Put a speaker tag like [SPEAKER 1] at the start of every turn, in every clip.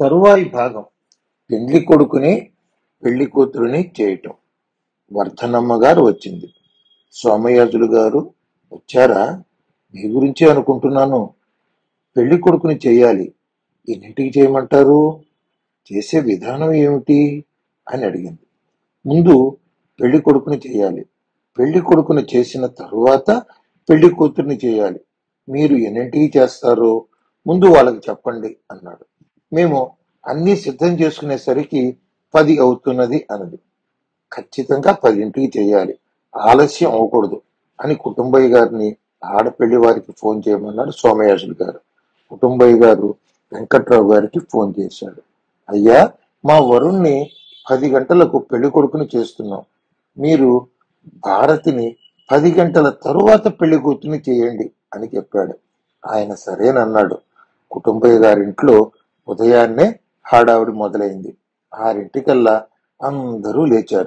[SPEAKER 1] తరువాయి భాగం పెండ్లి కొడుకుని పెళ్లి కూతురుని చేయటం వర్ధనమ్మ గారు వచ్చింది సోమయాజులు గారు వచ్చారా మీ గురించే అనుకుంటున్నాను పెళ్లి కొడుకుని చేయాలి ఎన్నింటికి చేయమంటారు చేసే విధానం ఏమిటి అని అడిగింది ముందు పెళ్లి కొడుకుని చేయాలి పెళ్లి కొడుకుని చేసిన తరువాత పెళ్లి కూతుర్ని చేయాలి మీరు ఎన్నింటికి చేస్తారో ముందు వాళ్ళకి చెప్పండి అన్నాడు మేము అన్ని సిద్ధం చేసుకునేసరికి పది అవుతున్నది అన్నది ఖచ్చితంగా పదింటికి చేయాలి ఆలస్యం అవ్వకూడదు అని కుటుంబయ్య గారిని ఆడపెళ్లి వారికి ఫోన్ చేయమన్నాడు సోమయాజులు గారు కుటుంబయ్య గారు వెంకట్రావు గారికి ఫోన్ చేశాడు అయ్యా మా వరుణ్ణి పది గంటలకు పెళ్లి కొడుకుని చేస్తున్నాం మీరు భారతిని పది గంటల తరువాత పెళ్లి కూతుని చేయండి అని చెప్పాడు ఆయన సరేనన్నాడు కుటుంబయ్య గారింట్లో ఉదయాన్నే హడావిడి మొదలైంది ఆరింటికల్లా అందరూ లేచారు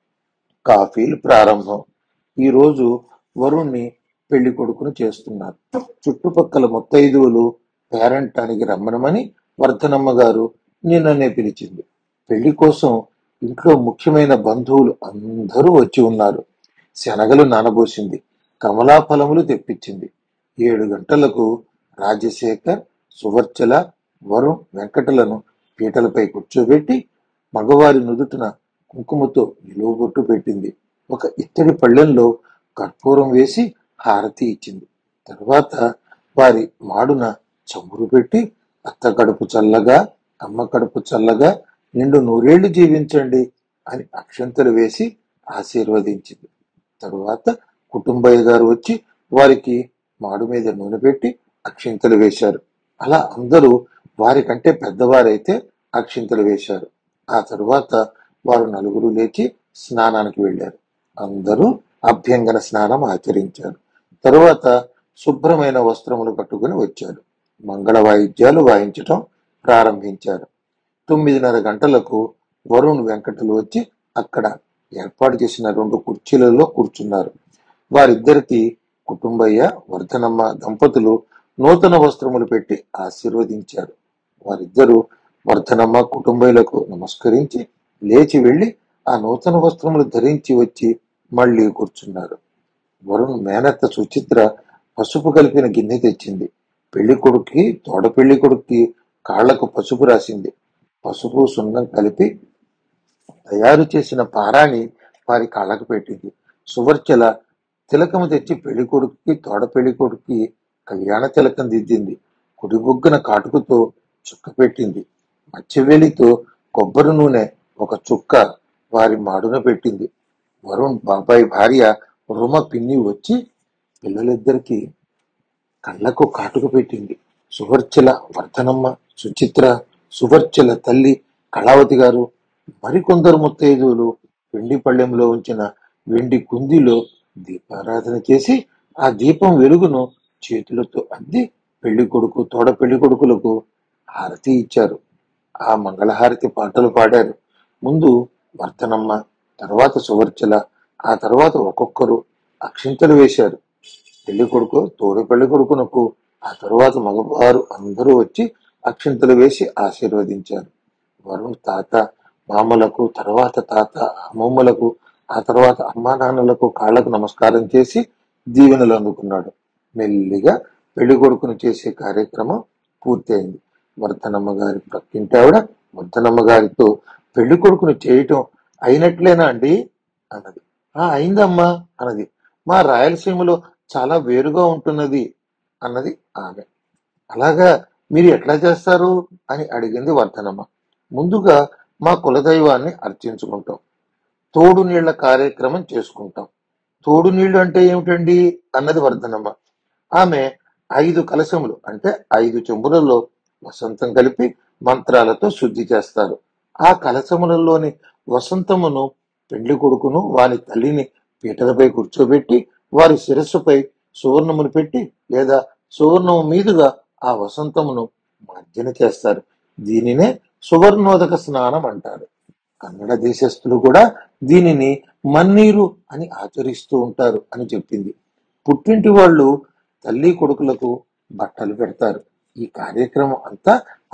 [SPEAKER 1] కాఫీలు ప్రారంభం ఈ రోజు వరుణ్ణి పెళ్లి కొడుకును చేస్తున్నారు చుట్టుపక్కల ముత్తైదువులు పేరంటానికి రమ్మనమని వర్ధనమ్మ గారు నిన్ననే పిలిచింది పెళ్లి కోసం ఇంట్లో ముఖ్యమైన బంధువులు అందరూ వచ్చి ఉన్నారు శనగలు నానబోసింది కమలా ఫలములు తెప్పించింది ఏడు గంటలకు రాజశేఖర్ సువర్చల వరుణ్ వెంకటలను పీటలపై కూర్చోబెట్టి మగవారి నుదుటిన కుంకుమతో నిలువబొట్టు పెట్టింది ఒక ఇత్తడి పళ్ళెంలో కర్పూరం వేసి హారతి ఇచ్చింది తర్వాత వారి మాడున చమురు పెట్టి అత్త కడుపు చల్లగా అమ్మ కడుపు చల్లగా నిండు నూరేళ్లు జీవించండి అని అక్షంతలు వేసి ఆశీర్వదించింది తరువాత కుటుంబయ్య గారు వచ్చి వారికి మాడు మీద నూనె పెట్టి అక్షింతలు వేశారు అలా అందరూ వారికంటే పెద్దవారైతే అక్షింతలు వేశారు ఆ తరువాత వారు నలుగురు లేచి స్నానానికి వెళ్ళారు అందరూ అభ్యంగన స్నానం ఆచరించారు తరువాత శుభ్రమైన వస్త్రములు కట్టుకుని వచ్చారు మంగళ వాయిద్యాలు వాయించటం ప్రారంభించారు తొమ్మిదిన్నర గంటలకు వరుణ్ వెంకటలు వచ్చి అక్కడ ఏర్పాటు చేసిన రెండు కుర్చీలలో కూర్చున్నారు వారిద్దరికి కుటుంబయ్య వర్ధనమ్మ దంపతులు నూతన వస్త్రములు పెట్టి ఆశీర్వదించారు వారిద్దరూ వర్ధనమ్మ కుటుంబీలకు నమస్కరించి లేచి వెళ్లి ఆ నూతన వస్త్రములు ధరించి వచ్చి మళ్ళీ కూర్చున్నారు వరుణ్ మేనత్త సుచిత్ర పసుపు కలిపిన గిన్నె తెచ్చింది పెళ్లి కొడుక్కి తోడ పెళ్లి కొడుక్కి కాళ్లకు పసుపు రాసింది పసుపు సున్నం కలిపి తయారు చేసిన పారాణి వారి కాళ్ళకు పెట్టింది సువర్చల తిలకము తెచ్చి పెళ్లి కొడుకుకి తోడ పెళ్లి కొడుకుకి కళ్యాణ తిలకం దిద్దింది కుడి బొగ్గున కాటుకుతో చుక్క పెట్టింది మత్స్యవేలితో కొబ్బరి నూనె ఒక చుక్క వారి మాడున పెట్టింది వరుణ్ బాబాయ్ భార్య రుమ పిన్ని వచ్చి పిల్లలిద్దరికి కళ్ళకు కాటుక పెట్టింది సువర్చల వర్ధనమ్మ సుచిత్ర సువర్చల తల్లి కళావతి గారు మరికొందరు ముత్తైదువులు వెండి పళ్ళెంలో ఉంచిన వెండి కుందిలో దీపారాధన చేసి ఆ దీపం వెలుగును చేతులతో అద్ది పెళ్లి కొడుకు తోడ పెళ్లి కొడుకులకు హారతి ఇచ్చారు ఆ మంగళహారతి పాటలు పాడారు ముందు వర్ధనమ్మ తర్వాత సువర్చల ఆ తర్వాత ఒక్కొక్కరు అక్షింతలు వేశారు పెళ్లి కొడుకు తోడు పెళ్లి కొడుకునకు ఆ తరువాత మగవారు అందరూ వచ్చి అక్షింతలు వేసి ఆశీర్వదించారు వరుణ్ తాత మామలకు తర్వాత తాత అమ్మమ్మలకు ఆ తర్వాత అమ్మా నాన్నలకు కాళ్లకు నమస్కారం చేసి దీవెనలు అందుకున్నాడు మెల్లిగా పెళ్లి కొడుకును చేసే కార్యక్రమం పూర్తయింది వర్ధనమ్మ గారి ప్రక్కింటి ఆవిడ వర్ధనమ్మ గారితో పెళ్లి కొడుకును చేయటం అయినట్లేనా అండి అన్నది ఆ అయిందమ్మా అన్నది మా రాయలసీమలో చాలా వేరుగా ఉంటున్నది అన్నది ఆమె అలాగా మీరు ఎట్లా చేస్తారు అని అడిగింది వర్ధనమ్మ ముందుగా మా కులదైవాన్ని అర్చించుకుంటాం తోడు నీళ్ల కార్యక్రమం చేసుకుంటాం తోడు నీళ్లు అంటే ఏమిటండి అన్నది వర్ధనమ్మ ఆమె ఐదు కలశములు అంటే ఐదు చెంబులలో వసంతం కలిపి మంత్రాలతో శుద్ధి చేస్తారు ఆ కలశములలోని వసంతమును పెండ్లి కొడుకును వారి తల్లిని పీటలపై కూర్చోబెట్టి వారి శిరస్సుపై సువర్ణమును పెట్టి లేదా సువర్ణము మీదుగా ఆ వసంతమును మార్జన చేస్తారు దీనినే సువర్ణోదక స్నానం అంటారు కన్నడ దేశస్థులు కూడా దీనిని మన్నీరు అని ఆచరిస్తూ ఉంటారు అని చెప్పింది పుట్టింటి వాళ్ళు తల్లి కొడుకులకు బట్టలు పెడతారు ఈ కార్యక్రమం అంతా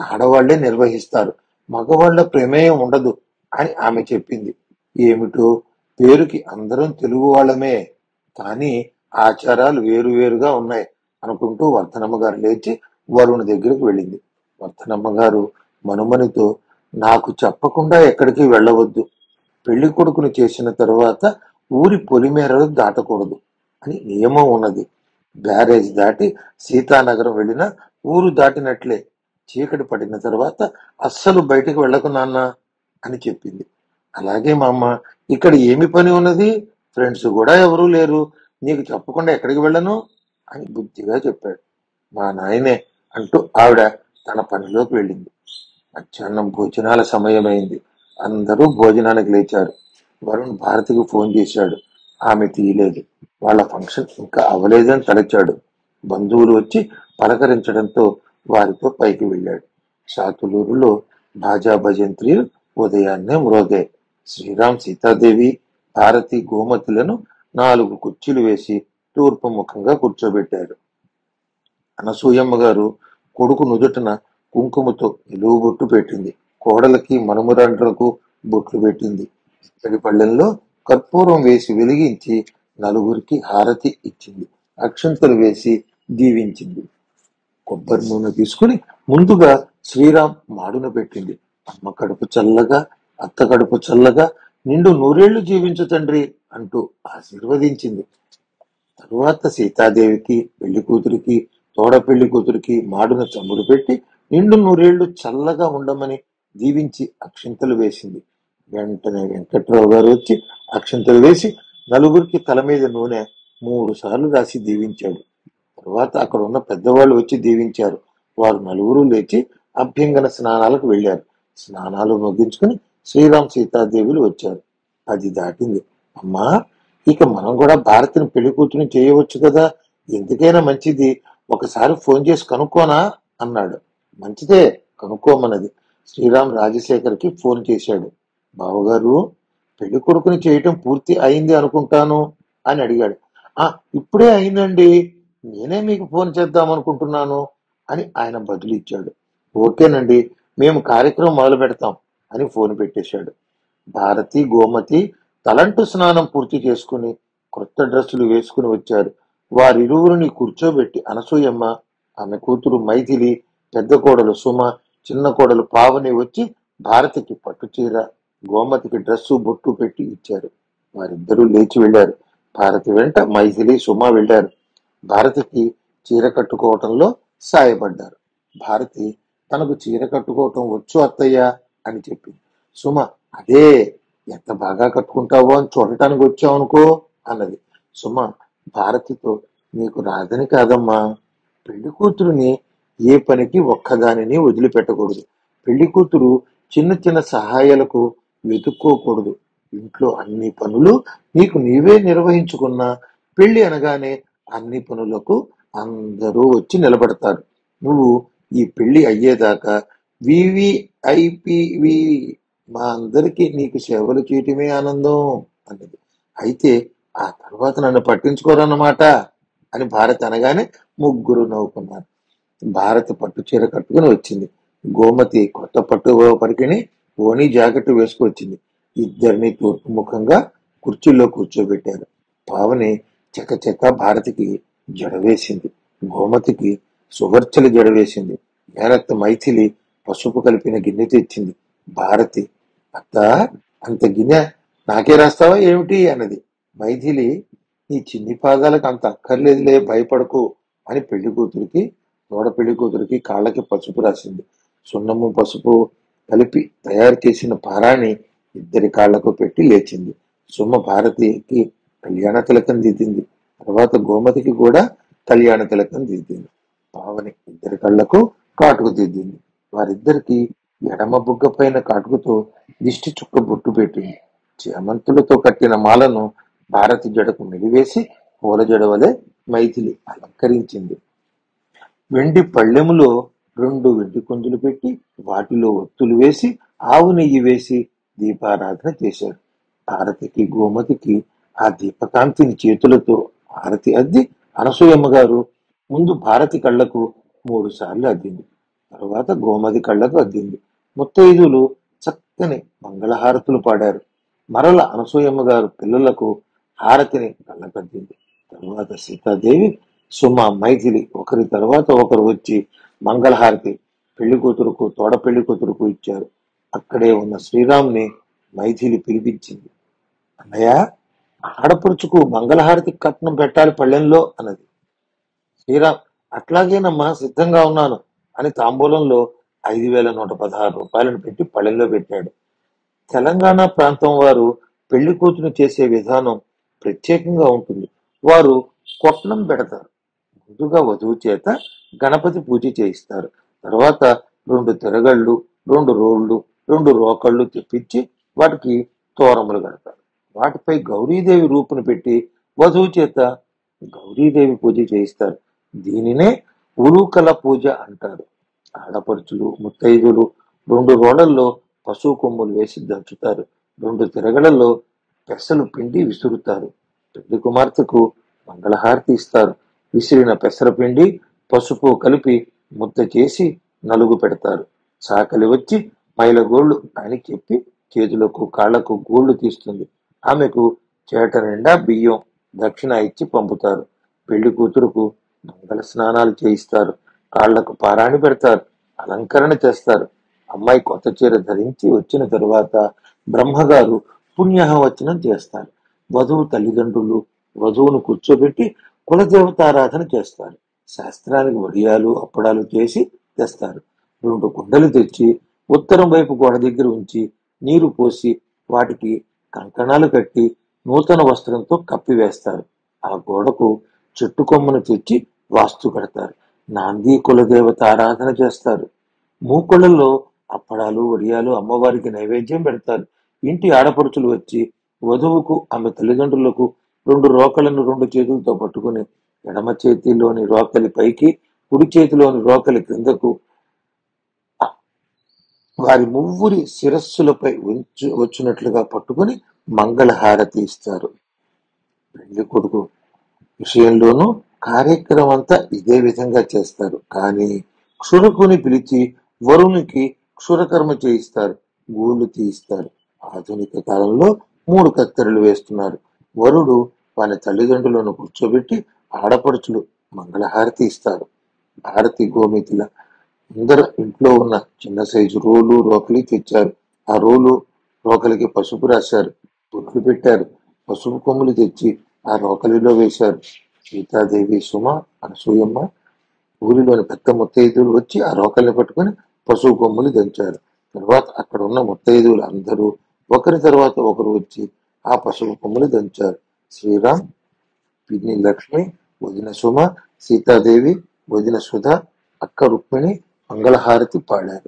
[SPEAKER 1] ఆడవాళ్లే నిర్వహిస్తారు మగవాళ్ల ప్రమేయం ఉండదు అని ఆమె చెప్పింది ఏమిటో పేరుకి అందరం తెలుగు వాళ్ళమే కానీ ఆచారాలు వేరువేరుగా ఉన్నాయి అనుకుంటూ వర్ధనమ్మ గారు లేచి వరుణ్ దగ్గరికి వెళ్ళింది వర్ధనమ్మ గారు మనుమనితో నాకు చెప్పకుండా ఎక్కడికి వెళ్ళవద్దు పెళ్లి కొడుకుని చేసిన తరువాత ఊరి పొలిమేరలు దాటకూడదు అని నియమం ఉన్నది బ్యారేజ్ దాటి సీతానగరం వెళ్ళినా ఊరు దాటినట్లే చీకటి పడిన తర్వాత అస్సలు బయటకు వెళ్ళకు నాన్న అని చెప్పింది అలాగే మా అమ్మ ఇక్కడ ఏమి పని ఉన్నది ఫ్రెండ్స్ కూడా ఎవరూ లేరు నీకు చెప్పకుండా ఎక్కడికి వెళ్ళను అని బుద్ధిగా చెప్పాడు మా నాయనే అంటూ ఆవిడ తన పనిలోకి వెళ్ళింది మధ్యాహ్నం భోజనాల సమయమైంది అందరూ భోజనానికి లేచారు వరుణ్ భారతికి ఫోన్ చేశాడు ఆమె తీయలేదు వాళ్ళ ఫంక్షన్ ఇంకా అవ్వలేదని తలచాడు బంధువులు వచ్చి పలకరించడంతో వారితో పైకి వెళ్ళాడు శాతులూరులో భాజా భజంత్రీలు ఉదయాన్నే మ్రోగాయి శ్రీరామ్ సీతాదేవి భారతి గోమతులను నాలుగు కుర్చీలు వేసి తూర్పు ముఖంగా కూర్చోబెట్టారు అనసూయమ్మ గారు కొడుకు నుదుటన కుంకుమతో నిలువు బొట్టు పెట్టింది కోడలకి మనుమరాండ్రకు బొట్లు పెట్టింది ఇత్తడి పళ్ళెంలో కర్పూరం వేసి వెలిగించి నలుగురికి హారతి ఇచ్చింది అక్షంతలు వేసి దీవించింది కొబ్బరి నూనె తీసుకుని ముందుగా శ్రీరామ్ మాడున పెట్టింది అమ్మ కడుపు చల్లగా అత్త కడుపు చల్లగా నిండు నూరేళ్లు జీవించు తండ్రి అంటూ ఆశీర్వదించింది తరువాత సీతాదేవికి పెళ్లి కూతురికి తోడ పెళ్లి కూతురికి మాడున చమ్ముడు పెట్టి నిండు నూరేళ్లు చల్లగా ఉండమని దీవించి అక్షింతలు వేసింది వెంటనే వెంకట్రావు గారు వచ్చి అక్షింతలు వేసి నలుగురికి తల మీద నూనె మూడు సార్లు రాసి దీవించాడు తరువాత అక్కడ ఉన్న పెద్దవాళ్ళు వచ్చి దీవించారు వారు నలుగురు లేచి అభ్యంగన స్నానాలకు వెళ్లారు స్నానాలు ముగించుకుని శ్రీరామ్ సీతాదేవులు వచ్చారు పది దాటింది అమ్మా ఇక మనం కూడా భారతిని పెళ్లి కూతురు చేయవచ్చు కదా ఎందుకైనా మంచిది ఒకసారి ఫోన్ చేసి కనుక్కోనా అన్నాడు మంచిదే కనుక్కోమన్నది శ్రీరామ్ రాజశేఖర్కి ఫోన్ చేశాడు బావగారు పెళ్లి కొడుకుని చేయటం పూర్తి అయింది అనుకుంటాను అని అడిగాడు ఆ ఇప్పుడే అయిందండి నేనే మీకు ఫోన్ చేద్దాం అనుకుంటున్నాను అని ఆయన బదులిచ్చాడు ఓకేనండి మేము కార్యక్రమం మొదలు పెడతాం అని ఫోన్ పెట్టేశాడు భారతి గోమతి తలంటు స్నానం పూర్తి చేసుకుని కొత్త డ్రెస్సులు వేసుకుని వచ్చారు వారిరువురిని కూర్చోబెట్టి అనసూయమ్మ ఆమె కూతురు మైథిలి పెద్ద కోడలు సుమ చిన్న కోడలు పావని వచ్చి భారతికి పట్టు చీర గోమతికి డ్రెస్సు బొట్టు పెట్టి ఇచ్చారు వారిద్దరూ లేచి వెళ్లారు భారతి వెంట మైథిలి సుమ వెళ్లారు భారతికి చీర కట్టుకోవటంలో సాయపడ్డారు భారతి తనకు చీర కట్టుకోవటం వచ్చు అత్తయ్య అని చెప్పింది సుమ అదే ఎంత బాగా కట్టుకుంటావో అని చూడటానికి వచ్చావు అనుకో అన్నది సుమ భారతితో నీకు రాదని కాదమ్మా పెళ్లి కూతురుని ఏ పనికి ఒక్కదానిని వదిలిపెట్టకూడదు పెళ్లి కూతురు చిన్న చిన్న సహాయాలకు వెతుక్కోకూడదు ఇంట్లో అన్ని పనులు నీకు నీవే నిర్వహించుకున్నా పెళ్లి అనగానే అన్ని పనులకు అందరూ వచ్చి నిలబడతారు నువ్వు ఈ పెళ్లి అయ్యేదాకా వివిఐపివి మా అందరికీ నీకు సేవలు చేయటమే ఆనందం అన్నది అయితే ఆ తర్వాత నన్ను పట్టించుకోరన్నమాట అని భారత్ అనగానే ముగ్గురు నవ్వుకున్నారు భారతి పట్టు చీర కట్టుకుని వచ్చింది గోమతి కొత్త పట్టు పరికిని ఓని జాకెట్ వేసుకొచ్చింది ఇద్దరిని తూర్పు ముఖంగా కుర్చీలో కూర్చోబెట్టారు పావని చకచక భారతికి జడవేసింది గోమతికి సువర్చలి జడవేసింది మేనత్త మైథిలి పసుపు కలిపిన గిన్నె తెచ్చింది భారతి అత్త అంత గిన్నె నాకే రాస్తావా ఏమిటి అన్నది మైథిలి నీ చిన్ని పాదాలకు అంత అక్కర్లేదులే భయపడకు అని పెళ్లి కూతురికి తోడ పెళ్లి కూతురికి కాళ్ళకి పసుపు రాసింది సున్నము పసుపు కలిపి తయారు చేసిన పారాని ఇద్దరి కాళ్లకు పెట్టి లేచింది సుమ భారతికి కళ్యాణ తిలకం దిద్దింది తర్వాత గోమతికి కూడా కళ్యాణ తిలకం దిద్దింది పావని ఇద్దరి కళ్ళకు కాటుకు దిద్దింది వారిద్దరికి ఎడమ బుగ్గ పైన కాటుకుతో దిష్టి చుక్క బొట్టు పెట్టింది చేమంతులతో కట్టిన మాలను భారతి జడకు మిడివేసి పూల జడవలే మైథిలి అలంకరించింది వెండి పళ్ళెములో రెండు వెండి కొందులు పెట్టి వాటిలో ఒత్తులు వేసి ఆవు నెయ్యి వేసి దీపారాధన చేశారు భారతికి గోమతికి ఆ దీపకాంతిని చేతులతో హారతి అద్ది అనసూయమ్మ గారు ముందు భారతి కళ్ళకు మూడు సార్లు అద్దింది తరువాత గోమతి కళ్ళకు అద్దింది ముత్తైదులు చక్కని మంగళహారతులు పాడారు మరల అనసూయమ్మ గారు పిల్లలకు హారతిని కళ్ళకద్దింది తరువాత సీతాదేవి సుమ మైథిలి ఒకరి తర్వాత ఒకరు వచ్చి మంగళహారతి పెళ్లి కూతురుకు తోడ పెళ్లి కూతురుకు ఇచ్చారు అక్కడే ఉన్న శ్రీరామ్ని మైథిలి పిలిపించింది అన్నయ్య ఆడపడుచుకు మంగళహారతి కట్నం పెట్టాలి పళ్ళెంలో అన్నది శ్రీరామ్ అట్లాగేనమ్మా సిద్ధంగా ఉన్నాను అని తాంబూలంలో ఐదు వేల నూట పదహారు రూపాయలను పెట్టి పళ్ళెంలో పెట్టాడు తెలంగాణ ప్రాంతం వారు పెళ్లి కూతురు చేసే విధానం ప్రత్యేకంగా ఉంటుంది వారు కొట్నం పెడతారు ముందుగా వధువు చేత గణపతి పూజ చేయిస్తారు తర్వాత రెండు తిరగళ్ళు రెండు రోళ్ళు రెండు రోకళ్ళు తెప్పించి వాటికి తోరములు కడతారు వాటిపై గౌరీదేవి రూపును పెట్టి వధువు చేత గౌరీదేవి పూజ చేయిస్తారు దీనినే ఉలూకల పూజ అంటారు ఆడపడుచులు ముత్తైదులు రెండు రోళ్లలో పశువు కొమ్ములు వేసి దంచుతారు రెండు తిరగలలో పెసలు పిండి విసురుతారు పెళ్లి కుమార్తెకు మంగళహారతి ఇస్తారు విసిరిన పెసరపిండి పసుపు కలిపి ముద్ద చేసి నలుగు పెడతారు చాకలి వచ్చి మైలగోళ్లు అని చెప్పి చేతులకు కాళ్లకు గోళ్లు తీస్తుంది ఆమెకు చేట నిండా బియ్యం దక్షిణ ఇచ్చి పంపుతారు పెళ్లి కూతురుకు మంగళ స్నానాలు చేయిస్తారు కాళ్లకు పారాణి పెడతారు అలంకరణ చేస్తారు అమ్మాయి కొత్త చీర ధరించి వచ్చిన తరువాత బ్రహ్మగారు పుణ్యాహవచనం చేస్తారు వధువు తల్లిదండ్రులు వధువును కూర్చోబెట్టి కులదేవతారాధన చేస్తారు శాస్త్రానికి వడియాలు అప్పడాలు చేసి తెస్తారు రెండు కుండలు తెచ్చి ఉత్తరం వైపు గోడ దగ్గర ఉంచి నీరు పోసి వాటికి కంకణాలు కట్టి నూతన వస్త్రంతో కప్పివేస్తారు ఆ గోడకు చెట్టు కొమ్మను తెచ్చి వాస్తు కడతారు నాంది కులదేవత ఆరాధన చేస్తారు మూకుళ్ళల్లో అప్పడాలు వడియాలు అమ్మవారికి నైవేద్యం పెడతారు ఇంటి ఆడపడుచులు వచ్చి వధువుకు ఆమె తల్లిదండ్రులకు రెండు రోకలను రెండు చేతులతో పట్టుకుని ఎడమ చేతిలోని రోకలి పైకి కుడి చేతిలోని రోకలి క్రిందకు వారి మువ్వురి శిరస్సులపై ఉంచు వచ్చినట్లుగా పట్టుకుని మంగళహారతి ఇస్తారు పెళ్లి కొడుకు విషయంలోనూ కార్యక్రమం అంతా ఇదే విధంగా చేస్తారు కానీ క్షురకుని పిలిచి వరునికి క్షురకర్మ చేయిస్తారు గూళ్ళు తీయిస్తారు ఆధునిక కాలంలో మూడు కత్తెరలు వేస్తున్నారు వరుడు వాని తల్లిదండ్రులను కూర్చోబెట్టి ఆడపడుచులు మంగళహారతి ఇస్తారు భారతి గోమితిల అందరు ఇంట్లో ఉన్న చిన్న సైజు రోలు రోకలి తెచ్చారు ఆ రోలు రోకలికి పసుపు రాశారు బొట్లు పెట్టారు పసుపు కొమ్ములు తెచ్చి ఆ రోకలిలో వేశారు సీతాదేవి సుమ అనసూయమ్మ ఊరిలోని పెద్ద ముత్తైదువులు వచ్చి ఆ రోకల్ని పట్టుకొని పశువు కొమ్ములు దంచారు తర్వాత అక్కడ ఉన్న ముత్తైదువులు అందరూ ఒకరి తర్వాత ఒకరు వచ్చి ఆ పశువు కొమ్ములు దంచారు శ్రీరామ్ పిన్ని లక్ష్మి వదిన సుమ సీతాదేవి వదిన సుధ అక్క రుక్మిణి మంగళహారతి పాడారు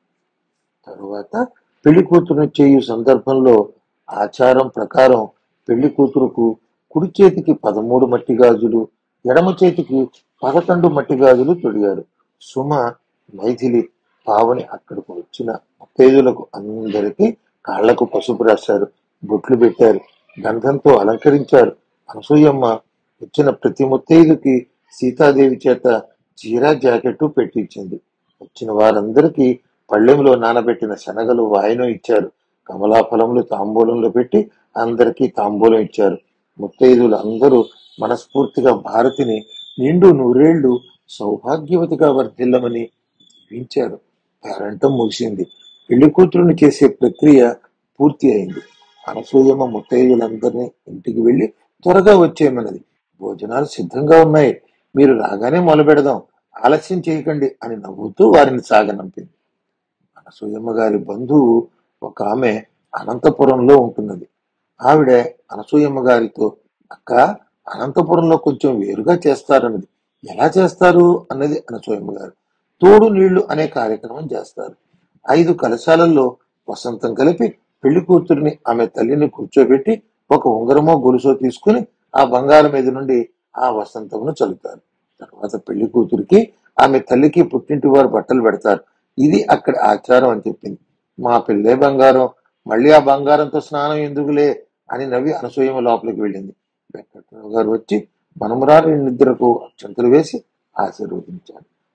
[SPEAKER 1] తరువాత పెళ్లి కూతురుని చేయు సందర్భంలో ఆచారం ప్రకారం పెళ్లి కూతురుకు కుడి చేతికి పదమూడు మట్టి గాజులు ఎడమ చేతికి పదకొండు మట్టి గాజులు తొడిగారు సుమ మైథిలి పావని అక్కడికి వచ్చిన ముత్తైదులకు అందరికీ కాళ్లకు పసుపు రాశారు బొట్లు పెట్టారు గంధంతో అలంకరించారు అనసూయమ్మ వచ్చిన ప్రతి ముత్తైదుకి సీతాదేవి చేత చీర జాకెట్టు పెట్టించింది వచ్చిన వారందరికీ పళ్ళెంలో నానబెట్టిన శనగలు వాయనం ఇచ్చారు కమలాఫలములు తాంబూలంలో పెట్టి అందరికీ తాంబూలం ఇచ్చారు ముత్తైదులు అందరూ మనస్ఫూర్తిగా భారతిని నిండు నూరేళ్లు సౌభాగ్యవతిగా వర్ధిల్లమని దీవించారు పేరంటం ముగిసింది పెళ్లి కూతురుని చేసే ప్రక్రియ పూర్తి అయింది అనసూయమ్మ ముత్తైదులందరినీ ఇంటికి వెళ్లి త్వరగా వచ్చేయమన్నది భోజనాలు సిద్ధంగా ఉన్నాయి మీరు రాగానే మొదలు పెడదాం ఆలస్యం చేయకండి అని నవ్వుతూ వారిని సాగనంపింది అనసూయమ్మ గారి బంధువు ఒక ఆమె అనంతపురంలో ఉంటున్నది ఆవిడ అనసూయమ్మ గారితో అక్క అనంతపురంలో కొంచెం వేరుగా చేస్తారన్నది ఎలా చేస్తారు అన్నది అనసూయమ్మ గారు తోడు నీళ్లు అనే కార్యక్రమం చేస్తారు ఐదు కలశాలలో వసంతం కలిపి పెళ్లి కూతురిని ఆమె తల్లిని కూర్చోబెట్టి ఒక ఉంగరమో గొలుసో తీసుకుని ఆ బంగారం మీద నుండి ఆ వసంతమును చల్లుతారు తర్వాత పెళ్లి కూతురికి ఆమె తల్లికి పుట్టింటి వారు బట్టలు పెడతారు ఇది అక్కడ ఆచారం అని చెప్పింది మా పిల్లే బంగారం మళ్ళీ ఆ బంగారంతో స్నానం ఎందుకులే అని నవ్వి అనసూయమ లోపలికి వెళ్ళింది వెంకట్రావు గారు వచ్చి మనమరాలు నిద్రకు అక్షంతలు వేసి ఆశీర్వదించారు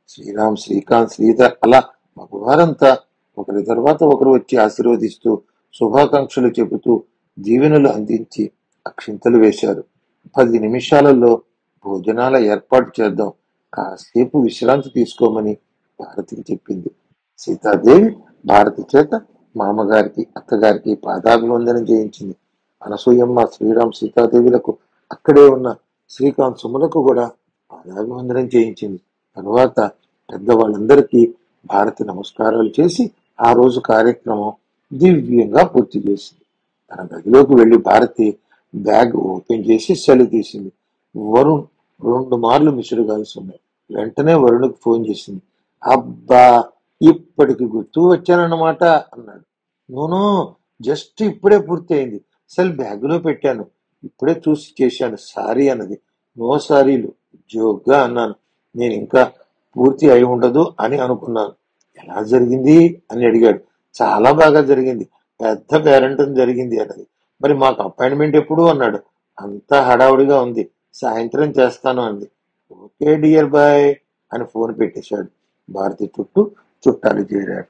[SPEAKER 1] శ్రీరామ్ శ్రీకాంత్ శ్రీధర్ అలా మగవారంతా ఒకరి తర్వాత ఒకరు వచ్చి ఆశీర్వదిస్తూ శుభాకాంక్షలు చెబుతూ దీవెనలు అందించి అక్షింతలు వేశారు పది నిమిషాలలో భోజనాల ఏర్పాటు చేద్దాం కాసేపు విశ్రాంతి తీసుకోమని భారతికి చెప్పింది సీతాదేవి భారతి చేత మామగారికి అత్తగారికి పాదాభివందనం చేయించింది అనసూయమ్మ శ్రీరామ్ సీతాదేవులకు అక్కడే ఉన్న శ్రీకాంత్ సుములకు కూడా పాదాభివందనం చేయించింది తరువాత పెద్దవాళ్ళందరికీ భారతి నమస్కారాలు చేసి ఆ రోజు కార్యక్రమం దివ్యంగా పూర్తి చేసింది తన గదిలోకి వెళ్లి భారతి బ్యాగ్ ఓపెన్ చేసి సెల్ తీసింది వరుణ్ రెండు మార్లు మిసుడు కలిసి ఉన్నాయి వెంటనే వరుణ్కి ఫోన్ చేసింది అబ్బా ఇప్పటికి గుర్తు వచ్చానన్నమాట అన్నాడు నూను జస్ట్ ఇప్పుడే పూర్తయింది సెల్ బ్యాగులో పెట్టాను ఇప్పుడే చూసి చేశాను సారీ అన్నది నో సారీలు జోక్గా అన్నాను నేను ఇంకా పూర్తి అయి ఉండదు అని అనుకున్నాను ఎలా జరిగింది అని అడిగాడు చాలా బాగా జరిగింది పెద్ద పేరెంటం జరిగింది అన్నది మరి మాకు అపాయింట్మెంట్ ఎప్పుడు అన్నాడు అంతా హడావుడిగా ఉంది సాయంత్రం చేస్తాను అంది ఓకే డియర్ బాయ్ అని ఫోన్ పెట్టేశాడు భారతి చుట్టూ చుట్టాలు చేరాడు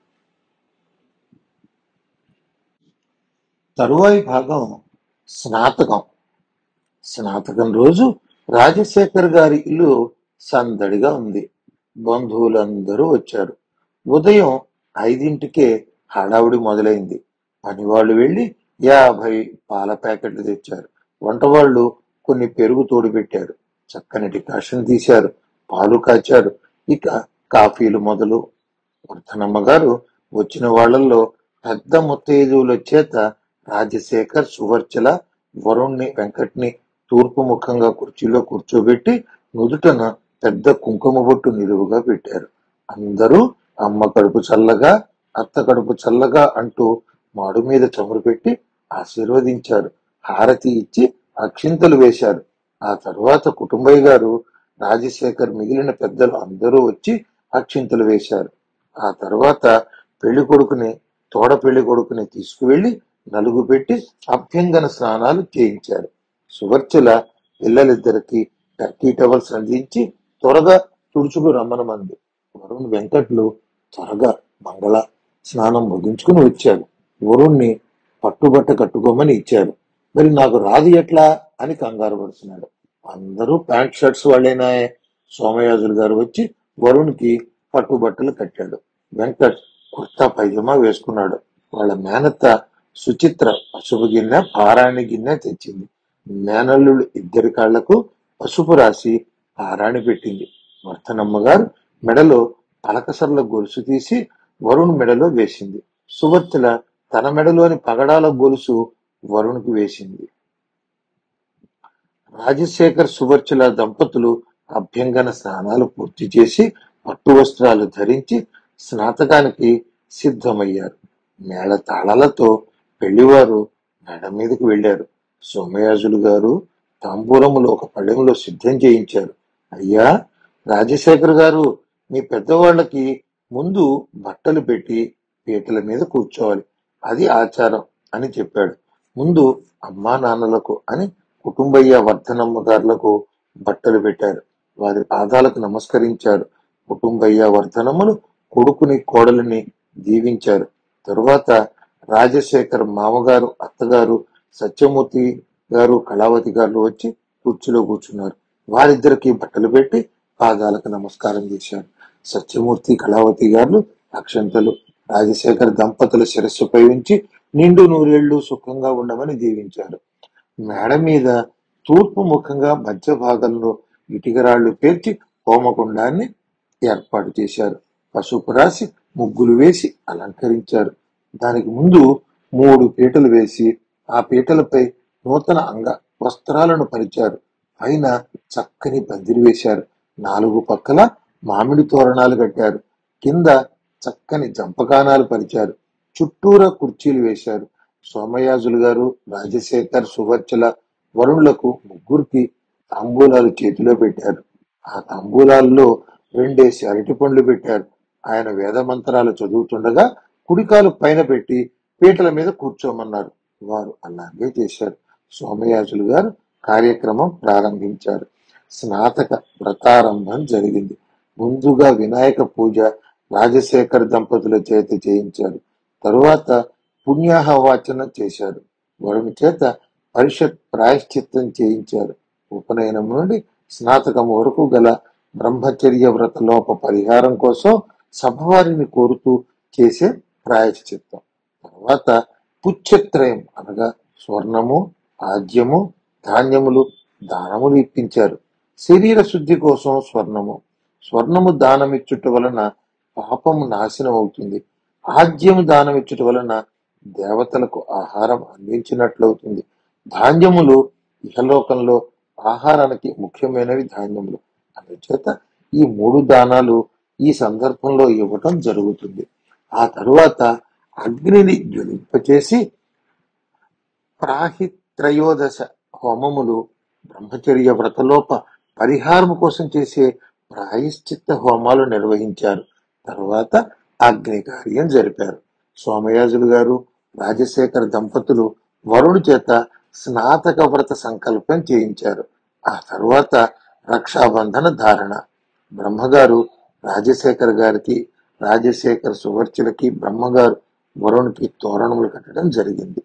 [SPEAKER 1] తరువాయి భాగం స్నాతకం స్నాతకం రోజు రాజశేఖర్ గారి ఇల్లు సందడిగా ఉంది బంధువులందరూ వచ్చారు ఉదయం ఐదింటికే హడావుడి మొదలైంది పనివాళ్ళు వెళ్లి యాభై పాల ప్యాకెట్లు తెచ్చారు వంటవాళ్ళు కొన్ని పెరుగు తోడు పెట్టారు చక్కని డికాషన్ తీశారు పాలు కాచారు ఇక కాఫీలు మొదలు వర్ధనమ్మ గారు వచ్చిన వాళ్ళల్లో పెద్ద ముత్తైదువుల చేత రాజశేఖర్ సువర్చల వరుణ్ణి వెంకట్ని తూర్పు ముఖంగా కుర్చీలో కూర్చోబెట్టి నుదుటన పెద్ద కుంకుమ బొట్టు నిలువుగా పెట్టారు అందరూ అమ్మ కడుపు చల్లగా అత్త కడుపు చల్లగా అంటూ మాడు మీద చమురు పెట్టి ఆశీర్వదించారు హారతి ఇచ్చి అక్షింతలు వేశారు ఆ తరువాత కుటుంబయ్య గారు రాజశేఖర్ మిగిలిన పెద్దలు అందరూ వచ్చి అక్షింతలు వేశారు ఆ తర్వాత పెళ్లి కొడుకుని తోడ పెళ్లి కొడుకుని తీసుకువెళ్లి నలుగు పెట్టి అభ్యంగన స్నానాలు చేయించారు సువర్చల పిల్లలిద్దరికి టర్కీ టవల్స్ అందించి త్వరగా తుడుచుకు రమ్మనమంది వరుణ్ వెంకట్లు త్వరగా మంగళ స్నానం ముగించుకుని వచ్చాడు వరుణ్ణి పట్టుబట్ట కట్టుకోమని ఇచ్చారు మరి నాకు రాదు ఎట్లా అని కంగారు పడుతున్నాడు అందరూ ప్యాంట్ షర్ట్స్ వాళ్ళేనాయే సోమయాజులు గారు వచ్చి వరుణ్కి పట్టుబట్టలు కట్టాడు వెంకట్ కుర్తా పైజమా వేసుకున్నాడు వాళ్ళ మేనత్త సుచిత్ర పసుపు గిన్నె పారాణి గిన్నె తెచ్చింది మేనల్లుడు ఇద్దరి కాళ్లకు పసుపు రాసి పారాణి పెట్టింది వర్ధనమ్మ గారు మెడలో పలకసర్ల గొలుసు తీసి వరుణ్ మెడలో వేసింది సువర్చల తన మెడలోని పగడాల గొలుసు వరుణ్కి వేసింది రాజశేఖర్ సువర్చల దంపతులు అభ్యంగన స్నానాలు పూర్తి చేసి పట్టు వస్త్రాలు ధరించి స్నాతకానికి సిద్ధమయ్యారు మేళ తాళాలతో పెళ్లివారు మేడ మీదకు వెళ్లారు సోమయాజులు గారు తాంబూలములు ఒక పళ్ళెంలో సిద్ధం చేయించారు అయ్యా రాజశేఖర్ గారు మీ పెద్దవాళ్ళకి ముందు బట్టలు పెట్టి పీటల మీద కూర్చోవాలి అది ఆచారం అని చెప్పాడు ముందు అమ్మా నాన్నలకు అని కుటుంబయ్య వర్ధనమ్మ గారులకు బట్టలు పెట్టారు వారి పాదాలకు నమస్కరించారు కుటుంబయ్య వర్ధనమ్మలు కొడుకుని కోడలిని దీవించారు తరువాత రాజశేఖర్ మామగారు అత్తగారు సత్యమూర్తి గారు కళావతి గారు వచ్చి కుర్చీలో కూర్చున్నారు వారిద్దరికి బట్టలు పెట్టి పాదాలకు నమస్కారం చేశారు సత్యమూర్తి కళావతి గారు అక్షంతలు రాజశేఖర్ దంపతుల శిరస్సుపై ఉంచి నిండు నూరేళ్లు సుఖంగా ఉండమని దీవించారు మేడ మీద తూర్పు ముఖంగా మధ్య భాగంలో ఇటుకరాళ్లు పేర్చి హోమకుండాన్ని ఏర్పాటు చేశారు పసుపు రాసి ముగ్గులు వేసి అలంకరించారు దానికి ముందు మూడు పీటలు వేసి ఆ పీటలపై నూతన అంగ వస్త్రాలను పరిచారు పైన చక్కని పందిరి వేశారు నాలుగు పక్కల మామిడి తోరణాలు కట్టారు కింద చక్కని జంపకానాలు పరిచారు చుట్టూరా కుర్చీలు వేశారు సోమయాజులు గారు రాజశేఖర్ సువర్చల వరుణులకు ముగ్గురికి తాంబూలాలు చేతిలో పెట్టారు ఆ తాంబూలాల్లో రెండేసి అరటి పండ్లు పెట్టారు ఆయన వేద మంత్రాలు చదువుతుండగా కుడికాలు పైన పెట్టి పీటల మీద కూర్చోమన్నారు వారు అలాగే చేశారు సోమయాజులు గారు కార్యక్రమం ప్రారంభించారు స్నాతక వ్రతారంభం జరిగింది ముందుగా వినాయక పూజ రాజశేఖర్ దంపతుల చేత చేయించారు తరువాత పుణ్యాహవాచన చేశారు వరుని చేత పరిషత్ ప్రాయశ్చిత్తం చేయించారు ఉపనయనం నుండి స్నాతకం వరకు గల బ్రహ్మచర్య వ్రత లోప పరిహారం కోసం సభవారిని కోరుతూ చేసే ప్రాయశ్చిత్తం తర్వాత పుచ్చత్రయం అనగా స్వర్ణము ఆద్యము ధాన్యములు దానములు ఇప్పించారు శరీర శుద్ధి కోసం స్వర్ణము స్వర్ణము దానమిచ్చుట వలన పాపము నాశనం అవుతుంది ఆద్యము దానమిచ్చుట వలన దేవతలకు ఆహారం అందించినట్లవుతుంది ధాన్యములు ఇహలోకంలో ఆహారానికి ముఖ్యమైనవి ధాన్యములు అందుచేత ఈ మూడు దానాలు ఈ సందర్భంలో ఇవ్వటం జరుగుతుంది ఆ తరువాత అగ్నిని జ్వలింపచేసి ప్రాహిత్రయోదశ హోమములు బ్రహ్మచర్య వ్రతలోప పరిహారం కోసం చేసే ప్రాయశ్చిత్త హోమాలు నిర్వహించారు తర్వాత అగ్ని కార్యం జరిపారు సోమయాజులు గారు రాజశేఖర దంపతులు వరుడు చేత స్నాతక వ్రత సంకల్పం చేయించారు ఆ తరువాత రక్షాబంధన ధారణ బ్రహ్మగారు రాజశేఖర్ గారికి రాజశేఖర్ సువర్చులకి బ్రహ్మగారు వరుణ్కి తోరణములు కట్టడం జరిగింది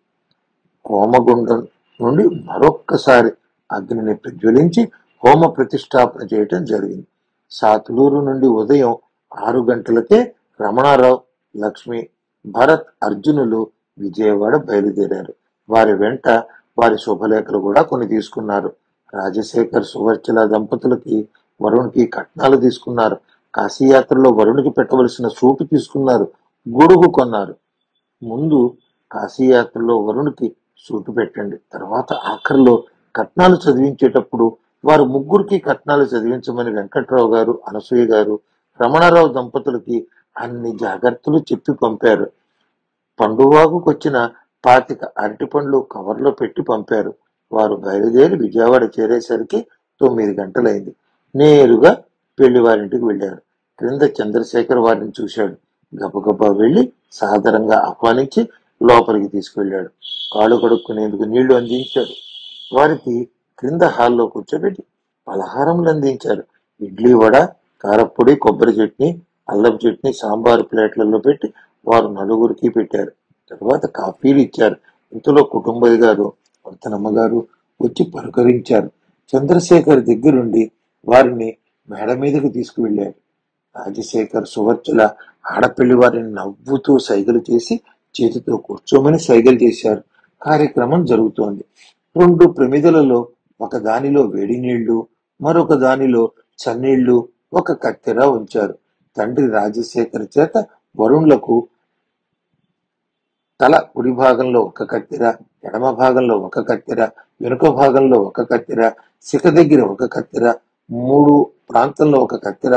[SPEAKER 1] హోమగుండం నుండి మరొక్కసారి అగ్నిని ప్రజ్వలించి హోమ ప్రతిష్టాపన చేయటం జరిగింది సాతులూరు నుండి ఉదయం ఆరు గంటలకే రమణారావు లక్ష్మి భరత్ అర్జునులు విజయవాడ బయలుదేరారు వారి వెంట వారి శుభలేఖలు కూడా కొన్ని తీసుకున్నారు రాజశేఖర్ సువర్చల దంపతులకి వరుణ్కి కట్నాలు తీసుకున్నారు కాశీయాత్రలో వరుణ్కి పెట్టవలసిన సూటు తీసుకున్నారు గొడుగు కొన్నారు ముందు కాశీయాత్రలో వరుణ్కి సూటు పెట్టండి తర్వాత ఆఖరిలో కట్నాలు చదివించేటప్పుడు వారు ముగ్గురికి కట్నాలు చదివించమని వెంకట్రావు గారు అనసూయ గారు రమణారావు దంపతులకి అన్ని జాగ్రత్తలు చెప్పి పంపారు పండువాగుకు వచ్చిన పాతిక అరటి పండ్లు కవర్లో పెట్టి పంపారు వారు బయలుదేరి విజయవాడ చేరేసరికి తొమ్మిది గంటలైంది నేరుగా పెళ్లి వారింటికి వెళ్ళారు క్రింద చంద్రశేఖర్ వారిని చూశాడు గబగబా వెళ్లి సాదరంగా ఆహ్వానించి లోపలికి తీసుకువెళ్ళాడు కాళ్ళు కడుక్కునేందుకు నీళ్లు అందించాడు వారికి క్రింద హాల్లో కూర్చోబెట్టి పలహారములు అందించారు ఇడ్లీ వడ కారప్పొడి కొబ్బరి చట్నీ అల్లపు చట్నీ సాంబారు ప్లేట్లలో పెట్టి వారు నలుగురికి పెట్టారు తర్వాత కాఫీలు ఇచ్చారు ఇంతలో కుటుంబయ్య గారు వర్తనమ్మ గారు వచ్చి పలకరించారు చంద్రశేఖర్ దగ్గరుండి వారిని మేడ మీదకి తీసుకువెళ్ళారు రాజశేఖర్ సువర్చుల ఆడపిల్లి వారిని నవ్వుతూ సైగలు చేసి చేతితో కూర్చోమని సైగలు చేశారు కార్యక్రమం జరుగుతోంది రెండు ప్రమిదలలో ఒక దానిలో వేడి నీళ్లు మరొక దానిలో చన్నీళ్లు ఒక కత్తెర ఉంచారు తండ్రి రాజశేఖర్ చేత వరుణ్లకు తల కుడి భాగంలో ఒక కత్తెర ఎడమ భాగంలో ఒక కత్తెర వెనుక భాగంలో ఒక కత్తెర శిఖ దగ్గర ఒక కత్తెర మూడు ప్రాంతంలో ఒక కత్తెర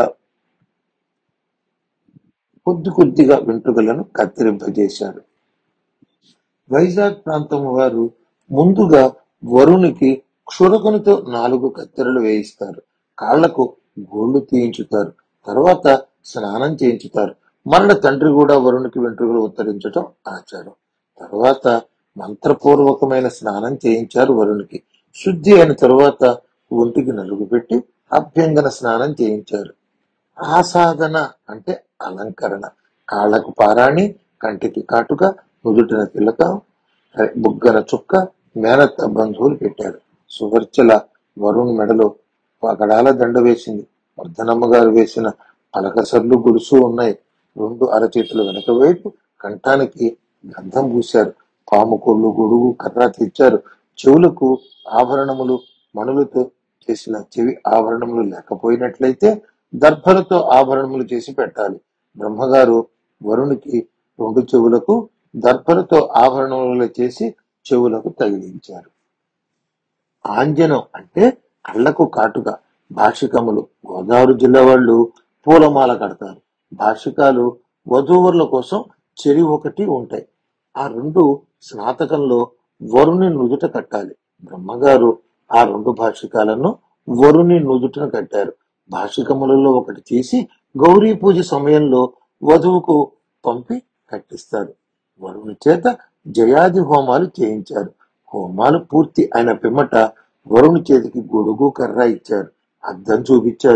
[SPEAKER 1] కొద్ది కొద్దిగా వెంట్రుకలను కత్తిరింపజేశారు వైజాగ్ ప్రాంతం వారు ముందుగా వరునికి క్షురకునితో నాలుగు కత్తెరలు వేయిస్తారు కాళ్లకు గోళ్లు తీయించుతారు తర్వాత స్నానం చేయించుతారు మరణ తండ్రి కూడా వరునికి వెంట్రుకలు ఉత్తరించటం ఆచారం తర్వాత మంత్రపూర్వకమైన స్నానం చేయించారు వరునికి శుద్ధి అయిన తరువాత ఒంటికి నలుగు పెట్టి అభ్యంగన స్నానం చేయించారు ఆసాదన అంటే అలంకరణ కాళ్లకు పారాణి కంటికి కాటుక నుదుటిన తిలక బుగ్గన చుక్క మేనత్త బంధువులు పెట్టారు సువర్చల వరుణ్ మెడలో పగడాల దండ వేసింది వర్ధనమ్మ గారు వేసిన పలకసర్లు గుడుసు ఉన్నాయి రెండు అరచేతుల వెనక వైపు కంఠానికి గంధం పూశారు పాము కొళ్ళు గొడుగు కర్ర తెచ్చారు చెవులకు ఆభరణములు మణులతో చేసిన చెవి ఆభరణములు లేకపోయినట్లయితే దర్భలతో ఆభరణములు చేసి పెట్టాలి బ్రహ్మగారు వరునికి రెండు చెవులకు దర్భలతో ఆభరణములు చేసి చెవులకు తగిలించారు ఆంజనం అంటే కళ్ళకు కాటుక భాషికములు గోదావరి జిల్లా వాళ్ళు పూలమాల కడతారు భాషికాలు వధూవరుల కోసం చెరి ఒకటి ఉంటాయి ఆ రెండు స్నాతకంలో వరుని నుదుట కట్టాలి బ్రహ్మగారు ఆ రెండు భాషికాలను వరుని నుదుటను కట్టారు భాషికములలో ఒకటి తీసి గౌరీ పూజ సమయంలో వధువుకు పంపి కట్టిస్తారు వరుని చేత జయాది హోమాలు చేయించారు హోమాలు పూర్తి అయిన పిమ్మట వరుని చేతికి గొడుగు కర్ర ఇచ్చారు అద్దం చూపించారు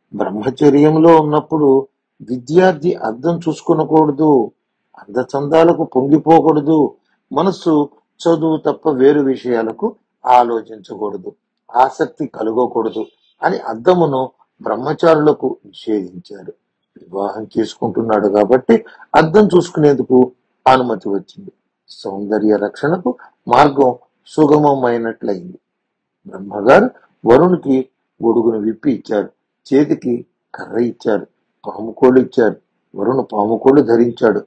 [SPEAKER 1] బ్రహ్మచర్యంలో ఉన్నప్పుడు విద్యార్థి అద్దం చూసుకునకూడదు అందచందాలకు పొంగిపోకూడదు మనస్సు చదువు తప్ప వేరు విషయాలకు ఆలోచించకూడదు ఆసక్తి కలుగకూడదు అని అద్దమును బ్రహ్మచారులకు నిషేధించారు వివాహం చేసుకుంటున్నాడు కాబట్టి అద్దం చూసుకునేందుకు అనుమతి వచ్చింది సౌందర్య రక్షణకు మార్గం సుగమమైనట్లయింది బ్రహ్మగారు వరుణ్కి గొడుగును విప్పి ఇచ్చారు చేతికి కర్ర ఇచ్చారు పాముకోళ్ళు ఇచ్చారు వరుణ్ పాముకోళ్ళు ధరించాడు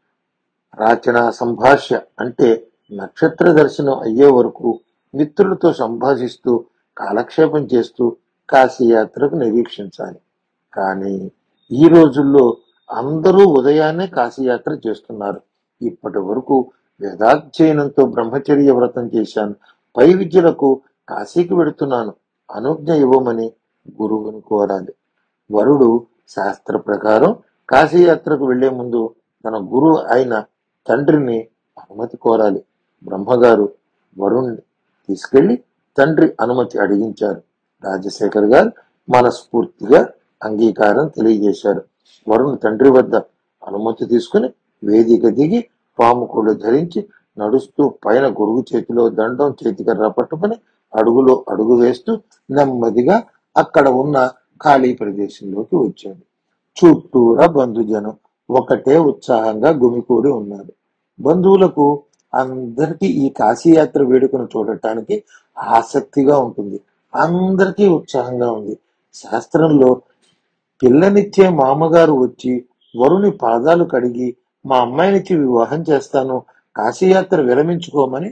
[SPEAKER 1] రాచన సంభాష్య అంటే నక్షత్ర దర్శనం అయ్యే వరకు మిత్రులతో సంభాషిస్తూ కాలక్షేపం చేస్తూ కాశీయాత్రకు నిరీక్షించాలి కానీ ఈ రోజుల్లో అందరూ ఉదయాన్నే కాశీయాత్ర చేస్తున్నారు ఇప్పటి వరకు వేదాధ్యయనంతో బ్రహ్మచర్య వ్రతం చేశాను పై విద్యలకు కాశీకి వెడుతున్నాను అనుజ్ఞ ఇవ్వమని గురువుని కోరాలి వరుడు శాస్త్ర ప్రకారం కాశీయాత్రకు వెళ్లే ముందు తన గురువు అయిన తండ్రిని అనుమతి కోరాలి బ్రహ్మగారు వరుణ్ణి తీసుకెళ్లి తండ్రి అనుమతి అడిగించారు రాజశేఖర్ గారు మనస్ఫూర్తిగా అంగీకారం తెలియజేశారు వరుణ్ తండ్రి వద్ద అనుమతి తీసుకుని వేదిక దిగి పాముకోళ్ళు ధరించి నడుస్తూ పైన గొడుగు చేతిలో దండం చేతికర్ర పట్టుకుని అడుగులో అడుగు వేస్తూ నెమ్మదిగా అక్కడ ఉన్న ఖాళీ ప్రదేశంలోకి వచ్చాడు చుట్టూరా బంధుజనం ఒకటే ఉత్సాహంగా గుమికూడి ఉన్నారు బంధువులకు అందరికీ ఈ కాశీయాత్ర వేడుకను చూడటానికి ఆసక్తిగా ఉంటుంది అందరికీ ఉత్సాహంగా ఉంది శాస్త్రంలో పిల్లనిచ్చే మామగారు వచ్చి వరుని పాదాలు కడిగి మా అమ్మాయినిచ్చి వివాహం చేస్తాను కాశీయాత్ర విరమించుకోమని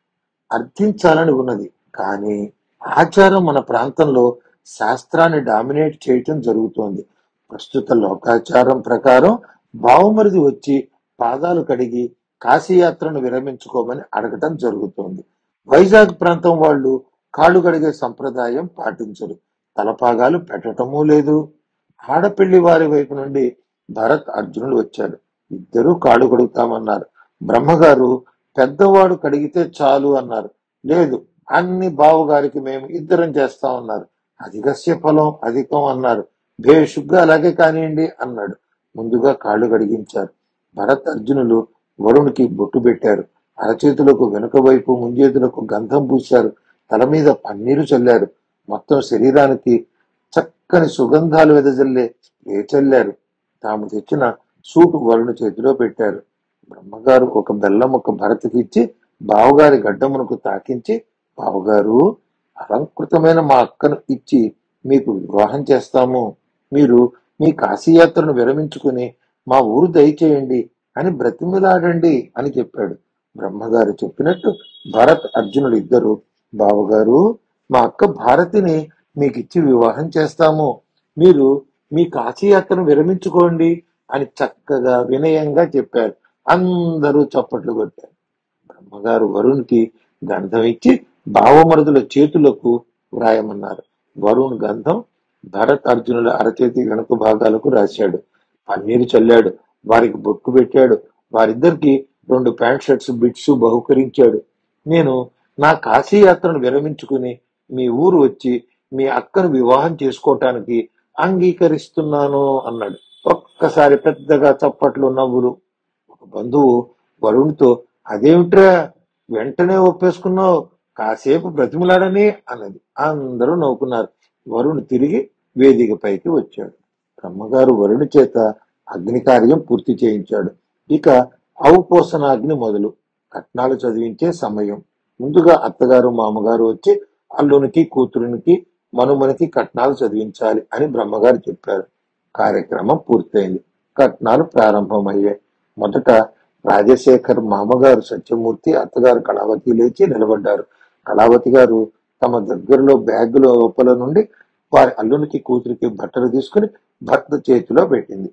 [SPEAKER 1] అర్థించాలని ఉన్నది కానీ ఆచారం మన ప్రాంతంలో శాస్త్రాన్ని డామినేట్ చేయటం జరుగుతోంది ప్రస్తుత లోకాచారం ప్రకారం బావమరిది వచ్చి పాదాలు కడిగి కాశీయాత్రను విరమించుకోమని అడగటం జరుగుతోంది వైజాగ్ ప్రాంతం వాళ్ళు కాళ్ళు కడిగే సంప్రదాయం పాటించరు తలపాగాలు పెట్టటమూ లేదు ఆడపిల్లి వారి వైపు నుండి భరత్ అర్జునులు వచ్చాడు ఇద్దరూ కాళ్ళు కడుగుతామన్నారు బ్రహ్మగారు పెద్దవాడు కడిగితే చాలు అన్నారు లేదు అన్ని బావగారికి మేము ఇద్దరం చేస్తామన్నారు అధికస్య ఫలం అధికం అన్నారు భేషుగ్గా అలాగే కానివ్వండి అన్నాడు ముందుగా కాళ్ళు కడిగించారు భరత్ అర్జునులు వరుణ్కి బొట్టు పెట్టారు అరచేతులకు వెనుక వైపు ముంజేతులకు గంధం పూశారు తల మీద పన్నీరు చల్లారు మొత్తం శరీరానికి చక్కని సుగంధాలు వెదజల్లే స్ప్రే చల్లారు తాము తెచ్చిన సూటు వరుణ్ చేతిలో పెట్టారు బ్రహ్మగారు ఒక బెల్లం ఒక భరతకి ఇచ్చి బావగారి గడ్డమునకు తాకించి బావగారు అలంకృతమైన మా అక్కను ఇచ్చి మీకు వివాహం చేస్తాము మీరు మీ కాశీయాత్రను విరమించుకుని మా ఊరు దయచేయండి అని బ్రతిమిలాడండి అని చెప్పాడు బ్రహ్మగారు చెప్పినట్టు భరత్ అర్జునులు ఇద్దరు బావగారు మా అక్క భారతిని మీకు ఇచ్చి వివాహం చేస్తాము మీరు మీ కాశీయాత్రను విరమించుకోండి అని చక్కగా వినయంగా చెప్పారు అందరూ చప్పట్లు కొట్టారు బ్రహ్మగారు వరుణ్కి గంధం ఇచ్చి భావమరుదుల చేతులకు వ్రాయమన్నారు వరుణ్ గంధం భరత్ అర్జునుల అరచేతి వెనుక భాగాలకు రాశాడు పన్నీరు చల్లాడు వారికి బొట్టు పెట్టాడు వారిద్దరికి రెండు ప్యాంట్ షర్ట్స్ బిట్స్ బహుకరించాడు నేను నా కాశీ యాత్రను విరమించుకుని మీ ఊరు వచ్చి మీ అక్కను వివాహం చేసుకోవటానికి అంగీకరిస్తున్నాను అన్నాడు ఒక్కసారి పెద్దగా చప్పట్లు నవ్వులు ఒక బంధువు వరుణ్తో అదేమిట్రా వెంటనే ఒప్పేసుకున్నావు కాసేపు బ్రతిమలాడని అన్నది అందరూ నవ్వుకున్నారు వరుణ్ తిరిగి వేదిక పైకి వచ్చాడు బ్రహ్మగారు వరుణి చేత అగ్ని కార్యం పూర్తి చేయించాడు ఇక ఔపోసనాగ్ని మొదలు కట్నాలు చదివించే సమయం ముందుగా అత్తగారు మామగారు వచ్చి అల్లునికి కూతురునికి మనుమనికి కట్నాలు చదివించాలి అని బ్రహ్మగారు చెప్పారు కార్యక్రమం పూర్తయింది కట్నాలు ప్రారంభమయ్యాయి మొదట రాజశేఖర్ మామగారు సత్యమూర్తి అత్తగారు కళావతి లేచి నిలబడ్డారు కళావతి గారు తమ దగ్గరలో బ్యాగుల లోపల నుండి వారి అల్లునికి కూతురికి బట్టలు తీసుకుని భర్త చేతిలో పెట్టింది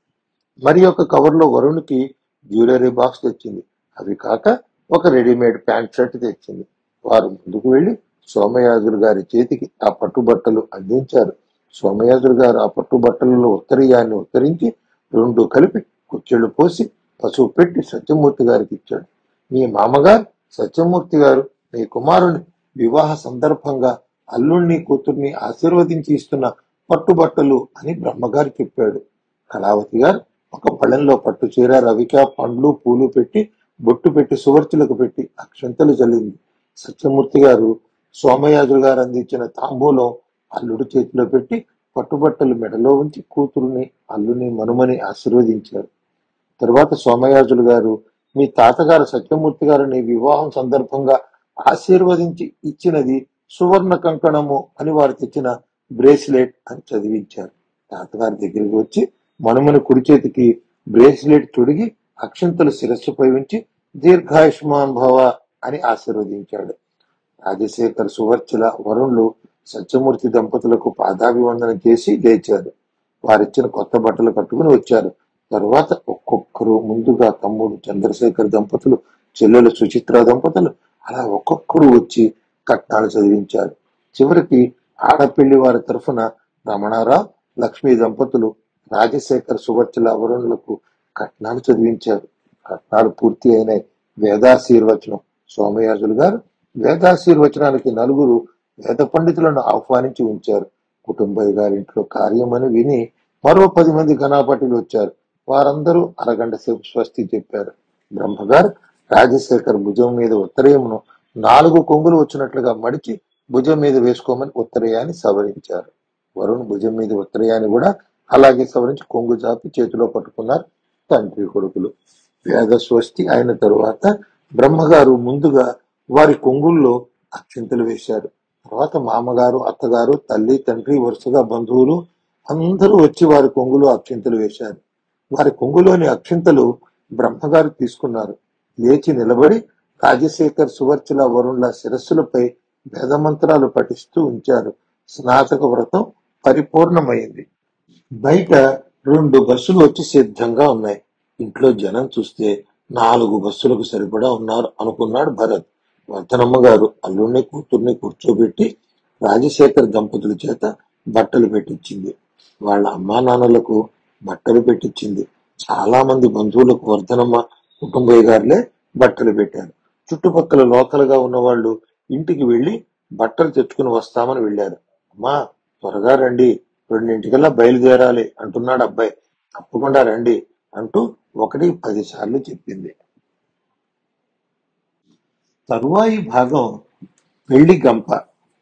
[SPEAKER 1] మరి ఒక కవర్లో వరుణ్కి జ్యువెలరీ బాక్స్ తెచ్చింది అవి కాక ఒక రెడీమేడ్ ప్యాంట్ షర్ట్ తెచ్చింది వారు ముందుకు వెళ్లి సోమయాజులు గారి చేతికి ఆ పట్టుబట్టలు అందించారు సోమయాజులు గారు ఆ పట్టుబట్టలలో ఉత్తరీయాన్ని ఉత్తరించి రెండు కలిపి కుచ్చెళ్ళు పోసి పసుపు పెట్టి సత్యమూర్తి గారికి ఇచ్చాడు మీ మామగారు సత్యమూర్తి గారు మీ కుమారుని వివాహ సందర్భంగా అల్లుణ్ణి కూతుర్ని ఆశీర్వదించి ఇస్తున్న పట్టుబట్టలు అని బ్రహ్మగారు చెప్పాడు కళావతి గారు ఒక పళ్ళెంలో పట్టు చీర రవిక పండ్లు పూలు పెట్టి బొట్టు పెట్టి సువర్చులకు పెట్టి అక్షంతలు చల్లింది సత్యమూర్తి గారు సోమయాజులు గారు అందించిన తాంబూలం అల్లుడి చేతిలో పెట్టి పట్టుబట్టలు మెడలో ఉంచి కూతురుని అల్లుని మనుమని ఆశీర్వదించారు తర్వాత సోమయాజులు గారు మీ తాతగారు సత్యమూర్తి గారిని వివాహం సందర్భంగా ఆశీర్వదించి ఇచ్చినది సువర్ణ కంకణము అని వారు తెచ్చిన బ్రేస్లెట్ అని చదివించారు తాతగారి దగ్గరికి వచ్చి మనుమని కుడి చేతికి బ్రేస్లెట్ తొడిగి అక్షంతలు శిరస్సుపై ఉంచి దీర్ఘాయుష్మాన్ భవ అని ఆశీర్వదించాడు రాజశేఖర్ సువర్చల వరుణులు సత్యమూర్తి దంపతులకు పాదాభివందనం చేసి లేచారు వారిచ్చిన కొత్త బట్టలు కట్టుకుని వచ్చారు తరువాత ఒక్కొక్కరు ముందుగా తమ్ముడు చంద్రశేఖర్ దంపతులు చెల్లెలు సుచిత్ర దంపతులు అలా ఒక్కొక్కరు వచ్చి కట్నాలు చదివించారు చివరికి ఆడపిల్లి వారి తరఫున రమణారావు లక్ష్మీ దంపతులు రాజశేఖర్ సువర్చల వరుణులకు కట్నాలు చదివించారు కట్నాలు పూర్తి అయినాయి వేదాశీర్వచనం సోమయాజులు గారు వేదాశీర్వచనానికి నలుగురు వేద పండితులను ఆహ్వానించి ఉంచారు కుటుంబయ్య గారింట్లో కార్యమని విని మరో పది మంది ఘనాపటిలు వచ్చారు వారందరూ అరగంట సేపు స్వస్తి చెప్పారు బ్రహ్మగారు రాజశేఖర్ భుజం మీద ఉత్తరేయమును నాలుగు కొంగులు వచ్చినట్లుగా మడిచి భుజం మీద వేసుకోమని ఉత్తరేయాన్ని సవరించారు వరుణ్ భుజం మీద ఉత్తరేయాన్ని కూడా అలాగే సవరించి కొంగు చాపి చేతిలో పట్టుకున్నారు తండ్రి కొడుకులు వేద స్వస్తి అయిన తరువాత బ్రహ్మగారు ముందుగా వారి కొంగుల్లో అక్షింతలు వేశారు తర్వాత మామగారు అత్తగారు తల్లి తండ్రి వరుసగా బంధువులు అందరూ వచ్చి వారి కొంగులో అక్షింతలు వేశారు వారి కొంగులోని అక్షింతలు బ్రహ్మగారు తీసుకున్నారు లేచి నిలబడి రాజశేఖర్ సువర్చల వరుణ్ల శిరస్సులపై వేదమంత్రాలు పఠిస్తూ ఉంచారు స్నాతక వ్రతం పరిపూర్ణమైంది బయట రెండు బస్సులు వచ్చి సిద్ధంగా ఉన్నాయి ఇంట్లో జనం చూస్తే నాలుగు బస్సులకు సరిపడా ఉన్నారు అనుకున్నాడు భరత్ వర్ధనమ్మ గారు అల్లుడిని కూతుర్ని కూర్చోబెట్టి రాజశేఖర్ దంపతుల చేత బట్టలు పెట్టించింది వాళ్ళ అమ్మా నాన్నలకు బట్టలు పెట్టించింది చాలా మంది బంధువులకు వర్ధనమ్మ కుటుంబయ్య గారులే బట్టలు పెట్టారు చుట్టుపక్కల లోకల్ గా ఉన్న వాళ్ళు ఇంటికి వెళ్లి బట్టలు తెచ్చుకుని వస్తామని వెళ్ళారు అమ్మా త్వరగా రండి రెండింటికల్లా బయలుదేరాలి అంటున్నాడు అబ్బాయి తప్పకుండా రండి అంటూ ఒకటి పది సార్లు చెప్పింది తరువాయి భాగం పెళ్లి గంప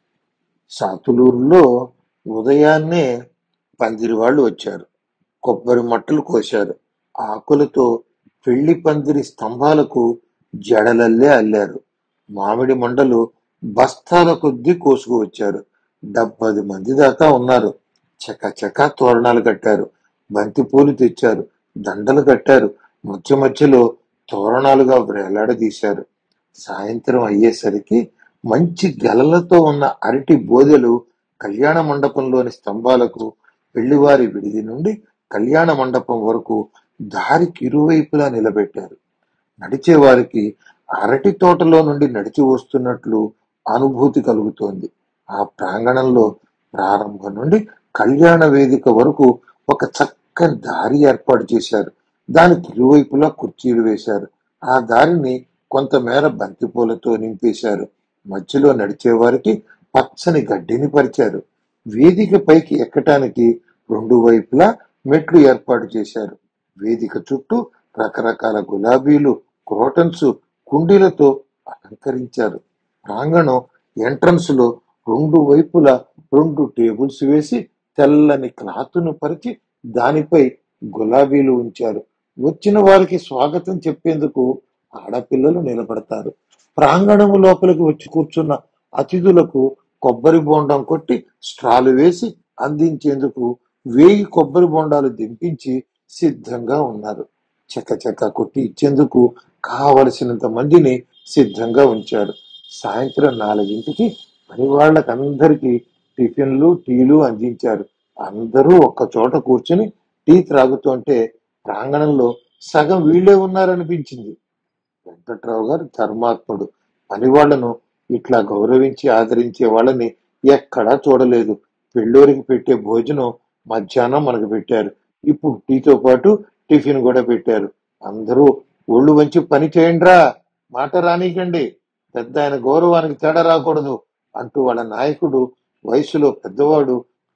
[SPEAKER 1] సాతులూరులో ఉదయాన్నే పందిరి వాళ్ళు వచ్చారు కొబ్బరి మట్టలు కోశారు ఆకులతో పెళ్లి పందిరి స్తంభాలకు జడలల్లే అల్లారు మామిడి మండలు బస్తాల కొద్దీ కోసుకు వచ్చారు డెబ్బది మంది దాకా ఉన్నారు చకచకా తోరణాలు కట్టారు బంతి పూలు తెచ్చారు దండలు కట్టారు మధ్య మధ్యలో తోరణాలుగా వేలాడదీశారు సాయంత్రం అయ్యేసరికి మంచి గెలలతో ఉన్న అరటి బోదెలు కళ్యాణ మండపంలోని స్తంభాలకు పెళ్లివారి విడిది నుండి కళ్యాణ మండపం వరకు దారికి ఇరువైపులా నిలబెట్టారు నడిచే వారికి అరటి తోటలో నుండి నడిచి వస్తున్నట్లు అనుభూతి కలుగుతోంది ఆ ప్రాంగణంలో ప్రారంభం నుండి కళ్యాణ వేదిక వరకు ఒక చక్కని దారి ఏర్పాటు చేశారు దానికి ఇరువైపులా కుర్చీలు వేశారు ఆ దారిని కొంతమేర బంతిపూలతో నింపేశారు మధ్యలో నడిచే వారికి పచ్చని గడ్డిని పరిచారు వేదిక పైకి ఎక్కటానికి రెండు వైపులా మెట్లు ఏర్పాటు చేశారు వేదిక చుట్టూ రకరకాల గులాబీలు క్రోటన్స్ కుండీలతో అలంకరించారు ప్రాంగణం ఎంట్రన్స్ లో రెండు వైపులా రెండు టేబుల్స్ వేసి తెల్లని క్లాతును పరిచి దానిపై గులాబీలు ఉంచారు వచ్చిన వారికి స్వాగతం చెప్పేందుకు ఆడపిల్లలు నిలబడతారు ప్రాంగణము లోపలికి వచ్చి కూర్చున్న అతిథులకు కొబ్బరి బోండం కొట్టి స్ట్రాలు వేసి అందించేందుకు వేయి కొబ్బరి బొండాలు దింపించి సిద్ధంగా ఉన్నారు చకచక కొట్టి ఇచ్చేందుకు కావలసినంత మందిని సిద్ధంగా ఉంచారు సాయంత్రం నాలుగింటికి పని వాళ్ళకందరికీ టిఫిన్లు టీలు అందించారు అందరూ ఒక్క చోట కూర్చుని టీ త్రాగుతుంటే ప్రాంగణంలో సగం వీళ్ళే ఉన్నారనిపించింది వెంకట్రావు గారు ధర్మాత్ముడు పని వాళ్ళను ఇట్లా గౌరవించి ఆదరించే వాళ్ళని ఎక్కడా చూడలేదు పెళ్ళోరికి పెట్టే భోజనం మధ్యాహ్నం మనకు పెట్టారు ఇప్పుడు టీతో పాటు టిఫిన్ కూడా పెట్టారు అందరూ ఒళ్ళు వంచి పని చేయండిరా మాట రానీకండి పెద్ద ఆయన గౌరవానికి తేడా రాకూడదు అంటూ వాళ్ళ నాయకుడు వయసులో పెద్దవాడు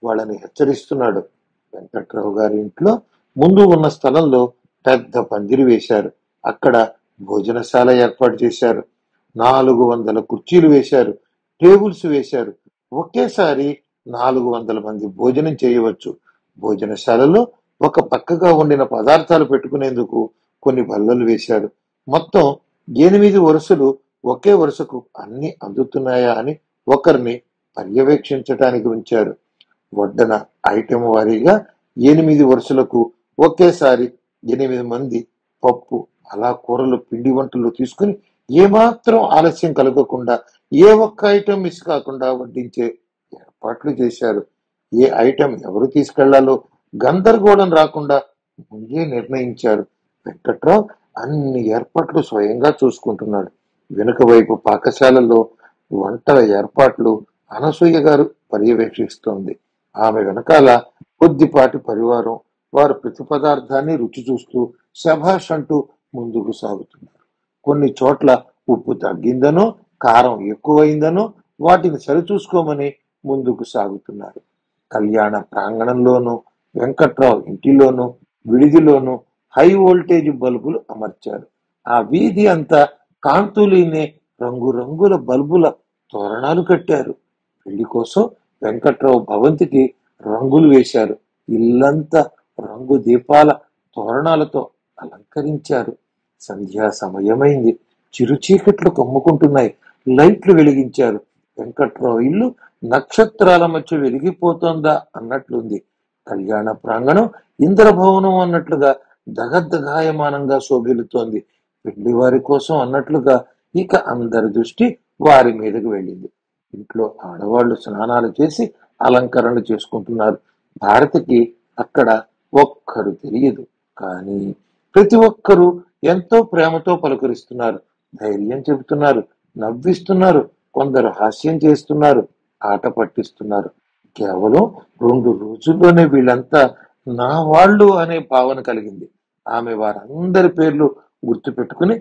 [SPEAKER 1] వాళ్ళని హెచ్చరిస్తున్నాడు వెంకట్రావు గారి ఇంట్లో ముందు ఉన్న స్థలంలో పెద్ద పందిరి వేశారు అక్కడ భోజనశాల ఏర్పాటు చేశారు నాలుగు వందల కుర్చీలు వేశారు టేబుల్స్ వేశారు ఒకేసారి నాలుగు వందల మంది భోజనం చేయవచ్చు భోజనశాలలో ఒక పక్కగా వండిన పదార్థాలు పెట్టుకునేందుకు కొన్ని బల్లలు వేశారు మొత్తం ఎనిమిది వరుసలు ఒకే వరుసకు అన్ని అందుతున్నాయా అని ఒకరిని పర్యవేక్షించటానికి ఉంచారు వడ్డన ఐటెం వారీగా ఎనిమిది వరుసలకు ఒకేసారి ఎనిమిది మంది పప్పు అలా కూరలు పిండి వంటలు తీసుకుని ఏమాత్రం ఆలస్యం కలగకుండా ఏ ఒక్క ఐటెం మిస్ కాకుండా వడ్డించే ఏర్పాట్లు చేశారు ఏ ఐటెం ఎవరు తీసుకెళ్లాలో గందరగోళం రాకుండా ముందే నిర్ణయించారు వెంకట్రావు అన్ని ఏర్పాట్లు స్వయంగా చూసుకుంటున్నాడు వెనుక వైపు పాకశాలలో వంటల ఏర్పాట్లు అనసూయ గారు పర్యవేక్షిస్తోంది ఆమె వెనకాల కొద్దిపాటి పరివారం వారు ప్రతి పదార్థాన్ని రుచి చూస్తూ శభాష్ అంటూ ముందుకు సాగుతున్నారు కొన్ని చోట్ల ఉప్పు తగ్గిందనో కారం ఎక్కువైందనో వాటిని సరిచూసుకోమని ముందుకు సాగుతున్నారు కళ్యాణ ప్రాంగణంలోనూ వెంకట్రావు ఇంటిలోనూ విడిదిలోనూ హై వోల్టేజ్ బల్బులు అమర్చారు ఆ వీధి అంతా కాంతులీనే రంగురంగుల బల్బుల తోరణాలు కట్టారు పెళ్లి కోసం వెంకట్రావు భవంతికి రంగులు వేశారు ఇల్లంతా రంగు దీపాల తోరణాలతో అలంకరించారు సంధ్యా సమయమైంది చిరు చీకట్లు కమ్ముకుంటున్నాయి లైట్లు వెలిగించారు వెంకట్రావు ఇల్లు నక్షత్రాల మధ్య వెలిగిపోతోందా అన్నట్లుంది కళ్యాణ ప్రాంగణం ఇంద్రభవనం అన్నట్లుగా దగద్దగాయమానంగా శోభిల్లుతోంది పెళ్లి వారి కోసం అన్నట్లుగా ఇక అందరి దృష్టి వారి మీదకు వెళ్ళింది ఇంట్లో ఆడవాళ్లు స్నానాలు చేసి అలంకరణ చేసుకుంటున్నారు భారతికి అక్కడ ఒక్కరు తెలియదు కానీ ప్రతి ఒక్కరూ ఎంతో ప్రేమతో పలకరిస్తున్నారు ధైర్యం చెబుతున్నారు నవ్విస్తున్నారు కొందరు హాస్యం చేస్తున్నారు ఆట పట్టిస్తున్నారు కేవలం రెండు రోజుల్లోనే వీళ్ళంతా నా వాళ్ళు అనే భావన కలిగింది ఆమె వారందరి పేర్లు గుర్తుపెట్టుకుని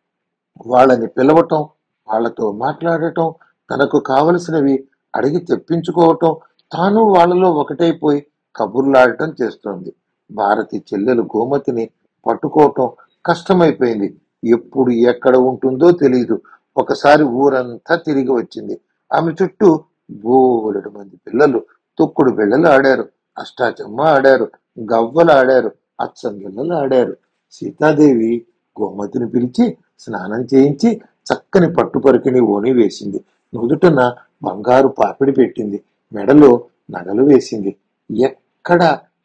[SPEAKER 1] వాళ్ళని పిలవటం వాళ్ళతో మాట్లాడటం తనకు కావలసినవి అడిగి తెప్పించుకోవటం తాను వాళ్ళలో ఒకటైపోయి కబుర్లాడటం చేస్తోంది భారతి చెల్లెలు గోమతిని పట్టుకోవటం కష్టమైపోయింది ఎప్పుడు ఎక్కడ ఉంటుందో తెలియదు ఒకసారి ఊరంతా తిరిగి వచ్చింది ఆమె చుట్టూ బోలెడు మంది పిల్లలు తొక్కుడు బిళ్ళలు ఆడారు అష్టాచమ్మ ఆడారు గవ్వలు ఆడారు అచ్చంగిళ్ళలు ఆడారు సీతాదేవి గోమతిని పిలిచి స్నానం చేయించి చక్కని పట్టు పరికిని ఓని వేసింది నుదుటన బంగారు పాపిడి పెట్టింది మెడలో నగలు వేసింది ఎక్కడ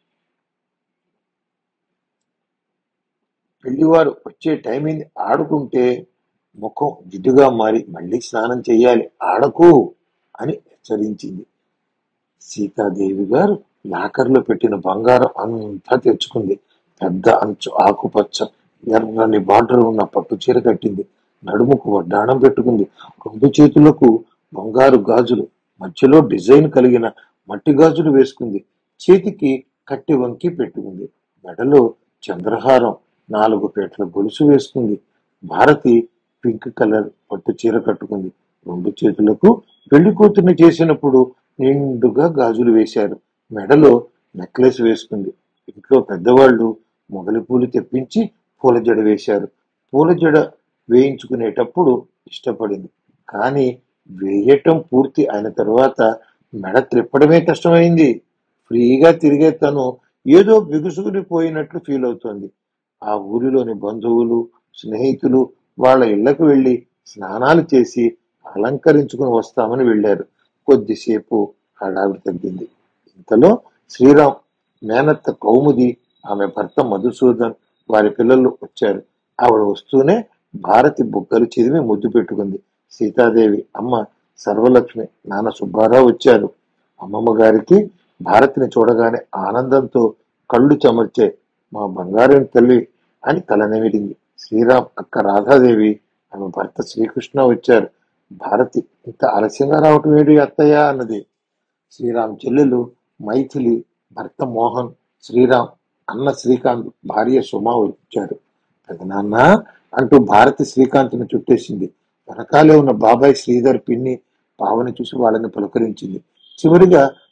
[SPEAKER 1] పెళ్లివారు వచ్చే టైం అయింది ఆడుకుంటే ముఖం జిడ్డుగా మారి మళ్ళీ స్నానం చేయాలి ఆడకు అని హెచ్చరించింది సీతాదేవి గారు లాకర్లో పెట్టిన బంగారం అంతా తెచ్చుకుంది పెద్ద అంచు ఆకుపచ్చ ఎర్రని బార్డర్ ఉన్న పట్టు చీర కట్టింది నడుముకు వడ్డాణం పెట్టుకుంది రెండు చేతులకు బంగారు గాజులు మధ్యలో డిజైన్ కలిగిన మట్టి గాజులు వేసుకుంది చేతికి కట్టి వంకి పెట్టుకుంది మెడలో చంద్రహారం నాలుగు పేటల గొలుసు వేసుకుంది భారతి పింక్ కలర్ పట్టు చీర కట్టుకుంది రెండు చేతులకు పెళ్లి కూతుర్ని చేసినప్పుడు నిండుగా గాజులు వేశారు మెడలో నెక్లెస్ వేసుకుంది ఇంట్లో పెద్దవాళ్ళు మొగలి పూలు తెప్పించి పూల జడ వేశారు పూల జడ వేయించుకునేటప్పుడు ఇష్టపడింది కానీ వేయటం పూర్తి అయిన తర్వాత మెడ త్రిప్పడమే కష్టమైంది ఫ్రీగా తిరిగే తను ఏదో బిగుసుకుని పోయినట్లు ఫీల్ అవుతోంది ఆ ఊరిలోని బంధువులు స్నేహితులు వాళ్ళ ఇళ్లకు వెళ్లి స్నానాలు చేసి అలంకరించుకుని వస్తామని వెళ్ళారు కొద్దిసేపు హడావిడి తగ్గింది ఇంతలో శ్రీరామ్ మేనత్త కౌముది ఆమె భర్త మధుసూదన్ వారి పిల్లలు వచ్చారు ఆవిడ వస్తూనే భారతి బుగ్గలు చిదిమి ముద్దు పెట్టుకుంది సీతాదేవి అమ్మ సర్వలక్ష్మి నాన్న సుబ్బారావు వచ్చారు అమ్మమ్మ గారికి భారతిని చూడగానే ఆనందంతో కళ్ళు చెమర్చే మా బంగారం తల్లి అని తలనెమిరింది శ్రీరామ్ అక్క రాధాదేవి ఆమె భర్త శ్రీకృష్ణ వచ్చారు భారతి ఇంత ఆలస్యంగా రావటం ఏడు అత్తయ్య అన్నది శ్రీరామ్ చెల్లెలు మైథిలి భర్త మోహన్ శ్రీరామ్ అన్న శ్రీకాంత్ భార్య సుమ వచ్చారు పెదనాన్న అంటూ భారతి శ్రీకాంత్ను చుట్టేసింది వెనకాలే ఉన్న బాబాయ్ శ్రీధర్ పిన్ని పావని చూసి వాళ్ళని పలకరించింది చివరిగా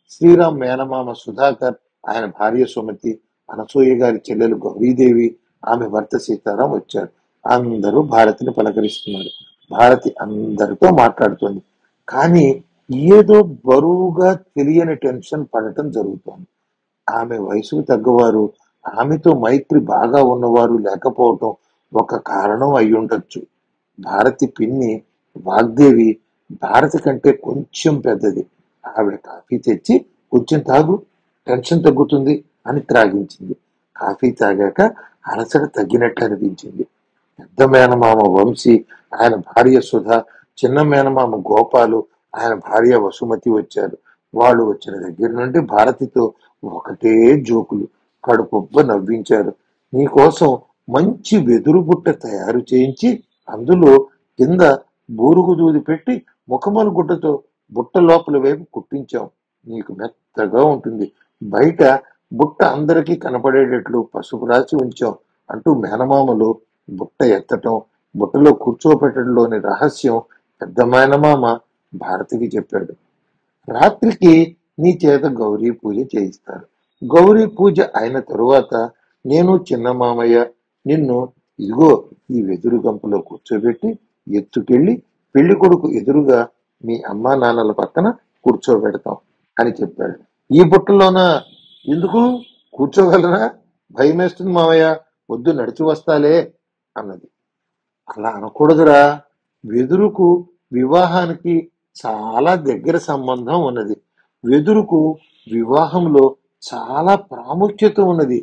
[SPEAKER 1] శ్రీరామ్ మేనమామ సుధాకర్ ఆయన భార్య సుమతి అనసూయ గారి చెల్లెలు గౌరీదేవి ఆమె భర్త సీతారాం వచ్చారు అందరూ భారతిని పలకరిస్తున్నారు భారతి అందరితో మాట్లాడుతుంది కానీ ఏదో బరువుగా తెలియని టెన్షన్ పడటం జరుగుతోంది ఆమె వయసుకు తగ్గవారు ఆమెతో మైత్రి బాగా ఉన్నవారు లేకపోవటం ఒక కారణం అయి ఉండొచ్చు భారతి పిన్ని వాగ్దేవి భారతి కంటే కొంచెం పెద్దది ఆవిడ కాఫీ తెచ్చి కొంచెం తాగు టెన్షన్ తగ్గుతుంది అని త్రాగించింది కాఫీ తాగాక అలసట తగ్గినట్లు అనిపించింది పెద్ద మేనమామ వంశీ ఆయన భార్య సుధా చిన్న మేనమామ గోపాలు ఆయన భార్య వసుమతి వచ్చారు వాళ్ళు వచ్చిన దగ్గర నుండి భారతితో ఒకటే జోకులు కడుపుబ్బ నవ్వించారు నీకోసం మంచి వెదురు బుట్ట తయారు చేయించి అందులో కింద బూరుగు దూది పెట్టి ముఖమల గుడ్డతో బుట్ట లోపల వైపు కుట్టించాం నీకు మెత్తగా ఉంటుంది బయట బుట్ట అందరికీ కనపడేటట్లు పసుపు రాసి ఉంచాం అంటూ మేనమామలు బుట్ట ఎత్తటం బుట్టలో కూర్చోపెట్టడంలోని రహస్యం పెద్ద మేనమామ భారతికి చెప్పాడు రాత్రికి నీ చేత గౌరీ పూజ చేయిస్తారు గౌరీ పూజ అయిన తరువాత నేను చిన్న మామయ్య నిన్ను ఇదిగో ఈ వెదురు గంపలో కూర్చోబెట్టి ఎత్తుకెళ్ళి పెళ్లి కొడుకు ఎదురుగా మీ అమ్మా నాన్నల పక్కన కూర్చోబెడతాం అని చెప్పాడు ఈ బుట్టలోన ఎందుకు కూర్చోగలరా భయం వేస్తుంది మామయ్య వద్దు నడిచి వస్తాలే అన్నది అలా అనకూడదురా వెదురుకు వివాహానికి చాలా దగ్గర సంబంధం ఉన్నది వెదురుకు వివాహంలో చాలా ప్రాముఖ్యత ఉన్నది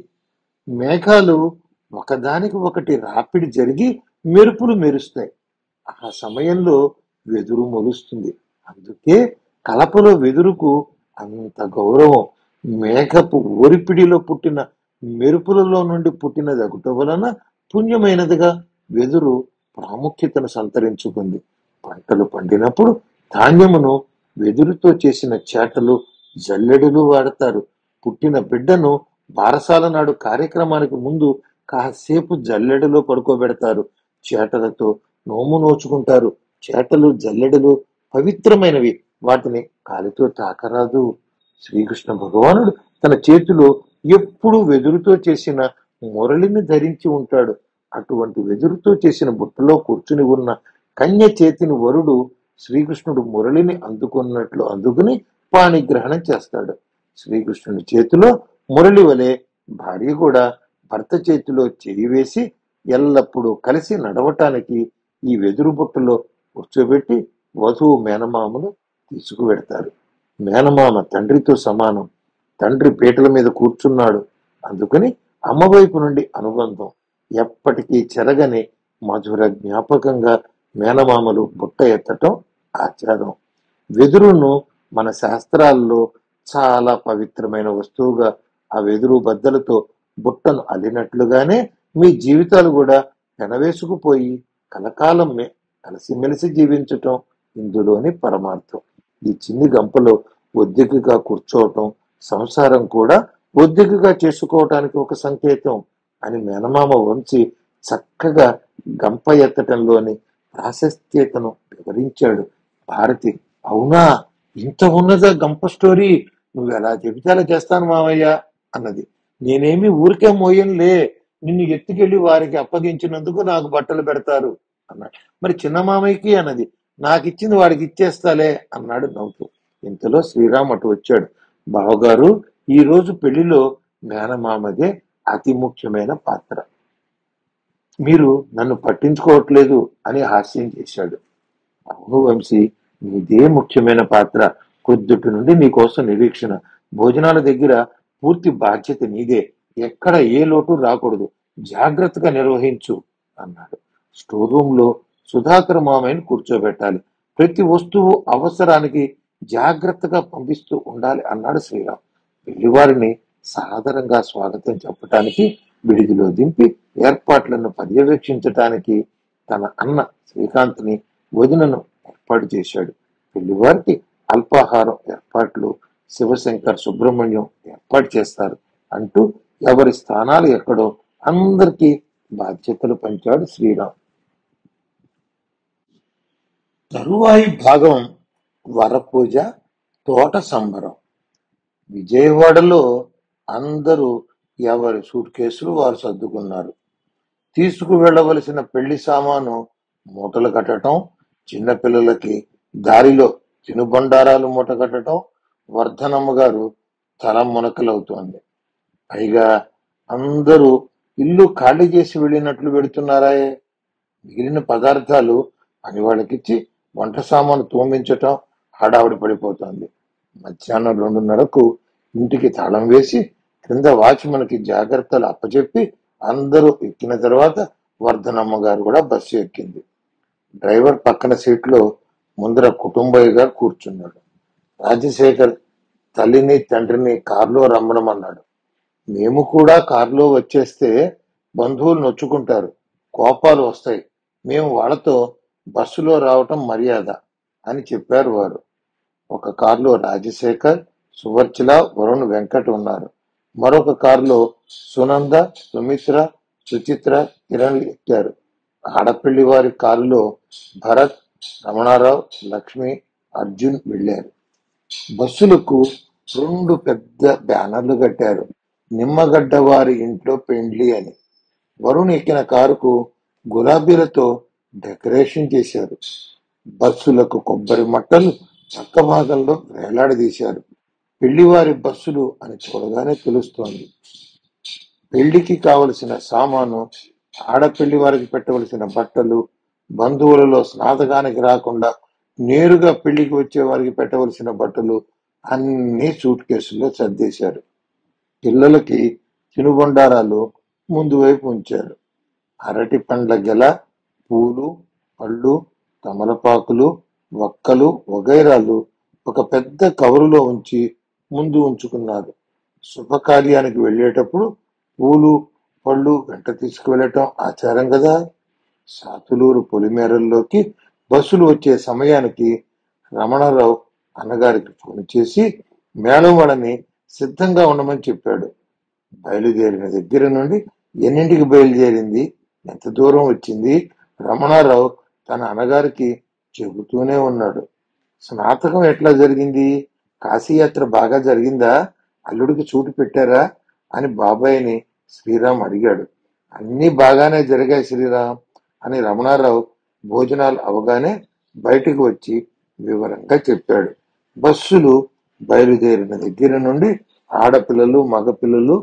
[SPEAKER 1] మేఘాలు ఒకదానికి ఒకటి రాపిడి జరిగి మెరుపులు మెరుస్తాయి ఆ సమయంలో వెదురు మొలుస్తుంది అందుకే కలపలో వెదురుకు అంత గౌరవం మేఘపు ఓరిపిడిలో పుట్టిన మెరుపులలో నుండి పుట్టినది ఒకటి వలన పుణ్యమైనదిగా వెదురు ప్రాముఖ్యతను సంతరించుకుంది పంటలు పండినప్పుడు ధాన్యమును వెదురుతో చేసిన చేటలు జల్లెడులు వాడతారు పుట్టిన బిడ్డను బారసాల నాడు కార్యక్రమానికి ముందు కాసేపు జల్లెడలో పడుకోబెడతారు చేటలతో నోము నోచుకుంటారు చేటలు జల్లెడలు పవిత్రమైనవి వాటిని కాలితో తాకరాదు శ్రీకృష్ణ భగవానుడు తన చేతిలో ఎప్పుడు వెదురుతో చేసిన మురళిని ధరించి ఉంటాడు అటువంటి వెదురుతో చేసిన బుట్టలో కూర్చుని ఉన్న కన్య చేతిని వరుడు శ్రీకృష్ణుడు మురళిని అందుకున్నట్లు అందుకుని పాణిగ్రహణం చేస్తాడు శ్రీకృష్ణుని చేతిలో మురళి వలె భార్య కూడా భర్త చేతిలో చేయి వేసి ఎల్లప్పుడూ కలిసి నడవటానికి ఈ వెదురు బుట్టలో కూర్చోబెట్టి వధువు మేనమామను తీసుకువెడతారు మేనమామ తండ్రితో సమానం తండ్రి పీటల మీద కూర్చున్నాడు అందుకని అమ్మ వైపు నుండి అనుబంధం ఎప్పటికీ చెరగని మధుర జ్ఞాపకంగా మేనమామలు బుట్ట ఎత్తటం ఆచారం వెదురును మన శాస్త్రాల్లో చాలా పవిత్రమైన వస్తువుగా ఆ వెదురు బద్దలతో బుట్టను అల్లినట్లుగానే మీ జీవితాలు కూడా పెనవేసుకుపోయి కలకాలం మే కలిసిమెలిసి జీవించటం ఇందులోని పరమార్థం ఈ చిన్ని గంపలో ఒద్దికగా కూర్చోవటం సంసారం కూడా ఒద్దికగా చేసుకోవటానికి ఒక సంకేతం అని మేనమామ వంశీ చక్కగా గంప ఎత్తటంలోని ప్రాశస్త్యతను వివరించాడు భారతి అవునా ఇంత ఉన్నదా గంప స్టోరీ నువ్వు ఎలా చెబితే అలా చేస్తాను మావయ్య అన్నది నేనేమి ఊరికే మోయనులే నిన్ను ఎత్తుకెళ్లి వారికి అప్పగించినందుకు నాకు బట్టలు పెడతారు అన్నాడు మరి చిన్న మామయ్యకి అన్నది నాకు ఇచ్చింది వాడికి ఇచ్చేస్తాలే అన్నాడు నవ్వుతూ ఇంతలో శ్రీరామ్ అటు వచ్చాడు బావగారు ఈ రోజు పెళ్లిలో మేనమామదే అతి ముఖ్యమైన పాత్ర మీరు నన్ను పట్టించుకోవట్లేదు అని హాస్యం చేశాడు అవును వంశీ నీదే ముఖ్యమైన పాత్ర కొద్దుటి నుండి నీకోసం నిరీక్షణ భోజనాల దగ్గర పూర్తి బాధ్యత నీదే ఎక్కడ ఏ లోటు రాకూడదు జాగ్రత్తగా నిర్వహించు అన్నాడు స్టోర్ రూమ్ లో సుధాకర్ మామయ్యను కూర్చోబెట్టాలి ప్రతి వస్తువు అవసరానికి జాగ్రత్తగా పంపిస్తూ ఉండాలి అన్నాడు శ్రీరామ్ పెళ్లివారిని సాదరంగా స్వాగతం చెప్పటానికి విడిదిలో దింపి ఏర్పాట్లను పర్యవేక్షించటానికి తన అన్న శ్రీకాంత్ని వదినను ఏర్పాటు చేశాడు పెళ్లివారికి అల్పాహారం ఏర్పాట్లు శివశంకర్ సుబ్రహ్మణ్యం ఏర్పాటు చేస్తారు అంటూ ఎవరి స్థానాలు ఎక్కడో అందరికీ బాధ్యతలు పంచాడు శ్రీరామ్ తరువాయి భాగం వరపూజ తోట సంబరం విజయవాడలో అందరూ ఎవరి సూట్ కేసులు వారు సర్దుకున్నారు తీసుకు వెళ్ళవలసిన పెళ్లి సామాను మూటలు కట్టడం చిన్నపిల్లలకి దారిలో తినుబండారాలు మూట కట్టడం వర్ధనమ్మ గారు తల మునకలవుతోంది పైగా అందరూ ఇల్లు ఖాళీ చేసి వెళ్ళినట్లు వెడుతున్నారాయే మిగిలిన పదార్థాలు అని వాళ్ళకిచ్చి వంట సామాను తోమించటం హడావుడి పడిపోతోంది మధ్యాహ్నం రెండున్నరకు ఇంటికి తాళం వేసి క్రింద వాచ్మన్కి జాగ్రత్తలు అప్పచెప్పి అందరూ ఎక్కిన తర్వాత వర్ధనమ్మ గారు కూడా బస్సు ఎక్కింది డ్రైవర్ పక్కన సీట్లో ముందర కుటుంబయ్య గారు కూర్చున్నాడు రాజశేఖర్ తల్లిని తండ్రిని కారులో రమ్మనమన్నాడు మేము కూడా కారులో వచ్చేస్తే బంధువులు నొచ్చుకుంటారు కోపాలు వస్తాయి మేము వాళ్ళతో బస్సులో రావటం మర్యాద అని చెప్పారు వారు ఒక కారులో రాజశేఖర్ సువర్చల వరుణ్ వెంకట్ ఉన్నారు మరొక కారులో సునంద సుమిత్ర సుచిత్ర కిరణ్ ఎక్కారు ఆడపిల్లి వారి కారులో భరత్ రమణారావు లక్ష్మి అర్జున్ వెళ్ళారు బస్సులకు రెండు పెద్ద బ్యానర్లు కట్టారు నిమ్మగడ్డ వారి ఇంట్లో పెండ్లి అని వరుణ్ ఎక్కిన కారుకు గులాబీలతో డెకరేషన్ చేశారు బస్సులకు కొబ్బరి మట్టలు పక్క భాగంలో వేలాడదీశారు పెళ్లివారి బస్సులు అని చూడగానే తెలుస్తోంది పెళ్లికి కావలసిన సామాను ఆడపెళ్లి వారికి పెట్టవలసిన బట్టలు బంధువులలో స్నాతకానికి రాకుండా నేరుగా పెళ్లికి వచ్చే వారికి పెట్టవలసిన బట్టలు అన్ని సూట్ కేసుల్లో సర్దేశారు పిల్లలకి తినుబండారాలు ముందు వైపు ఉంచారు అరటి పండ్ల గెల పూలు పళ్ళు తమలపాకులు వక్కలు వగైరాలు ఒక పెద్ద కవరులో ఉంచి ముందు ఉంచుకున్నారు శుభకార్యానికి వెళ్ళేటప్పుడు పూలు పళ్ళు వెంట తీసుకువెళ్ళటం ఆచారం కదా సాతులూరు పొలిమేరల్లోకి బస్సులు వచ్చే సమయానికి రమణారావు అన్నగారికి ఫోన్ చేసి మేడం వాళ్ళని సిద్ధంగా ఉండమని చెప్పాడు బయలుదేరిన దగ్గర నుండి ఎన్నింటికి బయలుదేరింది ఎంత దూరం వచ్చింది రమణారావు తన అన్నగారికి చెబుతూనే ఉన్నాడు స్నాతకం ఎట్లా జరిగింది కాశీయాత్ర బాగా జరిగిందా అల్లుడికి చోటు పెట్టారా అని బాబాయిని శ్రీరామ్ అడిగాడు అన్నీ బాగానే జరిగాయి శ్రీరామ్ అని రమణారావు భోజనాలు అవగానే బయటికి వచ్చి వివరంగా చెప్పాడు బస్సులు బయలుదేరిన దగ్గర నుండి ఆడపిల్లలు మగపిల్లలు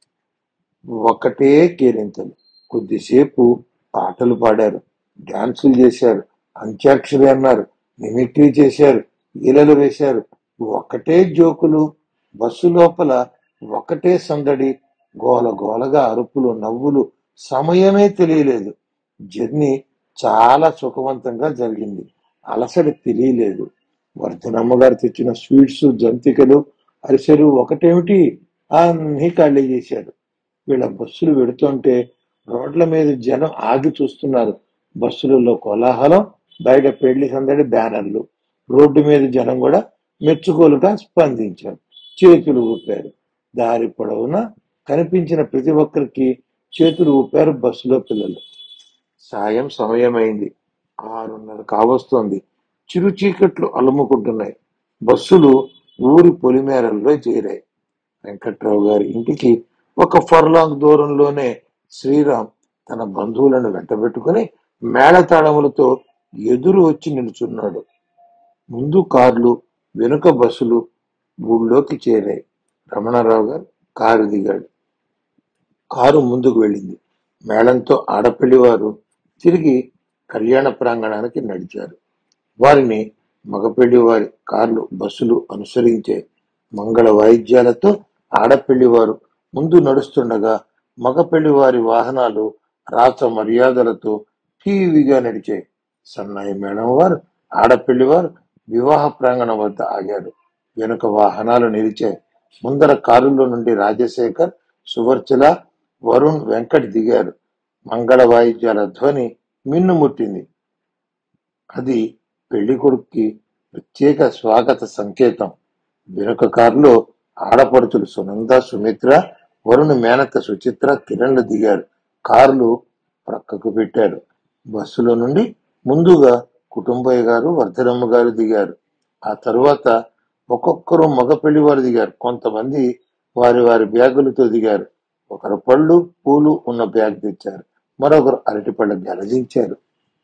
[SPEAKER 1] ఒకటే కేరింతలు కొద్దిసేపు పాటలు పాడారు డాన్సులు చేశారు అంత్యాక్షరి అన్నారు మిమిక్రీ చేశారు ఈలలు వేశారు ఒకటే జోకులు బస్సు లోపల ఒకటే సందడి గోల గోలగా అరుపులు నవ్వులు సమయమే తెలియలేదు జర్నీ చాలా సుఖవంతంగా జరిగింది అలసట తెలియలేదు వర్ధనమ్మ గారు తెచ్చిన స్వీట్స్ జంతికలు అరిసెలు ఒకటేమిటి అన్నీ ఖాళీ చేశారు వీళ్ళ బస్సులు వెడుతుంటే రోడ్ల మీద జనం ఆగి చూస్తున్నారు బస్సులలో కోలాహలం బయట పెళ్లి సందడి బ్యానర్లు రోడ్డు మీద జనం కూడా మెచ్చుకోలుగా స్పందించారు చేతులు ఊపారు దారి పొడవునా కనిపించిన ప్రతి ఒక్కరికి చేతులు ఊపారు బస్సులో పిల్లలు సాయం సమయమైంది ఆరున్నర కావస్తోంది చిరు చీకట్లు అలుముకుంటున్నాయి బస్సులు ఊరి పొలిమేరల్లో చేరాయి వెంకట్రావు గారి ఇంటికి ఒక ఫర్లాంగ్ దూరంలోనే శ్రీరామ్ తన బంధువులను వెంటబెట్టుకుని మేళతాళములతో ఎదురు వచ్చి నిలుచున్నాడు ముందు కార్లు వెనుక బస్సులు ఊళ్ళోకి చేరాయి రమణారావు గారు కారు దిగాడు కారు ముందుకు వెళ్ళింది మేళంతో ఆడపిల్లి వారు తిరిగి కళ్యాణ ప్రాంగణానికి నడిచారు వారిని మగపెళ్లి వారి కార్లు బస్సులు అనుసరించే మంగళ వాయిద్యాలతో ఆడపెళ్లి వారు ముందు నడుస్తుండగా మగపెళ్లి వారి వాహనాలు రాచ మర్యాదలతో టీవీగా నడిచాయి సన్నాయి మేడం వారు ఆడపెళ్లి వారు వివాహ ప్రాంగణం వద్ద ఆగారు వెనుక వాహనాలు నిలిచాయి ముందర కారులో నుండి రాజశేఖర్ సువర్చల వరుణ్ వెంకట్ దిగారు మంగళ వాయిద్యాల ధ్వని మిన్నుముట్టింది అది పెళ్లి కొడుక్కి ప్రత్యేక స్వాగత సంకేతం వెనుక కారులో ఆడపడుచులు సునంద సుమిత్ర వరుణ్ మేనత్త సుచిత్ర కిరణ్లు దిగారు కార్లు ప్రక్కకు పెట్టారు బస్సులో నుండి ముందుగా కుటుంబయ్య గారు వర్ధనమ్మ గారు దిగారు ఆ తరువాత ఒక్కొక్కరు మగ పెళ్లివారు దిగారు కొంతమంది వారి వారి బ్యాగులతో దిగారు ఒకరు పళ్ళు పూలు ఉన్న బ్యాగ్ తెచ్చారు మరొకరు అరటిపళ్ళ గెలజించారు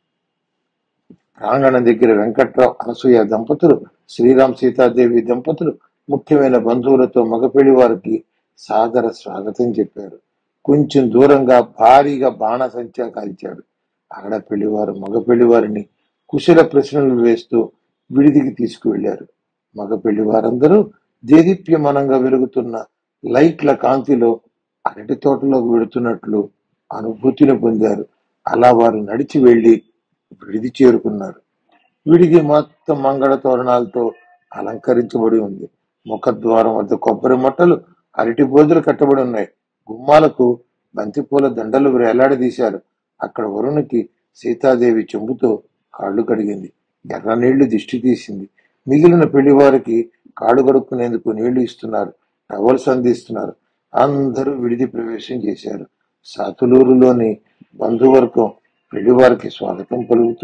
[SPEAKER 1] ప్రాంగణం దగ్గర వెంకట్రావు అనసూయ దంపతులు శ్రీరామ్ సీతాదేవి దంపతులు ముఖ్యమైన బంధువులతో మగ పెళ్లి వారికి సాదర స్వాగతం చెప్పారు కొంచెం దూరంగా భారీగా బాణసంచా కాల్చాడు ఆడ పెళ్లివారు మగ పెళ్లివారిని కుశల ప్రశ్నలు వేస్తూ విడిదికి తీసుకువెళ్లారు మగ పెళ్లివారందరూ దేదీప్యమానంగా వెలుగుతున్న లైట్ల కాంతిలో అరటి తోటలోకి వెళుతున్నట్లు అనుభూతిని పొందారు అలా వారు నడిచి వెళ్లి విడిది చేరుకున్నారు విడిది మొత్తం మంగళ తోరణాలతో అలంకరించబడి ఉంది ముఖద్వారం వద్ద కొబ్బరి మొట్టలు అరటి బోధులు కట్టబడి ఉన్నాయి గుమ్మాలకు బంతిపూల దండలు వేలాడదీశారు అక్కడ వరుణుకి సీతాదేవి చెంబుతో కాళ్ళు కడిగింది ఎర్ర నీళ్లు దిష్టి తీసింది మిగిలిన పెళ్లివారికి కాళ్ళు కడుక్కునేందుకు నీళ్లు ఇస్తున్నారు టవల్స్ అందిస్తున్నారు అందరూ విడిది ప్రవేశం చేశారు సాతులూరులోని బంధువర్గం పెళ్లివారికి స్వాగతం పలుకుతూ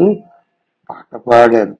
[SPEAKER 1] పాట పాడారు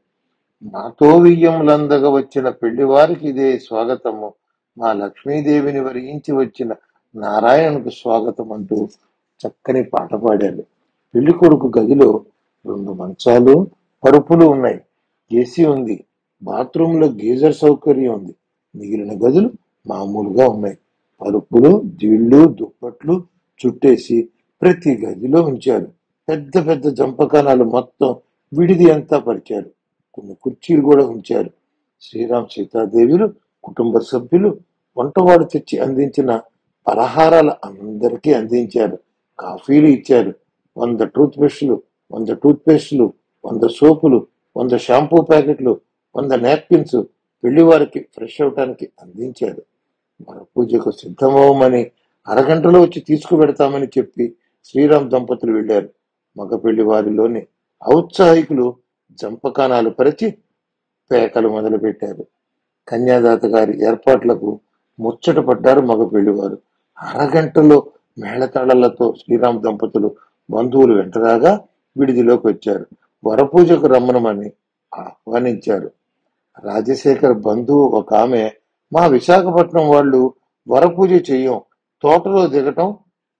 [SPEAKER 1] మాతో వియ్యములందగా వచ్చిన పెళ్లివారికి ఇదే స్వాగతము మా లక్ష్మీదేవిని వరించి వచ్చిన నారాయణకు స్వాగతం అంటూ చక్కని పాట పాడారు పెళ్లి కొడుకు గదిలో రెండు మంచాలు పరుపులు ఉన్నాయి ఏసీ ఉంది బాత్రూమ్ లో గీజర్ సౌకర్యం ఉంది మిగిలిన గదులు మామూలుగా ఉన్నాయి పరుపులు దిళ్ళు దుప్పట్లు చుట్టేసి ప్రతి గదిలో ఉంచారు పెద్ద పెద్ద జంపకానాలు మొత్తం విడిది అంతా పరిచారు కొన్ని కుర్చీలు కూడా ఉంచారు శ్రీరామ్ సీతాదేవిలు కుటుంబ సభ్యులు వంటవాడు తెచ్చి అందించిన పలహారాలు అందరికీ అందించారు కాఫీలు ఇచ్చారు వంద టూత్ బ్రష్లు వంద టూత్ పేస్టులు వంద సోపులు వంద షాంపూ ప్యాకెట్లు వంద నాప్కిన్స్ పెళ్లివారికి ఫ్రెష్ అవటానికి అందించారు మన పూజకు సిద్ధమవమని అరగంటలో వచ్చి తీసుకువెడతామని చెప్పి శ్రీరామ్ దంపతులు వెళ్ళారు మగ పెళ్లి వారిలోని ఔత్సాహికులు జంపకానాలు పరిచి పేకలు మొదలుపెట్టారు కన్యాదాత గారి ఏర్పాట్లకు ముచ్చట పడ్డారు మగ పెళ్లివారు అరగంటలో మేళతాళాలతో శ్రీరామ్ దంపతులు బంధువులు వెంటరాగా విడిదిలోకి వచ్చారు వరపూజకు రమ్మనమని ఆహ్వానించారు రాజశేఖర్ బంధువు ఒక ఆమె మా విశాఖపట్నం వాళ్ళు వరపూజ చెయ్యం తోటలో దిగటం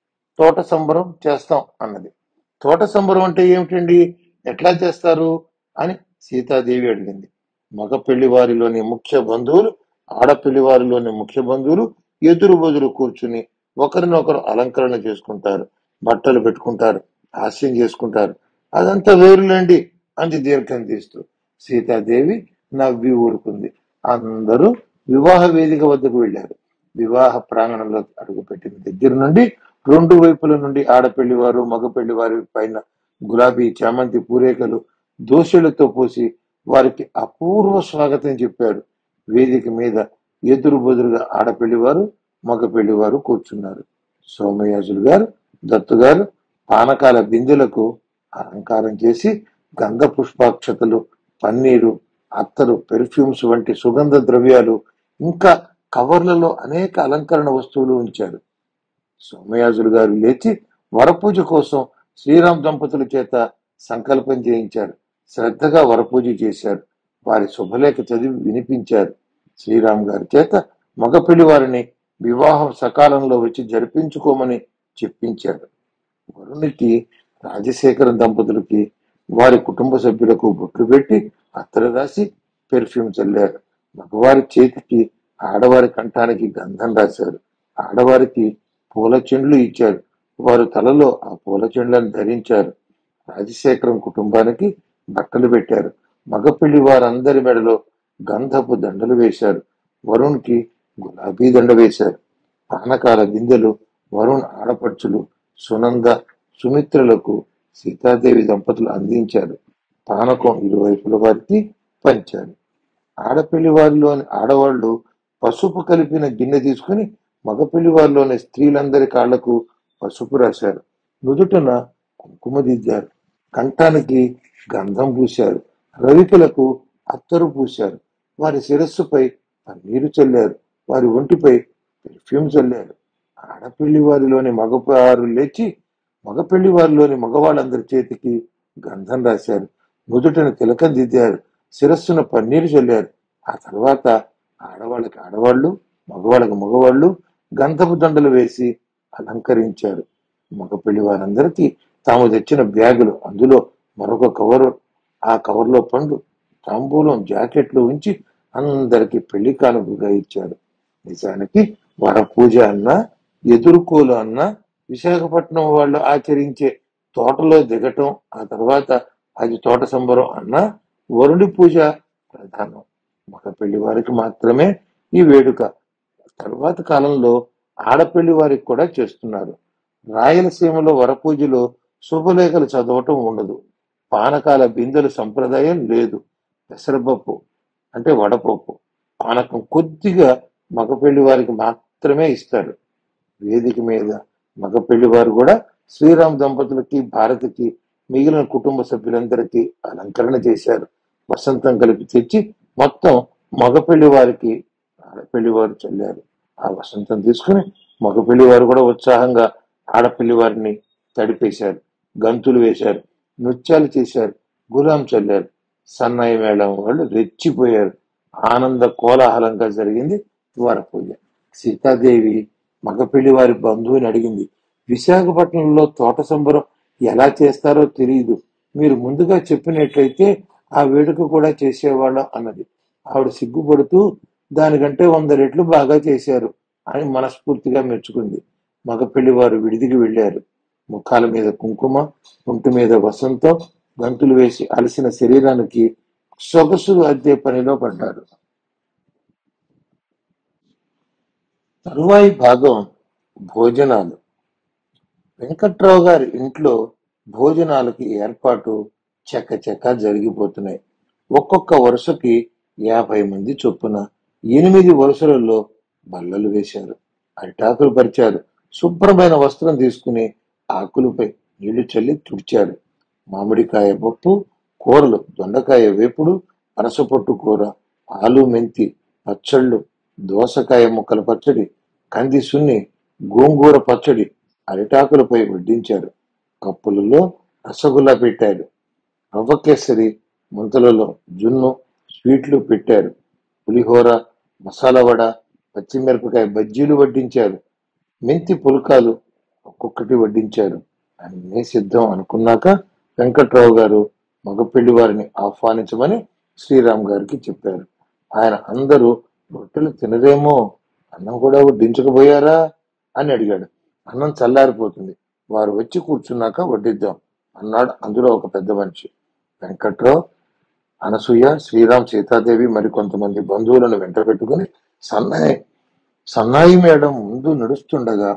[SPEAKER 1] తోట సంబరం చేస్తాం అన్నది తోట సంబరం అంటే ఏమిటండి ఎట్లా చేస్తారు అని సీతాదేవి అడిగింది మగ పెళ్లి వారిలోని ముఖ్య బంధువులు ఆడపెళ్లి వారిలోని ముఖ్య బంధువులు ఎదురు బదురు కూర్చుని ఒకరినొకరు అలంకరణ చేసుకుంటారు బట్టలు పెట్టుకుంటారు హాస్యం చేసుకుంటారు అదంతా వేరులేండి అంది దీర్ఘం తీస్తూ సీతాదేవి నవ్వి ఊరుకుంది అందరూ వివాహ వేదిక వద్దకు వెళ్ళారు వివాహ ప్రాంగణంలో అడుగుపెట్టిన దగ్గర నుండి రెండు వైపుల నుండి ఆడపెళ్లి వారు మగ పెళ్లి వారి పైన గులాబీ చామంతి పూరేకలు దోశలతో పోసి వారికి అపూర్వ స్వాగతం చెప్పారు వేదిక మీద ఎదురు బెదురుగా ఆడపెళ్లి వారు మగ పెళ్లి వారు కూర్చున్నారు సోమయాజులు గారు దత్తు గారు పానకాల బిందెలకు అలంకారం చేసి గంధ పుష్పాక్షతలు పన్నీరు అత్తరు పెర్ఫ్యూమ్స్ వంటి సుగంధ ద్రవ్యాలు ఇంకా కవర్లలో అనేక అలంకరణ వస్తువులు ఉంచారు సోమయాజులు గారు లేచి వరపూజ కోసం శ్రీరామ్ దంపతుల చేత సంకల్పం చేయించారు శ్రద్ధగా వరపూజ చేశారు వారి శుభలేఖ చదివి వినిపించారు శ్రీరామ్ గారి చేత మగ పెళ్లి వారిని వివాహం సకాలంలో వచ్చి జరిపించుకోమని చెప్పించారు వరుణికి రాజశేఖరం దంపతులకి వారి కుటుంబ సభ్యులకు బొట్లు పెట్టి అత్తరు రాసి పెర్ఫ్యూమ్ చల్లారు మగవారి చేతికి ఆడవారి కంఠానికి గంధం రాశారు ఆడవారికి పూల చెండ్లు ఇచ్చారు వారు తలలో ఆ పూల చెండ్లను ధరించారు రాజశేఖరం కుటుంబానికి బట్టలు పెట్టారు మగ పెళ్లి వారందరి మెడలో గంధపు దండలు వేశారు వరుణ్కి గులాబీ దండ వేశారు పానకాల బిందెలు వరుణ్ ఆడపడుచులు సునంద సుమిత్రలకు సీతాదేవి దంపతులు అందించారు పానకం ఇరువైపుల వారికి పంచారు ఆడపెళ్లి వారిలోని ఆడవాళ్లు పసుపు కలిపిన గిన్నె తీసుకుని మగపెళ్లి వారిలోని స్త్రీలందరి కాళ్లకు పసుపు రాశారు నుదుటన కుంకుమ దిద్దారు కంఠానికి గంధం పూశారు రవికలకు అత్తరు పూశారు వారి శిరస్సుపై పన్నీరు చల్లారు వారి ఒంటిపై పెర్ఫ్యూమ్ చల్లారు ఆడపెళ్లి వారిలోని మగవారు లేచి మగ పెళ్లి వారిలోని మగవాళ్ళందరి చేతికి గంధం రాశారు నుదుటను తిలకం దిద్దారు శిరస్సున పన్నీరు చల్లారు ఆ తర్వాత ఆడవాళ్ళకి ఆడవాళ్ళు మగవాళ్ళకి మగవాళ్ళు గంధపు దండలు వేసి అలంకరించారు మగ పెళ్లి వారందరికీ తాము తెచ్చిన బ్యాగులు అందులో మరొక కవరు ఆ కవర్లో పండు తాంబూలం జాకెట్లు ఉంచి అందరికి పెళ్లి కానుకగా ఇచ్చారు నిజానికి వర పూజ అన్న ఎదుర్కోలు అన్న విశాఖపట్నం వాళ్ళు ఆచరించే తోటలో దిగటం ఆ తర్వాత అది తోట సంబరం అన్న వరుడి పూజ ప్రధానం మగ పెళ్లి వారికి మాత్రమే ఈ వేడుక తరువాత కాలంలో ఆడపెళ్లి వారికి కూడా చేస్తున్నారు రాయలసీమలో వరపూజలో శుభలేఖలు చదవటం ఉండదు పానకాల బిందెల సంప్రదాయం లేదు పెసరపప్పు అంటే వడపప్పు పానకం కొద్దిగా మగ పెళ్లి వారికి మాత్రమే ఇస్తారు వేదిక మీద మగ పెళ్లి వారు కూడా శ్రీరామ్ దంపతులకి భారతికి మిగిలిన కుటుంబ సభ్యులందరికీ అలంకరణ చేశారు వసంతం కలిపి తెచ్చి మొత్తం మగ పెళ్లి వారికి ఆడపెళ్లి వారు చల్లారు ఆ వసంతం తీసుకుని మగ పెళ్లి వారు కూడా ఉత్సాహంగా ఆడపిల్లి వారిని తడిపేశారు గంతులు వేశారు నృత్యాలు చేశారు గులాం చల్లారు సన్నాయి మేళం వాళ్ళు రెచ్చిపోయారు ఆనంద కోలాహలంగా జరిగింది వరపూజ సీతాదేవి మగపెళ్లి వారి బంధువుని అడిగింది విశాఖపట్నంలో తోట సంబరం ఎలా చేస్తారో తెలియదు మీరు ముందుగా చెప్పినట్లయితే ఆ వేడుక కూడా చేసేవాళ్ళం అన్నది ఆవిడ సిగ్గుపడుతూ దానికంటే వంద రెట్లు బాగా చేశారు అని మనస్ఫూర్తిగా మెచ్చుకుంది మగ పెళ్లి వారు విడిదికి వెళ్ళారు ముఖాల మీద కుంకుమ ఒంటి మీద వసంతం గంతులు వేసి అలసిన శరీరానికి సొగసులు అద్దే పనిలో పడ్డారు తరువాయి భాగం భోజనాలు వెంకట్రావు గారి ఇంట్లో భోజనాలకి ఏర్పాటు చకచక జరిగిపోతున్నాయి ఒక్కొక్క వరుసకి యాభై మంది చొప్పున ఎనిమిది వరుసలలో బల్లలు వేశారు అరిటాకులు పరిచారు శుభ్రమైన వస్త్రం తీసుకుని ఆకులపై నీళ్లు చల్లి తుడిచారు మామిడికాయ పప్పు కూరలు దొండకాయ వేపుడు పనసపొట్టు కూర ఆలు మెంతి పచ్చళ్ళు దోసకాయ ముక్కల పచ్చడి కంది సున్ని గోంగూర పచ్చడి అరిటాకులపై వడ్డించారు కప్పులలో రసగుల్లా పెట్టారు రవ్వ కేసరి ముంతలలో జున్ను స్వీట్లు పెట్టారు పులిహోర మసాలా వడ పచ్చిమిరపకాయ బజ్జీలు వడ్డించారు మెంతి పుల్కాలు ఒక్కొక్కటి వడ్డించారు అన్నీ సిద్ధం అనుకున్నాక వెంకట్రావు గారు మగపెళ్లి వారిని ఆహ్వానించమని శ్రీరామ్ గారికి చెప్పారు ఆయన అందరూ రొట్టెలు తినరేమో అన్నం కూడా వడ్డించకపోయారా అని అడిగాడు అన్నం చల్లారిపోతుంది వారు వచ్చి కూర్చున్నాక వడ్డిద్దాం అన్నాడు అందులో ఒక పెద్ద మనిషి వెంకట్రావు అనసూయ శ్రీరామ్ సీతాదేవి మరి కొంతమంది బంధువులను వెంట పెట్టుకుని సన్నాయి సన్నాయి మేడం ముందు నడుస్తుండగా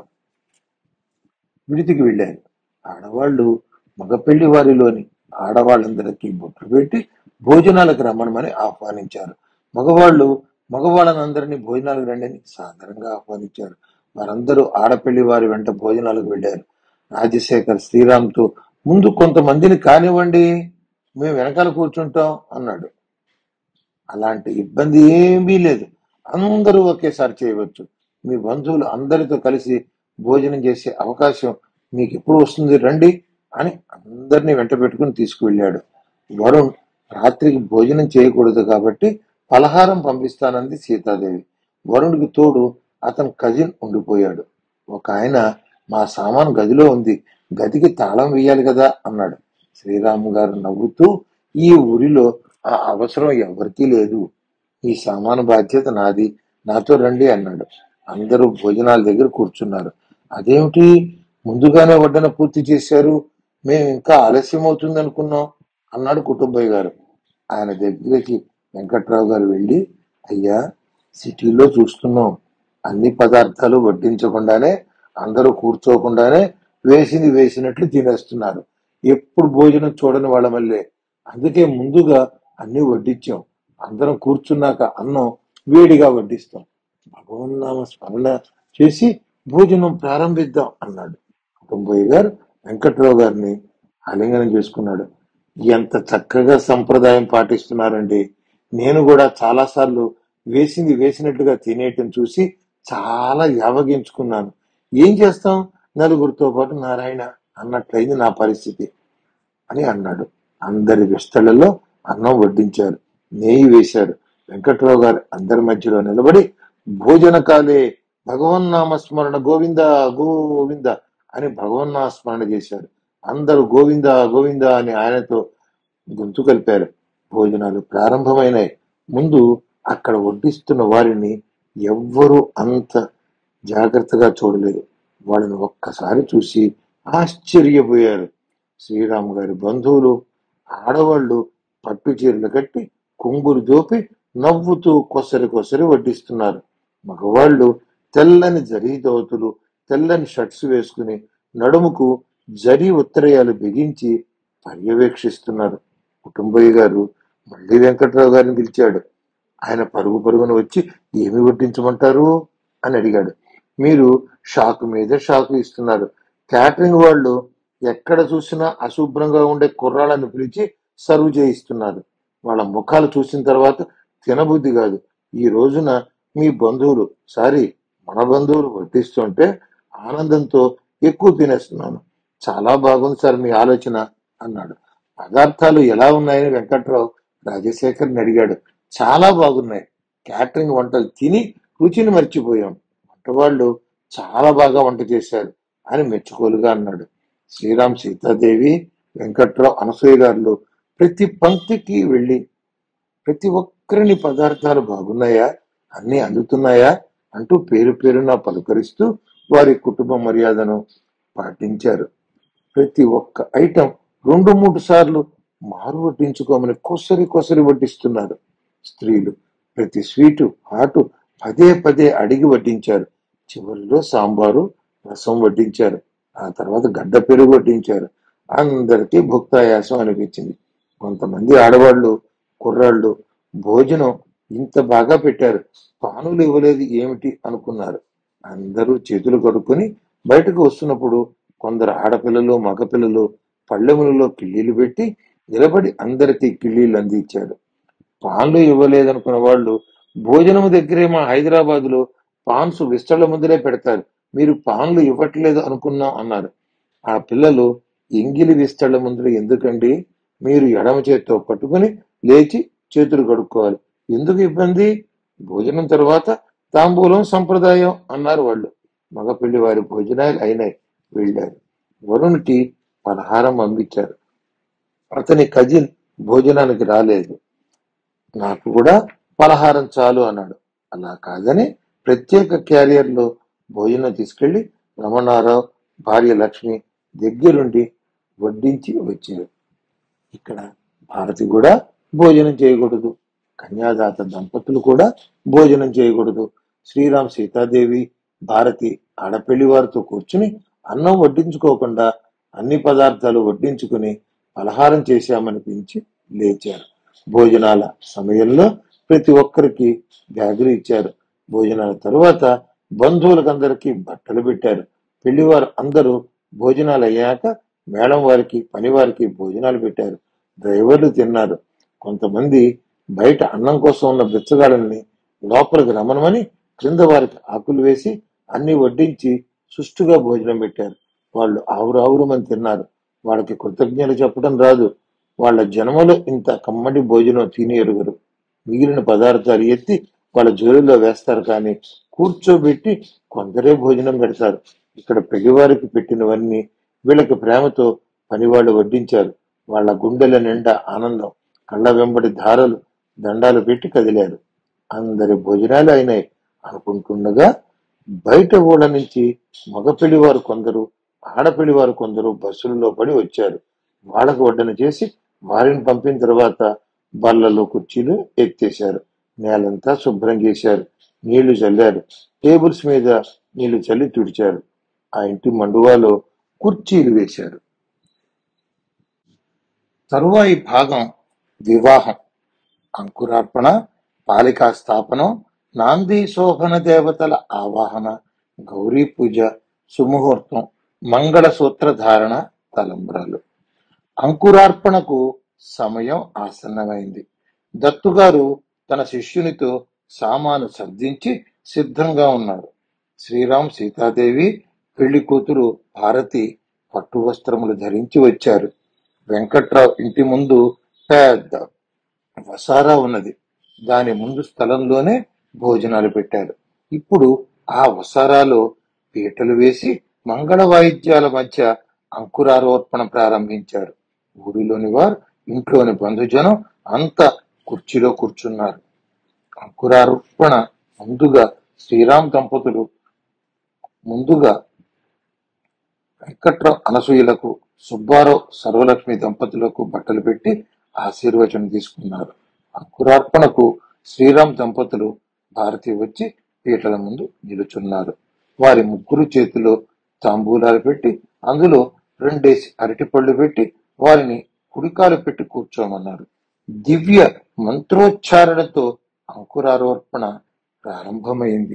[SPEAKER 1] విడితికి వెళ్ళారు ఆడవాళ్ళు మగపెళ్లి వారిలోని ఆడవాళ్ళందరికీ బొట్లు పెట్టి భోజనాలకు రమ్మనమని ఆహ్వానించారు మగవాళ్ళు మగవాళ్ళనందరినీ భోజనాలకు రండి అని సాధారణంగా ఆహ్వానించారు వారందరూ ఆడపెళ్లి వారి వెంట భోజనాలకు వెళ్ళారు రాజశేఖర్ శ్రీరామ్తో ముందు కొంతమందిని కానివ్వండి మేము వెనకాల కూర్చుంటాం అన్నాడు అలాంటి ఇబ్బంది ఏమీ లేదు అందరూ ఒకేసారి చేయవచ్చు మీ బంధువులు అందరితో కలిసి భోజనం చేసే అవకాశం మీకు ఎప్పుడు వస్తుంది రండి అని అందరినీ వెంట పెట్టుకుని తీసుకువెళ్ళాడు వరుణ్ రాత్రికి భోజనం చేయకూడదు కాబట్టి పలహారం పంపిస్తానంది సీతాదేవి వరుణ్కి తోడు అతని కజిన్ ఉండిపోయాడు ఒక ఆయన మా సామాన్ గదిలో ఉంది గదికి తాళం వేయాలి కదా అన్నాడు శ్రీరాము గారు నవ్వుతూ ఈ ఊరిలో ఆ అవసరం ఎవరికీ లేదు ఈ సామాను బాధ్యత నాది నాతో రండి అన్నాడు అందరూ భోజనాల దగ్గర కూర్చున్నారు అదేమిటి ముందుగానే వడ్డన పూర్తి చేశారు మేము ఇంకా ఆలస్యం అవుతుంది అనుకున్నాం అన్నాడు కుటుంబయ్య గారు ఆయన దగ్గరికి వెంకట్రావు గారు వెళ్ళి అయ్యా సిటీలో చూస్తున్నాం అన్ని పదార్థాలు వడ్డించకుండానే అందరూ కూర్చోకుండానే వేసింది వేసినట్లు తినేస్తున్నారు ఎప్పుడు భోజనం చూడని వాళ్ళ మళ్ళీ అందుకే ముందుగా అన్ని వడ్డించాం అందరం కూర్చున్నాక అన్నం వేడిగా వడ్డిస్తాం భగవన్నామ స్మరణ చేసి భోజనం ప్రారంభిద్దాం అన్నాడు కుటుంబయ్య గారు వెంకట్రావు గారిని ఆలింగనం చేసుకున్నాడు ఎంత చక్కగా సంప్రదాయం పాటిస్తున్నారండి నేను కూడా చాలా సార్లు వేసింది వేసినట్టుగా తినేయటం చూసి చాలా యావగించుకున్నాను ఏం చేస్తాం నలుగురితో పాటు నారాయణ అన్నట్లయింది నా పరిస్థితి అని అన్నాడు అందరి విస్తళ్లలో అన్నం వడ్డించారు నెయ్యి వేశారు వెంకట్రావు గారు అందరి మధ్యలో నిలబడి భోజన కాలే భగవన్నామ స్మరణ గోవింద గోవింద అని భగవన్నామ స్మరణ చేశారు అందరూ గోవింద గోవింద అని ఆయనతో గొంతు కలిపారు భోజనాలు ప్రారంభమైనాయి ముందు అక్కడ వడ్డిస్తున్న వారిని ఎవ్వరూ అంత జాగ్రత్తగా చూడలేదు వాళ్ళని ఒక్కసారి చూసి ఆశ్చర్యపోయారు శ్రీరామ్ గారి బంధువులు ఆడవాళ్ళు పట్టు చీరలు కట్టి కొంగురు దోపి నవ్వుతూ కొసరి కొసరి వడ్డిస్తున్నారు మగవాళ్ళు తెల్లని జరీ దోతులు తెల్లని షర్ట్స్ వేసుకుని నడుముకు జరీ ఉత్తరయాలు బిగించి పర్యవేక్షిస్తున్నారు కుటుంబయ్య గారు మళ్ళీ వెంకట్రావు గారిని పిలిచాడు ఆయన పరుగు పరుగున వచ్చి ఏమి వడ్డించమంటారు అని అడిగాడు మీరు షాకు మీద షాకు ఇస్తున్నారు క్యాటరింగ్ వాళ్ళు ఎక్కడ చూసినా అశుభ్రంగా ఉండే కుర్రాళ్ళని పిలిచి సర్వ్ చేయిస్తున్నారు వాళ్ళ ముఖాలు చూసిన తర్వాత తినబుద్ధి కాదు ఈ రోజున మీ బంధువులు సారీ మన బంధువులు వడ్డిస్తుంటే ఆనందంతో ఎక్కువ తినేస్తున్నాను చాలా బాగుంది సార్ మీ ఆలోచన అన్నాడు పదార్థాలు ఎలా ఉన్నాయని వెంకట్రావు రాజశేఖర్ని అడిగాడు చాలా బాగున్నాయి క్యాటరింగ్ వంటలు తిని రుచిని మర్చిపోయాం వంటవాళ్ళు చాలా బాగా వంట చేశారు అని మెచ్చుకోలుగా అన్నాడు శ్రీరామ్ సీతాదేవి వెంకట్రావు అనసూయ గారు ప్రతి పంక్తికి వెళ్ళి ప్రతి ఒక్కరిని పదార్థాలు బాగున్నాయా అన్ని అందుతున్నాయా అంటూ పేరు పేరున పలుకరిస్తూ వారి కుటుంబ మర్యాదను పాటించారు ప్రతి ఒక్క ఐటెం రెండు మూడు సార్లు మారు వడ్డించుకోమని కొసరి కొసరి వడ్డిస్తున్నారు స్త్రీలు ప్రతి స్వీటు హాటు పదే పదే అడిగి వడ్డించారు చివరిలో సాంబారు రసం వడ్డించారు ఆ తర్వాత గడ్డ పెరుగు వడ్డించారు అందరికీ భుక్తాయాసం అనిపించింది కొంతమంది ఆడవాళ్ళు కుర్రాళ్ళు భోజనం ఇంత బాగా పెట్టారు పానులు ఇవ్వలేదు ఏమిటి అనుకున్నారు అందరూ చేతులు కడుక్కొని బయటకు వస్తున్నప్పుడు కొందరు ఆడపిల్లలు మగపిల్లలు పళ్ళెములలో కిళ్ళీలు పెట్టి నిలబడి అందరికీ కిళ్ళీలు అందించారు పాన్లు ఇవ్వలేదనుకున్న వాళ్ళు భోజనం దగ్గరే మా హైదరాబాద్ లో పాన్స్ విస్తళ్ళ ముందరే పెడతారు మీరు పాన్లు ఇవ్వట్లేదు అనుకున్నాం అన్నారు ఆ పిల్లలు ఎంగిలి విస్తళ్ళ ముందర ఎందుకండి మీరు ఎడమ చేత్తో పట్టుకుని లేచి చేతులు కడుక్కోవాలి ఎందుకు ఇబ్బంది భోజనం తర్వాత తాంబూలం సంప్రదాయం అన్నారు వాళ్ళు మగ పెళ్లి వారి భోజనాలు అయినాయి వెళ్ళారు వరుణ్కి పలహారం పంపించారు అతని కజిన్ భోజనానికి రాలేదు నాకు కూడా పలహారం చాలు అన్నాడు అలా కాదని ప్రత్యేక క్యారియర్ లో భోజనం తీసుకెళ్లి రమణారావు భార్య లక్ష్మి దగ్గరుండి వడ్డించి వచ్చారు ఇక్కడ భారతి కూడా భోజనం చేయకూడదు కన్యాదాత దంపతులు కూడా భోజనం చేయకూడదు శ్రీరామ్ సీతాదేవి భారతి ఆడపెళ్లి వారితో కూర్చుని అన్నం వడ్డించుకోకుండా అన్ని పదార్థాలు వడ్డించుకుని పలహారం చేశామనిపించి లేచారు భోజనాల సమయంలో ప్రతి ఒక్కరికి బ్యాగులు ఇచ్చారు భోజనాల తరువాత బంధువులకందరికీ బట్టలు పెట్టారు పెళ్లివారు అందరూ భోజనాలు అయ్యాక మేడం వారికి పని వారికి భోజనాలు పెట్టారు డ్రైవర్లు తిన్నారు కొంతమంది బయట అన్నం కోసం ఉన్న బిచ్చగాళ్ళని లోపలికి రమ్మనమని క్రింద వారికి ఆకులు వేసి అన్ని వడ్డించి సుష్టుగా భోజనం పెట్టారు వాళ్ళు ఆవురు ఆవురమని తిన్నారు వాళ్ళకి కృతజ్ఞతలు చెప్పడం రాదు వాళ్ళ జన్మలో ఇంత కమ్మటి భోజనం తిని ఎరుగరు మిగిలిన పదార్థాలు ఎత్తి వాళ్ళ జోలిలో వేస్తారు కానీ కూర్చోబెట్టి కొందరే భోజనం పెడతారు ఇక్కడ పెళ్లివారికి పెట్టినవన్నీ వీళ్ళకి ప్రేమతో పనివాళ్ళు వడ్డించారు వాళ్ళ గుండెల నిండా ఆనందం కళ్ళ వెంబడి ధారలు దండాలు పెట్టి కదిలారు అందరి భోజనాలు అయినాయి అనుకుంటుండగా బయట ఊళ్ళ నుంచి మగ వారు కొందరు ఆడపిల్లి వారు కొందరు బస్సులలో పడి వచ్చారు వాళ్ళకు వడ్డన చేసి వారిని పంపిన తర్వాత బల్లలు కుర్చీలు ఎత్తేశారు నేలంతా శుభ్రం చేశారు నీళ్లు చల్లారు టేబుల్స్ మీద నీళ్లు చల్లి తుడిచారు ఆ ఇంటి మండువాలో కుర్చీలు వేశారు తరువాయి భాగం వివాహం అంకురార్పణ పాలికా స్థాపనం నాంది శోభన దేవతల ఆవాహన గౌరీ పూజ సుముహూర్తం మంగళ సూత్రధారణ తలంబ్రాలు అంకురార్పణకు సమయం ఆసన్నమైంది దత్తుగారు తన శిష్యునితో సామాను సర్దించి సిద్ధంగా ఉన్నారు శ్రీరామ్ సీతాదేవి పెళ్లి కూతురు భారతి పట్టు వస్త్రములు ధరించి వచ్చారు వెంకట్రావు ఇంటి ముందు పెద్ద వసారా ఉన్నది దాని ముందు స్థలంలోనే భోజనాలు పెట్టారు ఇప్పుడు ఆ వసారాలో పీటలు వేసి మంగళ వాయిద్యాల మధ్య అంకురారోపణ ప్రారంభించారు ఊరిలోని వారు ఇంట్లోని బంధుజనం అంతా కుర్చీలో కూర్చున్నారు అంకురారోపణ ముందుగా శ్రీరామ్ దంపతులు ముందుగా వెంకట్రావు అనసూయలకు సుబ్బారావు సర్వలక్ష్మి దంపతులకు బట్టలు పెట్టి ఆశీర్వచనం తీసుకున్నారు అంకురార్పణకు శ్రీరామ్ దంపతులు భారతి వచ్చి పీటల ముందు నిలుచున్నారు వారి ముగ్గురు చేతిలో తాంబూలాలు పెట్టి అందులో రెండేసి అరటిపళ్ళు పెట్టి వారిని కుడికాలు పెట్టి కూర్చోమన్నారు దివ్య మంత్రోచ్చారణతో అంకురారోపణ ప్రారంభమైంది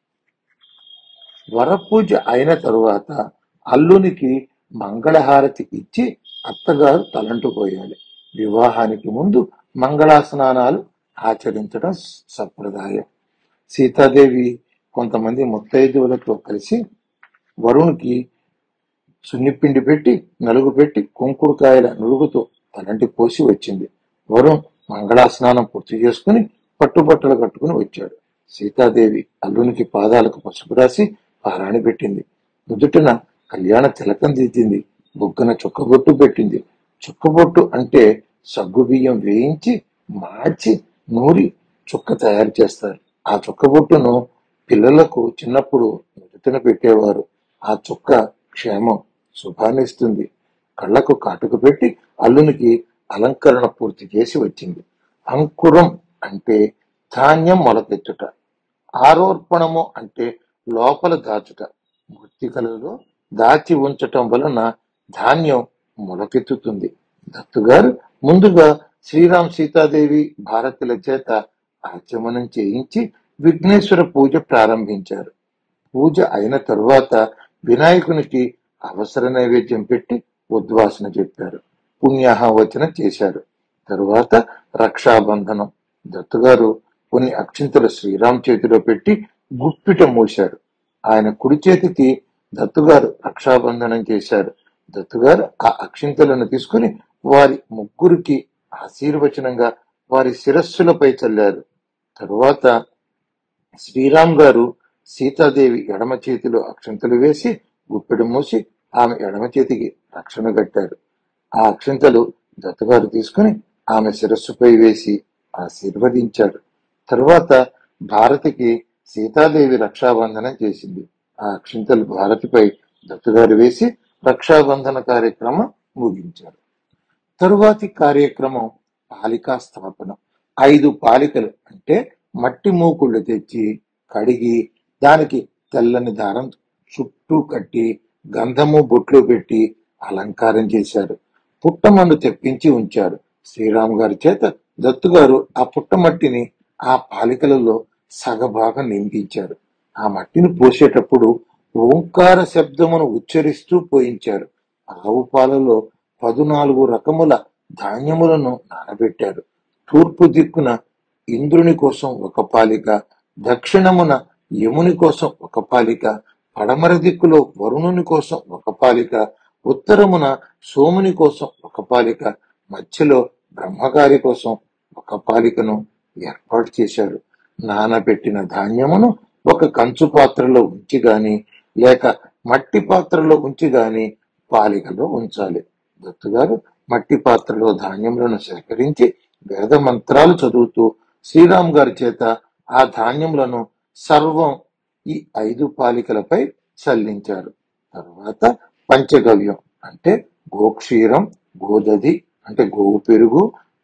[SPEAKER 1] వరపూజ అయిన తరువాత అల్లునికి మంగళహారతి ఇచ్చి అత్తగారు తలంటుపోయాలి వివాహానికి ముందు మంగళా స్నానాలు ఆచరించడం సంప్రదాయం సీతాదేవి కొంతమంది ముత్తైదువులతో కలిసి వరుణ్కి సున్నిపిండి పెట్టి నలుగు పెట్టి కుంకుడుకాయల నురుగుతో తలంటి పోసి వచ్చింది వరుణ్ మంగళా స్నానం పూర్తి చేసుకుని పట్టుబట్టలు కట్టుకుని వచ్చాడు సీతాదేవి అల్లునికి పాదాలకు పసుపు రాసి పారాణి పెట్టింది నుదుటిన కళ్యాణ తిలకం దిద్దింది బుగ్గన చుక్కబొట్టు పెట్టింది చుక్కబొట్టు అంటే సగ్గు బియ్యం వేయించి మార్చి నూరి చుక్క తయారు చేస్తారు ఆ చుక్కబొట్టును పిల్లలకు చిన్నప్పుడు నుదుటిన పెట్టేవారు ఆ చుక్క క్షేమం శుభాన్ని ఇస్తుంది కళ్ళకు కాటుక పెట్టి అల్లునికి అలంకరణ పూర్తి చేసి వచ్చింది అంకురం అంటే ధాన్యం మొలకెత్తుట ఆరోర్పణము అంటే లోపల దాచుట మృత్తికలలో దాచి ఉంచటం వలన ధాన్యం మొలకెత్తుతుంది దత్తుగారు ముందుగా శ్రీరామ్ సీతాదేవి భారతుల చేత ఆచమనం చేయించి విఘ్నేశ్వర పూజ ప్రారంభించారు పూజ అయిన తరువాత వినాయకునికి అవసర నైవేద్యం పెట్టి ఉద్వాసన చెప్పారు పుణ్యాహవచన చేశారు తరువాత రక్షాబంధనం దత్తుగారు కొన్ని అక్షింతలు శ్రీరామ్ చేతిలో పెట్టి గుప్పిట మూశారు ఆయన కుడి చేతికి దత్తుగారు రక్షాబంధనం చేశారు దత్తుగారు ఆ అక్షింతలను తీసుకుని వారి ముగ్గురికి ఆశీర్వచనంగా వారి శిరస్సులపై చల్లారు తరువాత శ్రీరామ్ గారు సీతాదేవి ఎడమ చేతిలో అక్షంతలు వేసి గుప్పెడు మూసి ఆమె ఎడమ చేతికి రక్షణ కట్టారు ఆ అక్షంతలు దత్తగారు తీసుకుని ఆమె శిరస్సుపై వేసి ఆశీర్వదించాడు తరువాత భారతికి సీతాదేవి రక్షాబంధనం చేసింది ఆ అక్షింతలు భారతిపై దత్తగారు వేసి రక్షాబంధన కార్యక్రమం ముగించారు తరువాతి కార్యక్రమం పాలికా స్థాపన ఐదు పాలికలు అంటే మట్టి మూకుళ్ళు తెచ్చి కడిగి దానికి తెల్లని దారం చుట్టూ కట్టి గంధము బొట్లు పెట్టి అలంకారం చేశారు పుట్టమన్ను తెప్పించి ఉంచారు శ్రీరామ్ గారి చేత దత్తుగారు ఆ పుట్టమట్టిని ఆ పాలికలలో సగభాగం నింపించారు ఆ మట్టిని పోసేటప్పుడు ఓంకార శబ్దమును ఉచ్చరిస్తూ పోయించారు ఆవు పాలలో పదునాలుగు రకముల ధాన్యములను నానబెట్టారు తూర్పు దిక్కున ఇంద్రుని కోసం ఒక పాలిక దక్షిణమున యముని కోసం ఒక పాలిక పడమర దిక్కులో వరుణుని కోసం ఒక పాలిక ఉత్తరమున సోముని కోసం ఒక పాలిక మధ్యలో బ్రహ్మగారి కోసం ఒక పాలికను ఏర్పాటు చేశారు నానబెట్టిన ధాన్యమును ఒక కంచు పాత్రలో ఉంచి గాని లేక మట్టి పాత్రలో ఉంచి గాని పాలికలో ఉంచాలి దత్తుగారు మట్టి పాత్రలో ధాన్యములను సేకరించి వేద మంత్రాలు చదువుతూ శ్రీరామ్ గారి చేత ఆ ధాన్యములను సర్వం ఈ ఐదు పాలికలపై చల్లించారు తరువాత పంచగవ్యం అంటే గోక్షీరం గోదధి అంటే గోవు పెరుగు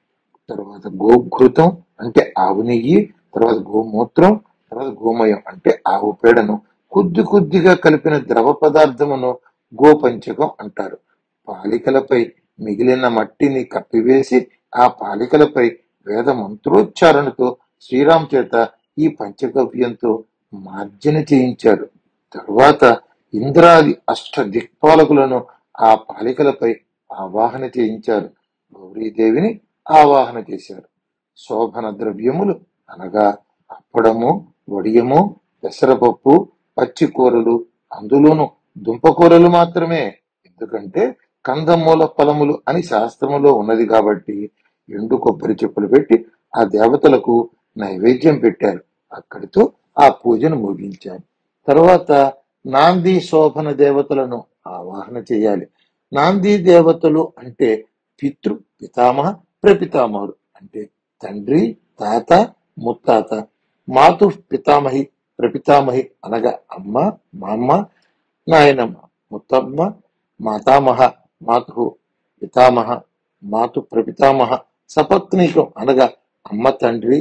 [SPEAKER 1] తర్వాత గోఘృతం అంటే ఆవు నెయ్యి తర్వాత గోమూత్రం తర్వాత గోమయం అంటే ఆవు పేడను కొద్ది కొద్దిగా కలిపిన ద్రవ పదార్థమును గోపంచకం అంటారు పాలికలపై మిగిలిన మట్టిని కప్పివేసి ఆ పాలికలపై వేద మంత్రోచ్చారణతో శ్రీరామ్ చేత ఈ పంచగవ్యంతో మార్జన చేయించారు తరువాత ఇంద్రాది అష్ట దిక్పాలకులను ఆ పాలికలపై ఆవాహన చేయించారు గౌరీదేవిని ఆవాహన చేశారు శోభన ద్రవ్యములు అనగా అప్పడము వడియము పెసరపప్పు పచ్చి కూరలు అందులోను దుంపకూరలు మాత్రమే ఎందుకంటే కందమూల ఫలములు అని శాస్త్రములో ఉన్నది కాబట్టి ఎండు కొబ్బరి చెప్పులు పెట్టి ఆ దేవతలకు నైవేద్యం పెట్టారు అక్కడితో ఆ పూజను ముగించారు తర్వాత నాంది శోభన దేవతలను ఆవాహన చేయాలి నాంది దేవతలు అంటే పితృ పితామహ ప్రపితామహుడు అంటే తండ్రి తాత ముత్తాత మాతు పితామహి ప్రపితామహి అనగా అమ్మ మామ నాయనమ్మ ముత్తమ్మ మాతామహ మాతు పితామహ మాతు ప్రపితామహ సపత్నీకం అనగా అమ్మ తండ్రి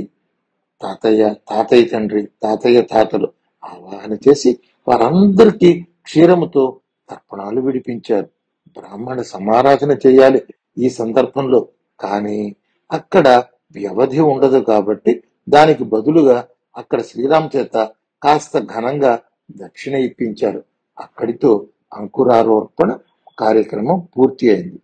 [SPEAKER 1] తాతయ్య తాతయ్య తండ్రి తాతయ్య తాతలు ఆవాహన చేసి వారందరికీ క్షీరముతో తర్పణాలు విడిపించారు బ్రాహ్మణ సమారాధన చేయాలి ఈ సందర్భంలో కానీ అక్కడ వ్యవధి ఉండదు కాబట్టి దానికి బదులుగా అక్కడ శ్రీరామ్ చేత కాస్త ఘనంగా దక్షిణ ఇప్పించారు అక్కడితో అంకురారోపణ కార్యక్రమం పూర్తి అయింది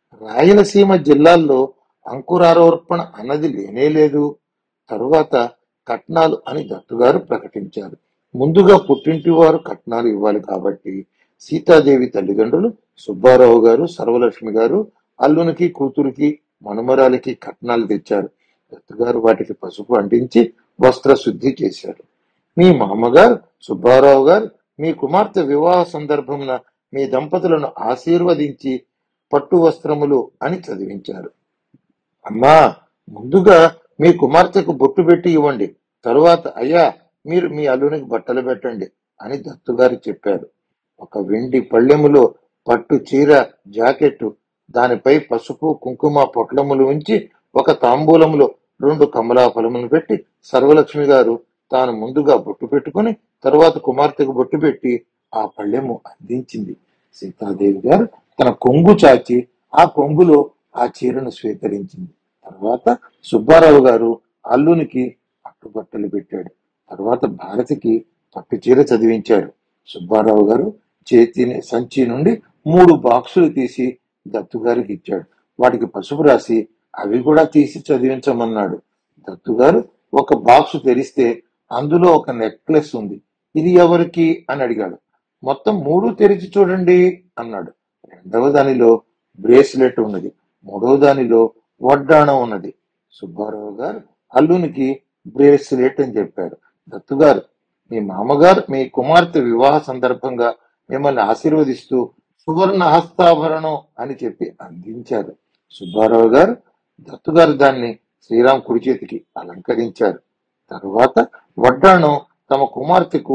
[SPEAKER 1] రాయలసీమ జిల్లాల్లో అంకురారోపణ అన్నది లేనే లేదు తరువాత కట్నాలు అని దత్తుగారు ప్రకటించారు ముందుగా పుట్టింటి వారు కట్నాలు ఇవ్వాలి కాబట్టి సీతాదేవి తల్లిదండ్రులు సుబ్బారావు గారు సర్వలక్ష్మి గారు అల్లునికి కూతురికి మనుమరాలికి కట్నాలు తెచ్చారు దత్తుగారు వాటికి పసుపు అంటించి వస్త్ర శుద్ధి చేశారు మీ మామగారు సుబ్బారావు గారు మీ కుమార్తె వివాహ సందర్భమున మీ దంపతులను ఆశీర్వదించి పట్టు వస్త్రములు అని చదివించారు అమ్మా ముందుగా మీ కుమార్తెకు బొట్టు పెట్టి ఇవ్వండి తరువాత అయ్యా మీరు మీ అల్లునికి బట్టలు పెట్టండి అని దత్తుగారు చెప్పారు ఒక వెండి పళ్ళెములో పట్టు చీర జాకెట్టు దానిపై పసుపు కుంకుమ పొట్లములు ఉంచి ఒక తాంబూలములో రెండు కమలా ఫలములు పెట్టి సర్వలక్ష్మి గారు తాను ముందుగా బొట్టు పెట్టుకుని తరువాత కుమార్తెకు బొట్టు పెట్టి ఆ పళ్ళెము అందించింది సీతాదేవి గారు తన కొంగు చాచి ఆ కొంగులో ఆ చీరను స్వీకరించింది తర్వాత సుబ్బారావు గారు అల్లునికి పట్టుబట్టలు పెట్టాడు తర్వాత భారతికి పట్టు చీర చదివించాడు సుబ్బారావు గారు చేతిని సంచి నుండి మూడు బాక్సులు తీసి దత్తుగారికి ఇచ్చాడు వాటికి పసుపు రాసి అవి కూడా తీసి చదివించమన్నాడు దత్తుగారు ఒక బాక్స్ తెరిస్తే అందులో ఒక నెక్లెస్ ఉంది ఇది ఎవరికి అని అడిగాడు మొత్తం మూడు తెరిచి చూడండి అన్నాడు రెండవ దానిలో బ్రేస్లెట్ ఉన్నది మూడవ దానిలో వడ్డాణం ఉన్నది సుబ్బారావు గారు అల్లునికి బ్రేస్లెట్ అని చెప్పారు దత్తుగారు మీ మామగారు మీ కుమార్తె వివాహ సందర్భంగా మిమ్మల్ని ఆశీర్వదిస్తూ సువర్ణ హస్తాభరణం అని చెప్పి అందించారు సుబ్బారావు గారు దత్తుగారు దాన్ని శ్రీరామ్ కుడి చేతికి అలంకరించారు తరువాత వడ్డాణం తమ కుమార్తెకు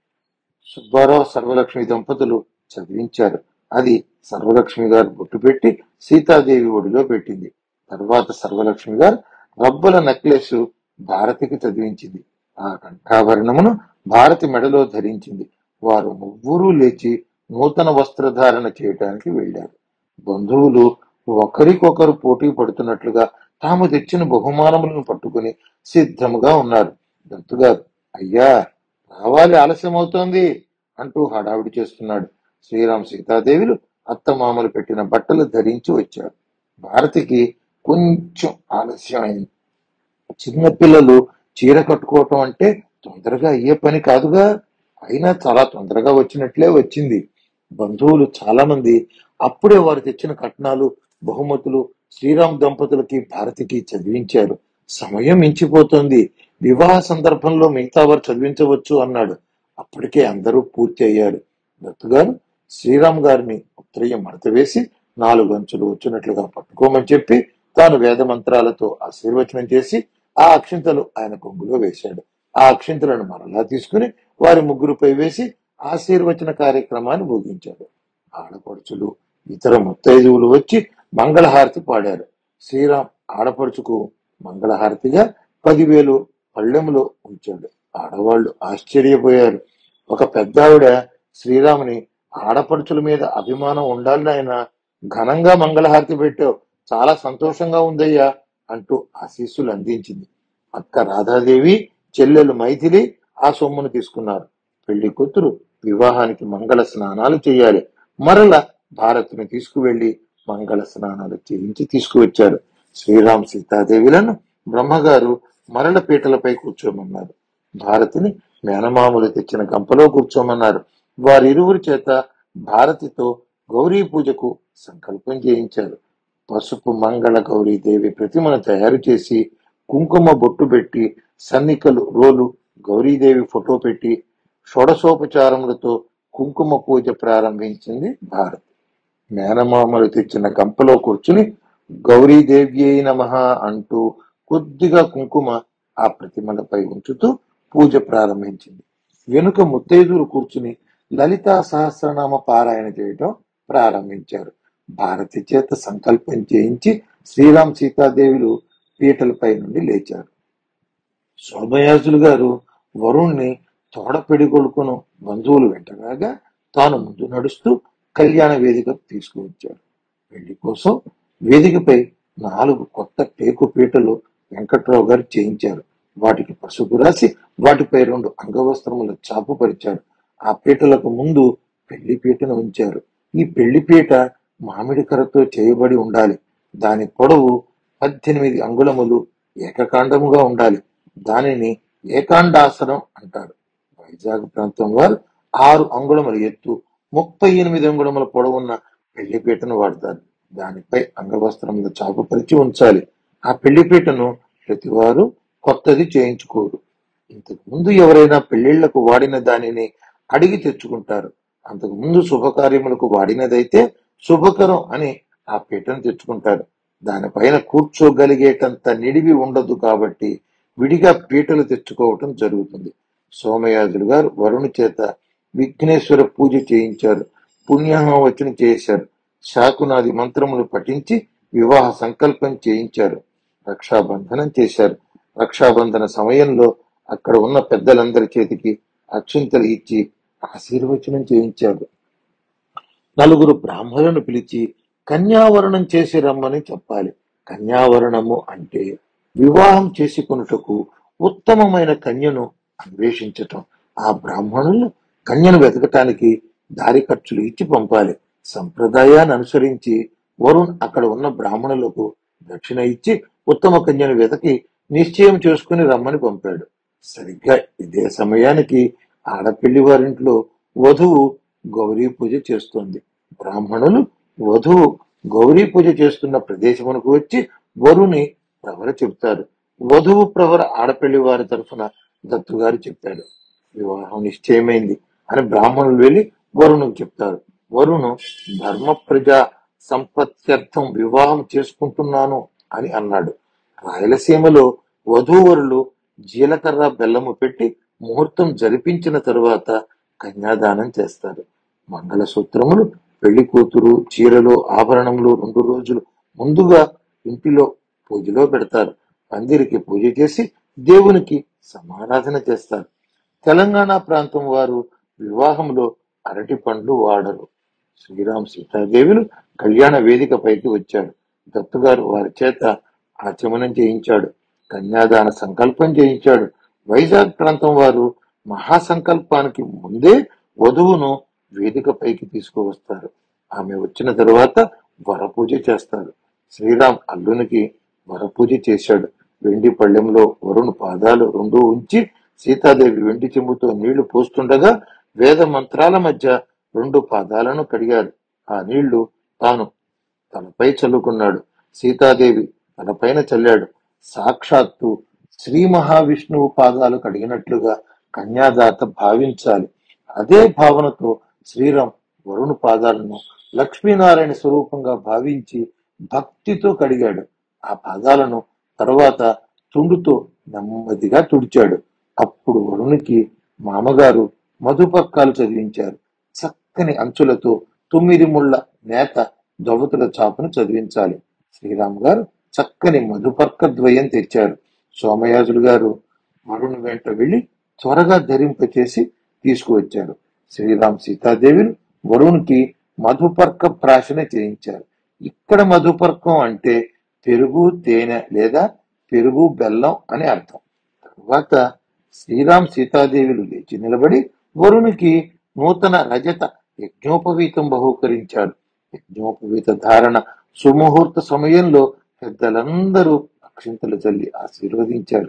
[SPEAKER 1] సుబ్బారావు సర్వలక్ష్మి దంపతులు చదివించారు అది సర్వలక్ష్మి గారు బొట్టు పెట్టి సీతాదేవి ఒడిలో పెట్టింది తర్వాత సర్వలక్ష్మి గారు రబ్బల నెక్లెస్ భారతికి చదివించింది ఆ కంఠాభరణమును భారతి మెడలో ధరించింది వారు ముగ్గురు లేచి నూతన వస్త్రధారణ చేయటానికి వెళ్లారు బంధువులు ఒకరికొకరు పోటీ పడుతున్నట్లుగా తాము తెచ్చిన బహుమానములను పట్టుకుని సిద్ధముగా ఉన్నారు దత్తుగారు అయ్యా రావాలి ఆలస్యమవుతోంది అంటూ హడావిడి చేస్తున్నాడు శ్రీరామ్ సీతాదేవిలు అత్తమామలు పెట్టిన బట్టలు ధరించి వచ్చారు భారతికి కొంచెం ఆలస్యం అయింది చిన్నపిల్లలు చీర కట్టుకోవటం అంటే తొందరగా అయ్యే పని కాదుగా అయినా చాలా తొందరగా వచ్చినట్లే వచ్చింది బంధువులు చాలా మంది అప్పుడే వారు తెచ్చిన కట్నాలు బహుమతులు శ్రీరామ్ దంపతులకి భారతికి చదివించారు సమయం మించిపోతోంది వివాహ సందర్భంలో మిగతా వారు చదివించవచ్చు అన్నాడు అప్పటికే అందరూ పూర్తి అయ్యారు దత్తుగారు శ్రీరామ్ గారిని ఉత్తరయ్య మడత వేసి నాలుగు అంచులు వచ్చినట్లుగా పట్టుకోమని చెప్పి తాను వేద మంత్రాలతో ఆశీర్వచనం చేసి ఆ అక్షింతలు ఆయన కొంగులో వేశాడు ఆ అక్షింతలను మరలా తీసుకుని వారి ముగ్గురుపై వేసి ఆశీర్వచన కార్యక్రమాన్ని ముగించాడు ఆడపడుచులు ఇతర ముత్తైదువులు వచ్చి మంగళహారతి పాడారు శ్రీరామ్ ఆడపడుచుకు మంగళహారతిగా పదివేలు పళ్ళెములో ఉంచాడు ఆడవాళ్లు ఆశ్చర్యపోయారు ఒక పెద్ద ఆవిడ శ్రీరాముని ఆడపడుచుల మీద అభిమానం ఉండాలని ఆయన ఘనంగా మంగళహారతి పెట్టావు చాలా సంతోషంగా ఉందయ్యా అంటూ ఆశీస్సులు అందించింది అక్క రాధాదేవి చెల్లెలు మైథిలి ఆ సొమ్మును తీసుకున్నారు పెళ్లి కూతురు వివాహానికి మంగళ స్నానాలు చేయాలి మరల భారత్ని తీసుకువెళ్లి మంగళ స్నానాలు చేయించి తీసుకువచ్చారు శ్రీరామ్ సీతాదేవిలను బ్రహ్మగారు మరల పీటలపై కూర్చోమన్నారు భారతిని మేనమామలు తెచ్చిన గంపలో కూర్చోమన్నారు వారిరువురి చేత భారతితో గౌరీ పూజకు సంకల్పం చేయించారు పసుపు మంగళ గౌరీ దేవి ప్రతిమను తయారు చేసి కుంకుమ బొట్టు పెట్టి సన్నికలు రోలు గౌరీదేవి ఫోటో పెట్టి షోడశోపచారములతో కుంకుమ పూజ ప్రారంభించింది భారత్ మేనమామలు తెచ్చిన గంపలో కూర్చుని గౌరీదేవి నమ అంటూ కొద్దిగా కుంకుమ ఆ ప్రతిమలపై ఉంచుతూ పూజ ప్రారంభించింది వెనుక ముత్తైదులు కూర్చుని లలితా సహస్రనామ పారాయణ చేయటం ప్రారంభించారు భారతి చేత సంకల్పం చేయించి శ్రీరామ్ సీతాదేవులు పీటలపై నుండి లేచారు శోభయాజులు గారు వరుణ్ణి తోడపెడి కొడుకును బంధువులు వెంటరాగా తాను ముందు నడుస్తూ కళ్యాణ వేదికకు తీసుకువచ్చారు పెళ్లి కోసం వేదికపై నాలుగు కొత్త టేకు పీటలు వెంకట్రావు గారు చేయించారు వాటికి పసుపు రాసి వాటిపై రెండు అంగవస్త్రముల చాపు పరిచారు ఆ పీటలకు ముందు పెళ్లి పీటను ఉంచారు ఈ పెళ్లి పీట మామిడి కర్రతో చేయబడి ఉండాలి దాని పొడవు పద్దెనిమిది అంగుళములు ఏకకాండముగా ఉండాలి దానిని ఏకాండాసనం అంటారు వైజాగ్ ప్రాంతం వారు ఆరు అంగుళముల ఎత్తు ముప్పై ఎనిమిది అంగుళముల పొడవున్న పెళ్లిపీటను వాడతారు దానిపై అంగవస్త్రముల చాపు పరిచి ఉంచాలి ఆ పెళ్లిపీటను ప్రతివారు కొత్తది చేయించుకోరు ఇంతకు ముందు ఎవరైనా పెళ్లిళ్లకు వాడిన దానిని అడిగి తెచ్చుకుంటారు అంతకు ముందు శుభకార్యములకు వాడినదైతే శుభకరం అని ఆ పీటను తెచ్చుకుంటారు దానిపైన కూర్చోగలిగేటంత నిడివి ఉండదు కాబట్టి విడిగా పీటలు తెచ్చుకోవటం జరుగుతుంది సోమయాజులు గారు వరుణి చేత విఘ్నేశ్వర పూజ చేయించారు పుణ్యాహవచన చేశారు శాకునాది మంత్రములు పఠించి వివాహ సంకల్పం చేయించారు రక్షాబంధనం చేశారు రక్షాబంధన సమయంలో అక్కడ ఉన్న పెద్దలందరి చేతికి అక్షింతలు ఇచ్చి ఆశీర్వచనం చేయించారు నలుగురు బ్రాహ్మణులను పిలిచి కన్యావరణం చేసి రమ్మని చెప్పాలి కన్యావరణము అంటే వివాహం చేసుకొనుటకు ఉత్తమమైన కన్యను అన్వేషించటం ఆ బ్రాహ్మణులు కన్యను వెతకటానికి దారి ఖర్చులు ఇచ్చి పంపాలి సంప్రదాయాన్ని అనుసరించి వరుణ్ అక్కడ ఉన్న బ్రాహ్మణులకు దక్షిణ ఇచ్చి ఉత్తమ కన్యను వెతకి నిశ్చయం చేసుకుని రమ్మని పంపాడు సరిగ్గా ఇదే సమయానికి ఆడపిల్లి వారింట్లో వధువు గౌరీ పూజ చేస్తోంది బ్రాహ్మణులు వధువు గౌరీ పూజ చేస్తున్న ప్రదేశమునకు వచ్చి వరుని ప్రవర చెబుతారు వధువు ప్రవర ఆడపిల్లి వారి తరఫున దత్తుగారు చెప్పాడు వివాహం నిశ్చయమైంది అని బ్రాహ్మణులు వెళ్లి వరుణుకు చెప్తారు వరుణు ధర్మ ప్రజా సంపత్త్యర్థం వివాహం చేసుకుంటున్నాను అని అన్నాడు రాయలసీమలో వధూవరులు జీలకర్ర బెల్లము పెట్టి ముహూర్తం జరిపించిన తరువాత కన్యాదానం చేస్తారు మంగళసూత్రములు పెళ్లి కూతురు చీరలు ఆభరణములు రెండు రోజులు ముందుగా ఇంటిలో పూజలో పెడతారు పందిరికి పూజ చేసి దేవునికి సమారాధన చేస్తారు తెలంగాణ ప్రాంతం వారు వివాహంలో అరటి పండ్లు వాడరు శ్రీరామ్ సీతాదేవులు కళ్యాణ వేదిక పైకి వచ్చాడు దత్తుగారు వారి చేత ఆచమనం చేయించాడు కన్యాదాన సంకల్పం చేయించాడు వైజాగ్ ప్రాంతం వారు మహాసంకల్పానికి ముందే వధువును వేదిక పైకి తీసుకువస్తారు ఆమె వచ్చిన తరువాత వరపూజ చేస్తారు శ్రీరామ్ అల్లునికి వరపూజ చేశాడు వెండి పళ్ళెంలో వరుణ్ పాదాలు రెండు ఉంచి సీతాదేవి వెండి చెంబుతో నీళ్లు పోస్తుండగా వేద మంత్రాల మధ్య రెండు పాదాలను కడిగారు ఆ నీళ్లు తాను తనపై చల్లుకున్నాడు సీతాదేవి తనపైన చల్లాడు సాక్షాత్తు శ్రీ మహావిష్ణువు పాదాలు కడిగినట్లుగా కన్యాదాత భావించాలి అదే భావనతో శ్రీరామ్ వరుణు పాదాలను లక్ష్మీనారాయణ స్వరూపంగా భావించి భక్తితో కడిగాడు ఆ పాదాలను తర్వాత తుండుతో నెమ్మదిగా తుడిచాడు అప్పుడు వరుణునికి మామగారు మధుపర్కాలు చదివించారు చక్కని అంచులతో తొమ్మిది ముళ్ళ నేత దొవతుల చాపను చదివించాలి శ్రీరామ్ గారు చక్కని మధుపర్క ద్వయం తెచ్చారు సోమయాజులు గారు వరుణ్ వెంట వెళ్లి త్వరగా ధరింపచేసి తీసుకువచ్చారు శ్రీరామ్ సీతాదేవిలు వరుణ్కి మధుపర్క ప్రాశన చేయించారు ఇక్కడ మధుపర్కం అంటే పెరుగు తేనె లేదా పెరుగు బెల్లం అని అర్థం తరువాత శ్రీరామ్ సీతాదేవులు లేచి నిలబడి వరునికి నూతన రజత యజ్ఞోపవీతం బహూకరించారు యజ్ఞోపవీత ధారణ సుముహూర్త సమయంలో పెద్దలందరూ అక్షింతలు చల్లి ఆశీర్వదించారు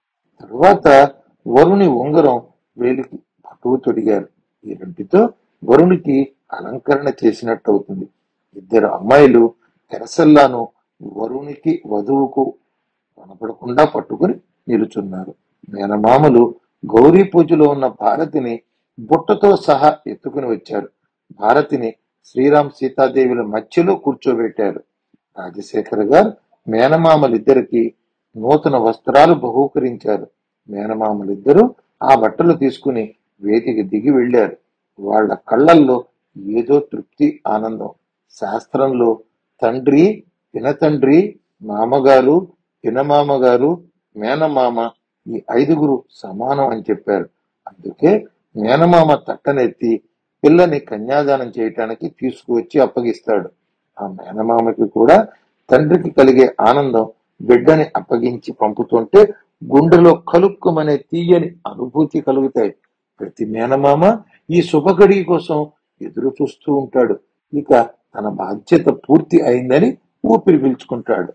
[SPEAKER 1] తరువాత వరుని ఉంగరం వేలికి పటువు తొడిగారు ఈ రెంటితో వరునికి అలంకరణ చేసినట్టు అవుతుంది ఇద్దరు అమ్మాయిలు తెరసల్లాను వరునికి వధువుకు కనపడకుండా పట్టుకుని నిలుచున్నారు మేనమామలు గౌరీ పూజలో ఉన్న భారతిని బుట్టతో సహా ఎత్తుకుని వచ్చారు భారతిని శ్రీరామ్ సీతాదేవుల మధ్యలో కూర్చోబెట్టారు రాజశేఖర్ గారు మేనమామలిద్దరికి నూతన వస్త్రాలు బహూకరించారు మేనమామలిద్దరూ ఆ బట్టలు తీసుకుని వేదికి దిగి వెళ్లారు వాళ్ళ కళ్ళల్లో ఏదో తృప్తి ఆనందం శాస్త్రంలో తండ్రి పినతండ్రి మామగారు పినమామగారు మేనమామ ఈ ఐదుగురు సమానం అని చెప్పారు అందుకే మేనమామ తట్టనెత్తి పిల్లని కన్యాదానం చేయటానికి తీసుకువచ్చి అప్పగిస్తాడు ఆ మేనమామకి కూడా తండ్రికి కలిగే ఆనందం బిడ్డని అప్పగించి పంపుతుంటే గుండెలో కలుక్కుమనే తీయని అనుభూతి కలుగుతాయి ప్రతి మేనమామ ఈ శుభగడి కోసం ఎదురు చూస్తూ ఉంటాడు ఇక తన బాధ్యత పూర్తి అయిందని ఊపిరి పీల్చుకుంటాడు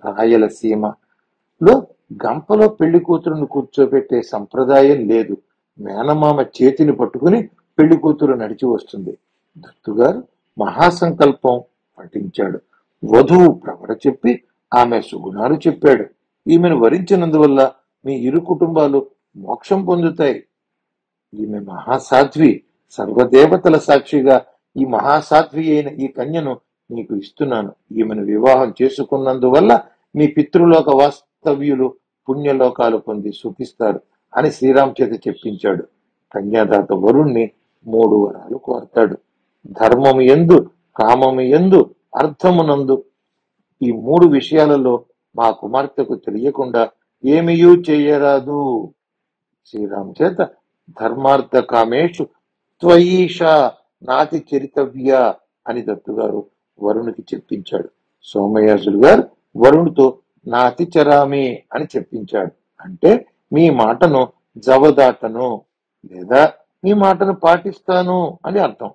[SPEAKER 1] రాయలసీమలో గంపలో పెళ్లి కూతురును కూర్చోబెట్టే సంప్రదాయం లేదు మేనమామ చేతిని పట్టుకుని పెళ్లి కూతురు నడిచి వస్తుంది దత్తుగారు మహాసంకల్పం పఠించాడు వధువు ప్రవర చెప్పి ఆమె సుగుణాలు చెప్పాడు ఈమెను వరించినందువల్ల మీ ఇరు కుటుంబాలు మోక్షం పొందుతాయి ఈమె మహాసాధ్వి సర్వదేవతల సాక్షిగా ఈ మహాసాధ్వి అయిన ఈ కన్యను నీకు ఇస్తున్నాను ఈమెను వివాహం చేసుకున్నందువల్ల మీ పితృలోక వాస్తవ్యులు పుణ్యలోకాలు పొంది సుఖిస్తారు అని శ్రీరామ్ చేత చెప్పించాడు కన్యాదాత వరుణ్ణి మూడు వరాలు కోరతాడు ధర్మము ఎందు కామము ఎందు అర్థమునందు ఈ మూడు విషయాలలో మా కుమార్తెకు తెలియకుండా ఏమియూ చేయరాదు శ్రీరామ్ చేత ధర్మార్థ కామేషు త్వయీష నాతి చరితవ్య అని దత్తుగారు వరుణుకి చెప్పించాడు సోమయాజులు గారు వరుణుతో నాతి చరామి అని చెప్పించాడు అంటే మీ మాటను జవదాటను లేదా మీ మాటను పాటిస్తాను అని అర్థం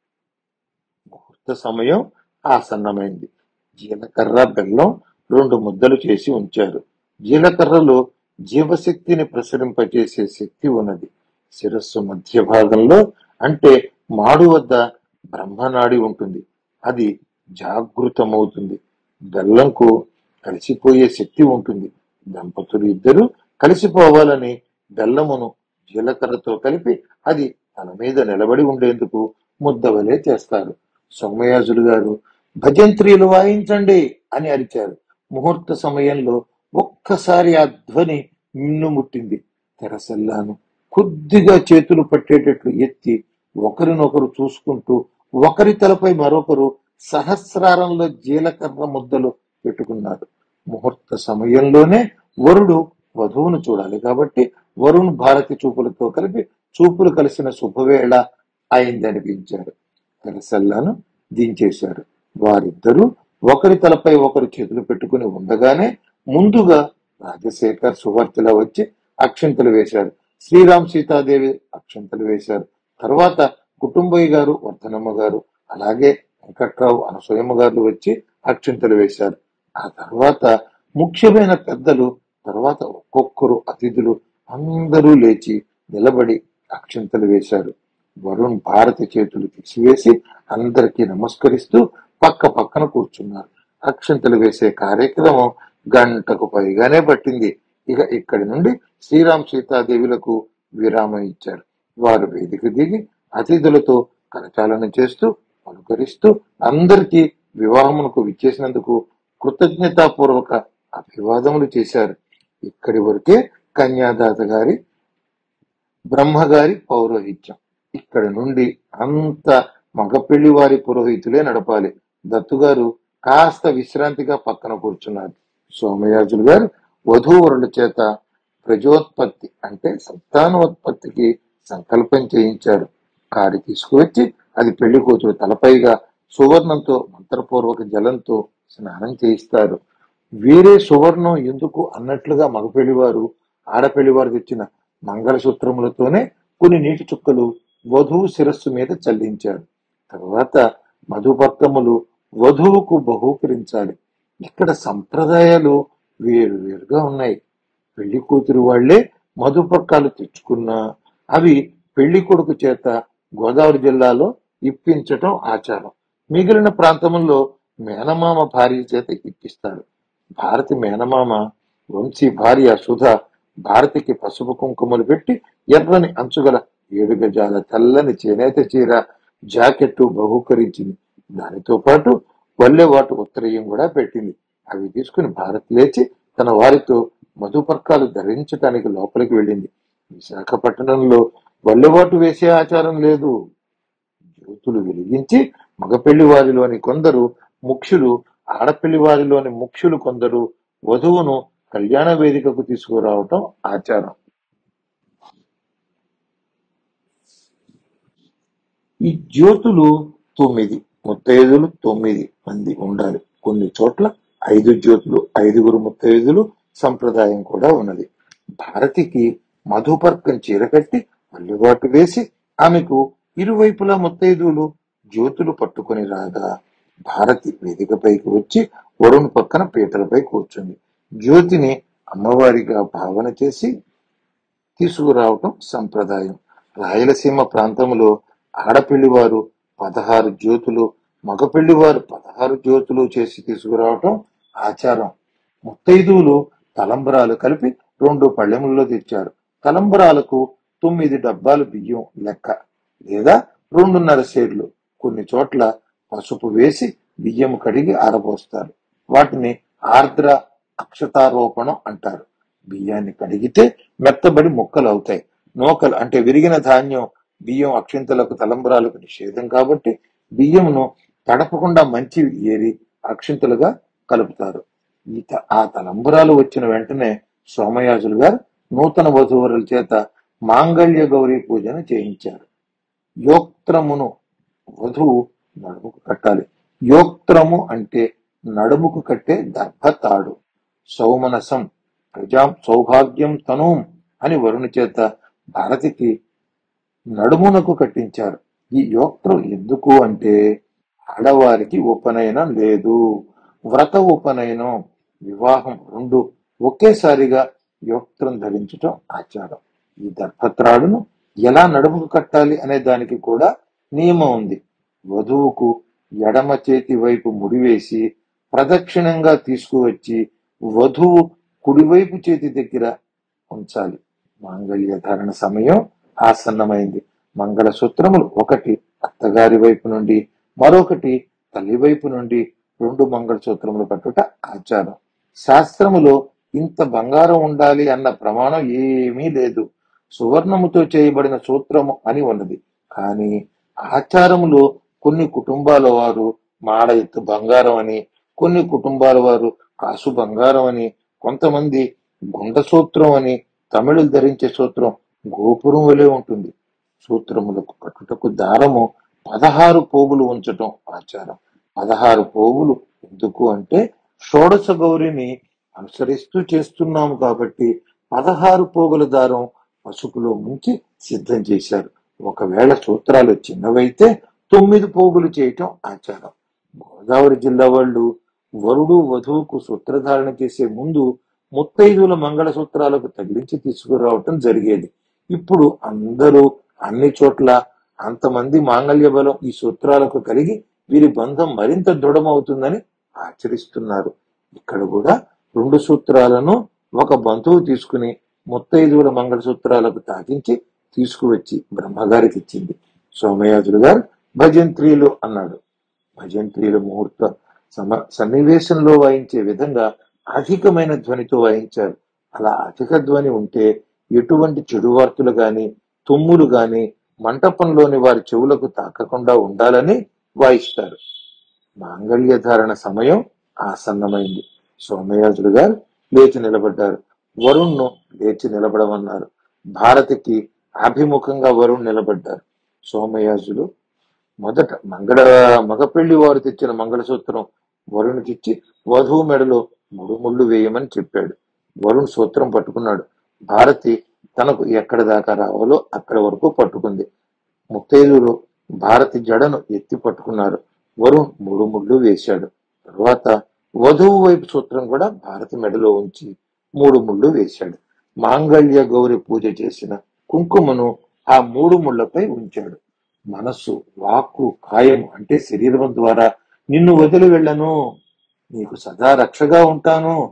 [SPEAKER 1] ముహూర్త సమయం ఆసన్నమైంది జీలకర్ర బెల్లం రెండు ముద్దలు చేసి ఉంచారు జీలకర్రలో జీవశక్తిని ప్రసరింపజేసే శక్తి ఉన్నది శిరస్సు మధ్య భాగంలో అంటే మాడు వద్ద బ్రహ్మనాడి ఉంటుంది అది జాగృతమవుతుంది బెల్లంకు కలిసిపోయే శక్తి ఉంటుంది దంపతులు ఇద్దరు కలిసిపోవాలని బెల్లమును జీలకర్రతో కలిపి అది తన మీద నిలబడి ఉండేందుకు ముద్దవలే చేస్తారు సోమయాజులు గారు భజంత్రీలు వాయించండి అని అరిచారు ముహూర్త సమయంలో ఒక్కసారి ఆ ధ్వని మిన్నుముట్టింది తెరసల్లాను కొద్దిగా చేతులు పట్టేటట్లు ఎత్తి ఒకరినొకరు చూసుకుంటూ ఒకరి తలపై మరొకరు సహస్రారంలో జీలకర్ర ముద్దలు పెట్టుకున్నారు ముహూర్త సమయంలోనే వరుడు వధువును చూడాలి కాబట్టి వరుణ్ భారతి చూపులతో కలిపి చూపులు కలిసిన శుభవేళ అయిందనిపించారు తెరసల్లాను దించేశారు వారిద్దరూ ఒకరి తలపై ఒకరు చేతులు పెట్టుకుని ఉండగానే ముందుగా రాజశేఖర్ సువర్తిలా వచ్చి అక్షంతలు వేశారు శ్రీరామ్ సీతాదేవి అక్షంతలు వేశారు తర్వాత కుటుంబయ్య గారు వర్ధనమ్మ గారు అలాగే వెంకట్రావు అనసూయమ్మ గారు వచ్చి అక్షంతలు వేశారు ఆ తర్వాత ముఖ్యమైన పెద్దలు తర్వాత ఒక్కొక్కరు అతిథులు అందరూ లేచి నిలబడి అక్షంతలు వేశారు వరుణ్ భారతి చేతులు తీసివేసి అందరికీ నమస్కరిస్తూ పక్క పక్కన కూర్చున్నారు అక్షంతలు వేసే కార్యక్రమం గంటకు పైగానే పట్టింది ఇక ఇక్కడి నుండి శ్రీరామ్ సీతాదేవులకు విరామం ఇచ్చారు వారు వేదిక దిగి అతిథులతో కరచాలనం చేస్తూ పలుకరిస్తూ అందరికీ వివాహమునకు విచ్చేసినందుకు కృతజ్ఞతాపూర్వక అభివాదములు చేశారు ఇక్కడి వరకే కన్యాదాత గారి బ్రహ్మగారి పౌరోహిత్యం ఇక్కడ నుండి అంత మగపెళ్లి వారి పురోహితులే నడపాలి దత్తుగారు కాస్త విశ్రాంతిగా పక్కన కూర్చున్నారు సోమయాజులు గారు వధూవరుల చేత ప్రజోత్పత్తి అంటే సంతానోత్పత్తికి సంకల్పం చేయించారు కాడి తీసుకువచ్చి అది పెళ్లి కూతురు తలపైగా సువర్ణంతో మంత్రపూర్వక జలంతో స్నానం చేయిస్తారు వేరే సువర్ణం ఎందుకు అన్నట్లుగా మగపెళ్లివారు ఆడపెళ్లివారు తెచ్చిన మంగళసూత్రములతోనే కొన్ని నీటి చుక్కలు వధువు శిరస్సు మీద చల్లించారు తర్వాత మధుపర్కములు వధువుకు బహూకరించాలి ఇక్కడ సంప్రదాయాలు వేరు వేరుగా ఉన్నాయి పెళ్లి కూతురు వాళ్లే మధుపర్కాలు తెచ్చుకున్నా అవి పెళ్లి కొడుకు చేత గోదావరి జిల్లాలో ఇప్పించటం ఆచారం మిగిలిన ప్రాంతంలో మేనమామ భార్య చేత ఇప్పిస్తారు భారతి మేనమామ వంశీ భార్య సుధ భారతికి పసుపు కుంకుమలు పెట్టి ఎర్రని అంచుగల ఏడు గజాల తెల్లని చేనేత చీర జాకెట్టు బహూకరించింది దానితో పాటు వల్లెవాటు ఉత్తరీయం కూడా పెట్టింది అవి తీసుకుని భారత్ లేచి తన వారితో మధుపర్కాలు ధరించటానికి లోపలికి వెళ్ళింది విశాఖపట్నంలో వల్లెవాటు వేసే ఆచారం లేదు జ్యోతులు వెలిగించి మగపెళ్లి వారిలోని కొందరు ముఖ్యులు ఆడపెళ్లి వారిలోని ముఖ్యులు కొందరు వధువును కళ్యాణ వేదికకు తీసుకురావటం ఆచారం ఈ జ్యోతులు తొమ్మిది ముత్తైదులు తొమ్మిది మంది ఉండాలి కొన్ని చోట్ల ఐదు జ్యోతులు ఐదుగురు ముత్తైదులు సంప్రదాయం కూడా ఉన్నది భారతికి మధుపర్కం చీర కట్టి అల్లుబాటు వేసి ఆమెకు ఇరువైపులా ముత్తైదులు జ్యోతులు పట్టుకొని రాగా భారతి వేదికపైకి వచ్చి వరుణ్ పక్కన పీటలపై కూర్చుంది జ్యోతిని అమ్మవారిగా భావన చేసి తీసుకురావటం సంప్రదాయం రాయలసీమ ప్రాంతంలో ఆడపిల్లివారు పదహారు జ్యోతులు మగపెళ్లివారు పదహారు జ్యోతులు చేసి తీసుకురావటం ఆచారం ముత్తైదువులు తలంబరాలు కలిపి రెండు పళ్ళెముల్లో తెచ్చారు తలంబరాలకు తొమ్మిది డబ్బాలు బియ్యం లెక్క లేదా రెండున్నర సేర్లు కొన్ని చోట్ల పసుపు వేసి బియ్యం కడిగి ఆరబోస్తారు వాటిని ఆర్ద్ర అక్షతారోపణం అంటారు బియ్యాన్ని కడిగితే మెత్తబడి ముక్కలు అవుతాయి నూకలు అంటే విరిగిన ధాన్యం బియ్యం అక్షింతలకు తలంబరాలకు నిషేధం కాబట్టి బియ్యంను తడపకుండా మంచి ఏరి అక్షింతలుగా కలుపుతారు ఈ త- ఆ తలంబరాలు వచ్చిన వెంటనే సోమయాజులు గారు నూతన వధూవరుల చేత మాంగళ్య గౌరీ పూజను చేయించారు యోక్త్రమును వధువు నడుముకు కట్టాలి యోక్త్రము అంటే నడుముకు కట్టే దర్భతాడు సౌమనసం ప్రజా సౌభాగ్యం తనూం అని వరుణి చేత భారతికి నడుమునకు కట్టించారు ఈ యోక్త్రం ఎందుకు అంటే ఆడవారికి ఉపనయనం లేదు వ్రత ఉపనయనం వివాహం రెండు ఒకేసారిగా యోక్త్రం ధరించటం ఆచారం ఈ దర్భత్రాడును ఎలా నడుముకు కట్టాలి అనే దానికి కూడా నియమం ఉంది వధువుకు ఎడమ చేతి వైపు ముడివేసి ప్రదక్షిణంగా తీసుకువచ్చి వధువు కుడివైపు చేతి దగ్గర ఉంచాలి మాంగళ్య ధారణ సమయం ఆసన్నమైంది మంగళసూత్రములు ఒకటి అత్తగారి వైపు నుండి మరొకటి తల్లి వైపు నుండి రెండు మంగళసూత్రములు కట్టుట ఆచారం శాస్త్రములో ఇంత బంగారం ఉండాలి అన్న ప్రమాణం ఏమీ లేదు సువర్ణముతో చేయబడిన సూత్రము అని ఉన్నది కానీ ఆచారములో కొన్ని కుటుంబాల వారు మాడ ఎత్తు బంగారం అని కొన్ని కుటుంబాల వారు కాసు బంగారం అని కొంతమంది గుండ సూత్రం అని తమిళులు ధరించే సూత్రం గోపురం వలె ఉంటుంది సూత్రములకు కట్టుటకు దారము పదహారు పోగులు ఉంచటం ఆచారం పదహారు పోగులు ఎందుకు అంటే షోడశ గౌరిని అనుసరిస్తూ చేస్తున్నాము కాబట్టి పదహారు పోగుల దారం పసుపులో ముంచి సిద్ధం చేశారు ఒకవేళ సూత్రాలు చిన్నవైతే తొమ్మిది పోగులు చేయటం ఆచారం గోదావరి జిల్లా వాళ్ళు వరుడు వధువుకు సూత్రధారణ చేసే ముందు ముత్తైదుల మంగళ సూత్రాలకు తగిలించి తీసుకురావటం జరిగేది ఇప్పుడు అందరూ అన్ని చోట్ల అంతమంది మాంగళ్య బలం ఈ సూత్రాలకు కలిగి వీరి బంధం మరింత దృఢమవుతుందని ఆచరిస్తున్నారు ఇక్కడ కూడా రెండు సూత్రాలను ఒక బంధువు తీసుకుని ముత్తైదువుల మంగళ సూత్రాలకు తాకించి తీసుకువచ్చి బ్రహ్మగారికి ఇచ్చింది సోమయాజులు గారు భజంత్రీలు అన్నాడు భజంత్రీలు ముహూర్త సమ సన్నివేశంలో వాయించే విధంగా అధికమైన ధ్వనితో వాయించారు అలా అధిక ధ్వని ఉంటే ఎటువంటి చెడు వార్తలు గాని తుమ్ములు గాని మంటపంలోని వారి చెవులకు తాకకుండా ఉండాలని వాయిస్తారు మాంగళ్య ధారణ సమయం ఆసన్నమైంది సోమయాజులు గారు లేచి నిలబడ్డారు వరుణ్ను లేచి నిలబడమన్నారు భారతికి అభిముఖంగా వరుణ్ నిలబడ్డారు సోమయాజులు మొదట మంగళ మగపెళ్లి వారు తెచ్చిన మంగళసూత్రం వరుణ్కిచ్చి వధువు మెడలో మూడు ముళ్ళు వేయమని చెప్పాడు వరుణ్ సూత్రం పట్టుకున్నాడు భారతి తనకు ఎక్కడి దాకా రావాలో అక్కడి వరకు పట్టుకుంది ముత్తైదులు భారతి జడను ఎత్తి పట్టుకున్నారు వరుణ్ మూడు ముళ్ళు వేశాడు తరువాత వధువు వైపు సూత్రం కూడా భారతి మెడలో ఉంచి మూడు ముళ్ళు వేశాడు మాంగళ్య గౌరి పూజ చేసిన కుంకుమను ఆ మూడు ముళ్ళపై ఉంచాడు మనస్సు వాక్కు కాయము అంటే శరీరం ద్వారా నిన్ను వదిలి వెళ్ళను నీకు సదా రక్షగా ఉంటాను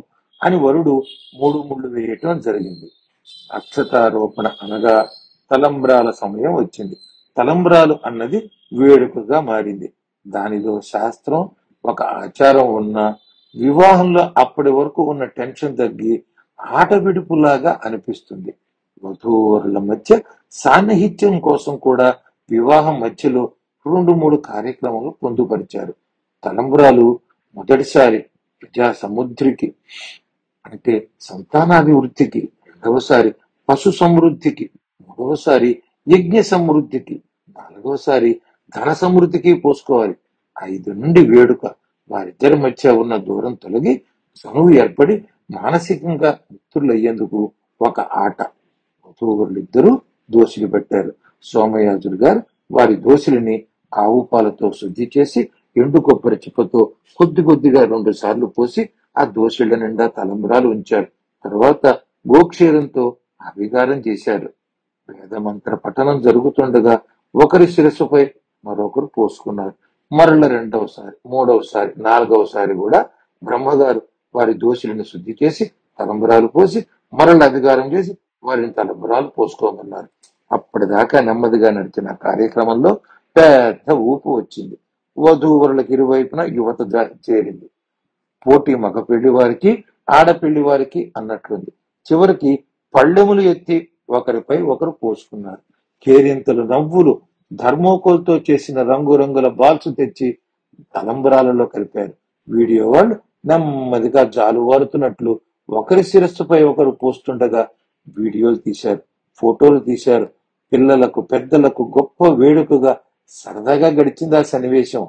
[SPEAKER 1] అని వరుడు మూడు ముళ్ళు వేయటం జరిగింది అక్షతారోపణ అనగా తలంబ్రాల సమయం వచ్చింది తలంబ్రాలు అన్నది వేడుకగా మారింది దానిలో శాస్త్రం ఒక ఆచారం ఉన్న వివాహంలో అప్పటి వరకు ఉన్న టెన్షన్ తగ్గి ఆట విడుపులాగా అనిపిస్తుంది వధూవరుల మధ్య సాన్నిహిత్యం కోసం కూడా వివాహం మధ్యలో రెండు మూడు కార్యక్రమాలు పొందుపరిచారు తలంబ్రాలు మొదటిసారి ప్రజా సముద్రికి అంటే సంతానాభివృద్ధికి రెండవసారి పశు సమృద్ధికి మూడవసారి యజ్ఞ సమృద్ధికి నాలుగవసారి ధన సమృద్ధికి పోసుకోవాలి ఐదు నుండి వేడుక వారిద్దరి మధ్య ఉన్న దూరం తొలగి చనువు ఏర్పడి మానసికంగా మిత్రులయ్యేందుకు ఒక ఆట వధూవరులిద్దరూ దోషులు పెట్టారు సోమయాజులు గారు వారి దోషులని ఆవు పాలతో శుద్ధి చేసి ఎండు కొబ్బరి చిప్పతో కొద్ది కొద్దిగా రెండు సార్లు పోసి ఆ దోషుల నిండా తలంబరాలు ఉంచారు తర్వాత గోక్షీరంతో అభిగారం చేశారు వేదమంత్ర పఠనం జరుగుతుండగా ఒకరి శిరస్సుపై మరొకరు పోసుకున్నారు మరల రెండవసారి మూడవసారి నాలుగవసారి కూడా బ్రహ్మగారు వారి దోషులను శుద్ధి చేసి తలంబరాలు పోసి మరల అధికారం చేసి వారిని తలంబరాలు పోసుకోమన్నారు అప్పటిదాకా నెమ్మదిగా నడిచిన కార్యక్రమంలో పెద్ద ఊపు వచ్చింది వధూవరులకు ఇరువైపున యువత ద- చేరింది పోటీ మగ పెళ్లి వారికి ఆడపెళ్లి వారికి అన్నట్లుంది చివరికి పళ్ళెములు ఎత్తి ఒకరిపై ఒకరు పోసుకున్నారు కేరింతలు నవ్వులు ధర్మోకోల్తో చేసిన రంగురంగుల బాల్స్ తెచ్చి తలంబరాలలో కలిపారు వీడియో వాళ్ళు నెమ్మదిగా జాలువారుతున్నట్లు ఒకరి శిరస్సుపై ఒకరు పోస్తుండగా వీడియోలు తీశారు ఫోటోలు తీశారు పిల్లలకు పెద్దలకు గొప్ప వేడుకగా సరదాగా గడిచింది ఆ సన్నివేశం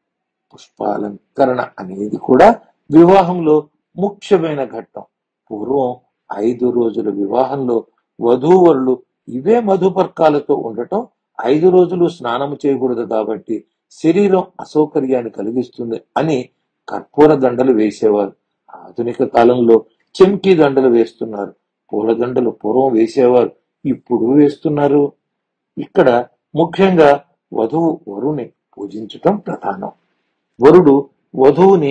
[SPEAKER 1] పుష్పాలంకరణ అనేది కూడా వివాహంలో ముఖ్యమైన ఘట్టం పూర్వం ఐదు రోజుల వివాహంలో వధూవరులు ఇవే మధుపర్కాలతో ఉండటం ఐదు రోజులు స్నానం చేయకూడదు కాబట్టి శరీరం అసౌకర్యాన్ని కలిగిస్తుంది అని కర్పూర దండలు వేసేవారు ఆధునిక కాలంలో చెంకీ దండలు వేస్తున్నారు పూల దండలు పూర్వం వేసేవారు ఇప్పుడు వేస్తున్నారు ఇక్కడ ముఖ్యంగా వధువు వరుని పూజించటం ప్రధానం వరుడు వధువుని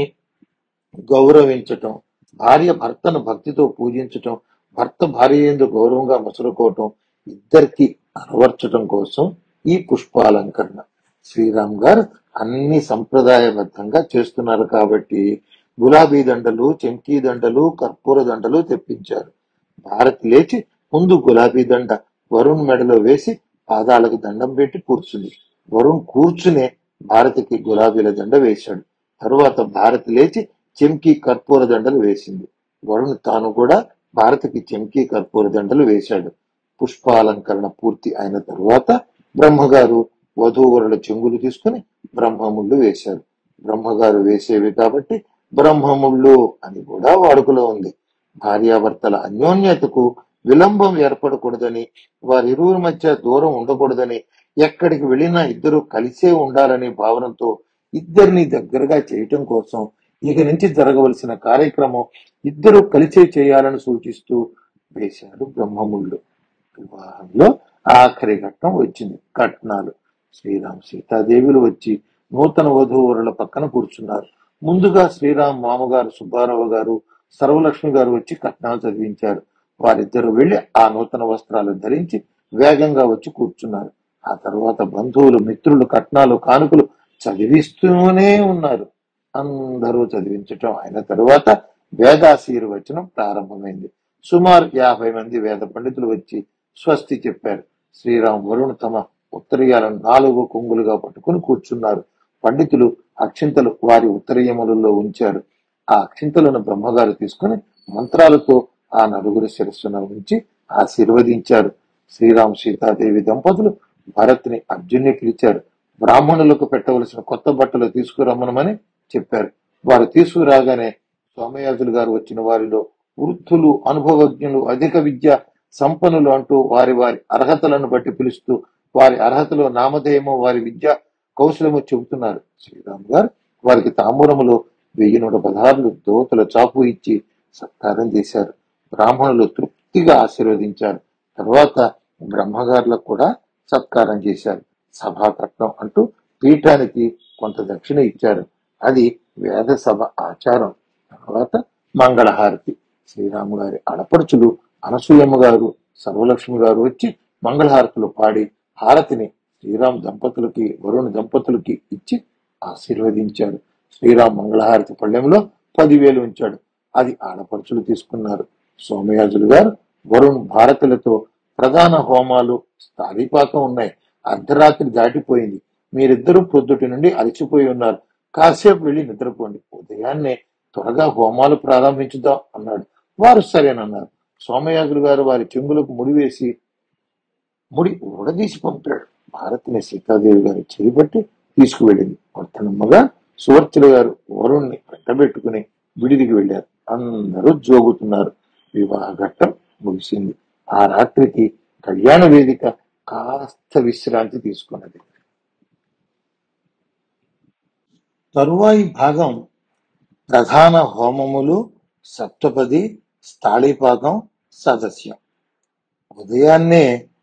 [SPEAKER 1] గౌరవించటం భార్య భర్తను భక్తితో పూజించటం భర్త భార్య ఎందు గౌరవంగా ముసురుకోవటం ఇద్దరికి అలవర్చటం కోసం ఈ పుష్పాలంకరణ శ్రీరామ్ గారు అన్ని సంప్రదాయబద్ధంగా చేస్తున్నారు కాబట్టి గులాబీ దండలు చెంకీ దండలు కర్పూర దండలు తెప్పించారు భారతి లేచి ముందు గులాబీ దండ వరుణ్ మెడలో వేసి పాదాలకు దండం పెట్టి కూర్చుంది వరుణ్ కూర్చునే భారతికి గులాబీల దండ వేశాడు తరువాత భారతి లేచి చెంకీ కర్పూర దండలు వేసింది వరుణ్ తాను కూడా భారతికి చెంకీ కర్పూర దండలు వేశాడు పుష్పాలంకరణ పూర్తి అయిన తరువాత బ్రహ్మగారు వధూవరుల చెంగులు తీసుకుని బ్రహ్మముళ్ళు వేశారు బ్రహ్మగారు వేసేవి కాబట్టి బ్రహ్మముళ్ళు అని కూడా వాడుకలో ఉంది భార్యాభర్తల అన్యోన్యతకు విలంబం ఏర్పడకూడదని వారిరువురి మధ్య దూరం ఉండకూడదని ఎక్కడికి వెళ్ళినా ఇద్దరు కలిసే ఉండాలనే భావనతో ఇద్దరిని దగ్గరగా చేయటం కోసం ఇక నుంచి జరగవలసిన కార్యక్రమం ఇద్దరు కలిసే చేయాలని సూచిస్తూ వేశాడు బ్రహ్మముళ్ళు వివాహంలో ఆఖరి ఘట్టం వచ్చింది కట్నాలు శ్రీరామ్ సీతాదేవులు వచ్చి నూతన వధూవరుల పక్కన కూర్చున్నారు ముందుగా శ్రీరామ్ మామగారు సుబ్బారావు గారు సర్వలక్ష్మి గారు వచ్చి కట్నాలు చదివించారు వారిద్దరు వెళ్లి ఆ నూతన వస్త్రాలు ధరించి వేగంగా వచ్చి కూర్చున్నారు ఆ తర్వాత బంధువులు మిత్రులు కట్నాలు కానుకలు చదివిస్తూనే ఉన్నారు అందరూ చదివించటం అయిన తరువాత వేదాశీర్వచనం ప్రారంభమైంది సుమారు యాభై మంది వేద పండితులు వచ్చి స్వస్తి చెప్పారు శ్రీరామ్ వరుణ్ తమ ఉత్తరీయాలను నాలుగు కొంగులుగా పట్టుకుని కూర్చున్నారు పండితులు అక్షింతలు వారి ఉత్తరీయములలో ఉంచారు ఆ అక్షింతలను బ్రహ్మగారు తీసుకుని మంత్రాలతో ఆ నలుగురి శిరస్సున ఉంచి ఆశీర్వదించారు శ్రీరామ్ సీతాదేవి దంపతులు భరత్ని అర్జున్ని పిలిచారు బ్రాహ్మణులకు పెట్టవలసిన కొత్త బట్టలు తీసుకురమ్మనమని చెప్పారు వారు తీసుకురాగానే సోమయాజులు గారు వచ్చిన వారిలో వృద్ధులు అనుభవజ్ఞులు అధిక విద్య సంపన్నులు అంటూ వారి వారి అర్హతలను బట్టి పిలుస్తూ వారి అర్హతలో నామధేయము వారి విద్య కౌశలము చెబుతున్నారు శ్రీరామ్ గారు వారికి తాంబూలములో వెయ్యి నూట పదహారులు దోతల చాపు ఇచ్చి సత్కారం చేశారు బ్రాహ్మణులు తృప్తిగా ఆశీర్వదించారు తర్వాత బ్రహ్మగారులకు కూడా సత్కారం చేశారు సభాకట్నం అంటూ పీఠానికి కొంత దక్షిణ ఇచ్చారు అది వేద సభ ఆచారం తర్వాత మంగళహారతి శ్రీరాము గారి ఆడపడుచులు అనసూయమ్మ గారు సర్వలక్ష్మి గారు వచ్చి మంగళహారతులు పాడి హారతిని శ్రీరామ్ దంపతులకి వరుణ్ దంపతులకి ఇచ్చి ఆశీర్వదించారు శ్రీరామ్ మంగళహారతి పళ్ళెంలో పదివేలు ఉంచాడు అది ఆడపడుచులు తీసుకున్నారు సోమయాజులు గారు వరుణ్ భారతులతో ప్రధాన హోమాలు స్థాళీపాకం ఉన్నాయి అర్ధరాత్రి దాటిపోయింది మీరిద్దరూ పొద్దుటి నుండి అలసిపోయి ఉన్నారు కాసేపు వెళ్ళి నిద్రపోండి ఉదయాన్నే త్వరగా హోమాలు ప్రారంభించుదాం అన్నాడు వారు సరేనన్నారు సోమయాజులు గారు వారి చెంగులకు ముడి వేసి ముడి ఊడదీసి పంపాడు భారతిని సీతాదేవి గారి చేపట్టి తీసుకువెళ్ళింది వర్తనమ్మగా సువర్చులు గారు వరుణ్ణి వెంటబెట్టుకుని విడిదికి వెళ్ళారు అందరూ జోగుతున్నారు వివాహ ఘట్టం ముగిసింది ఆ రాత్రికి కళ్యాణ వేదిక కాస్త విశ్రాంతి తీసుకున్నది తరువాయి భాగం ప్రధాన హోమములు సప్తపది స్థాళీపాకం సదస్యం ఉదయాన్నే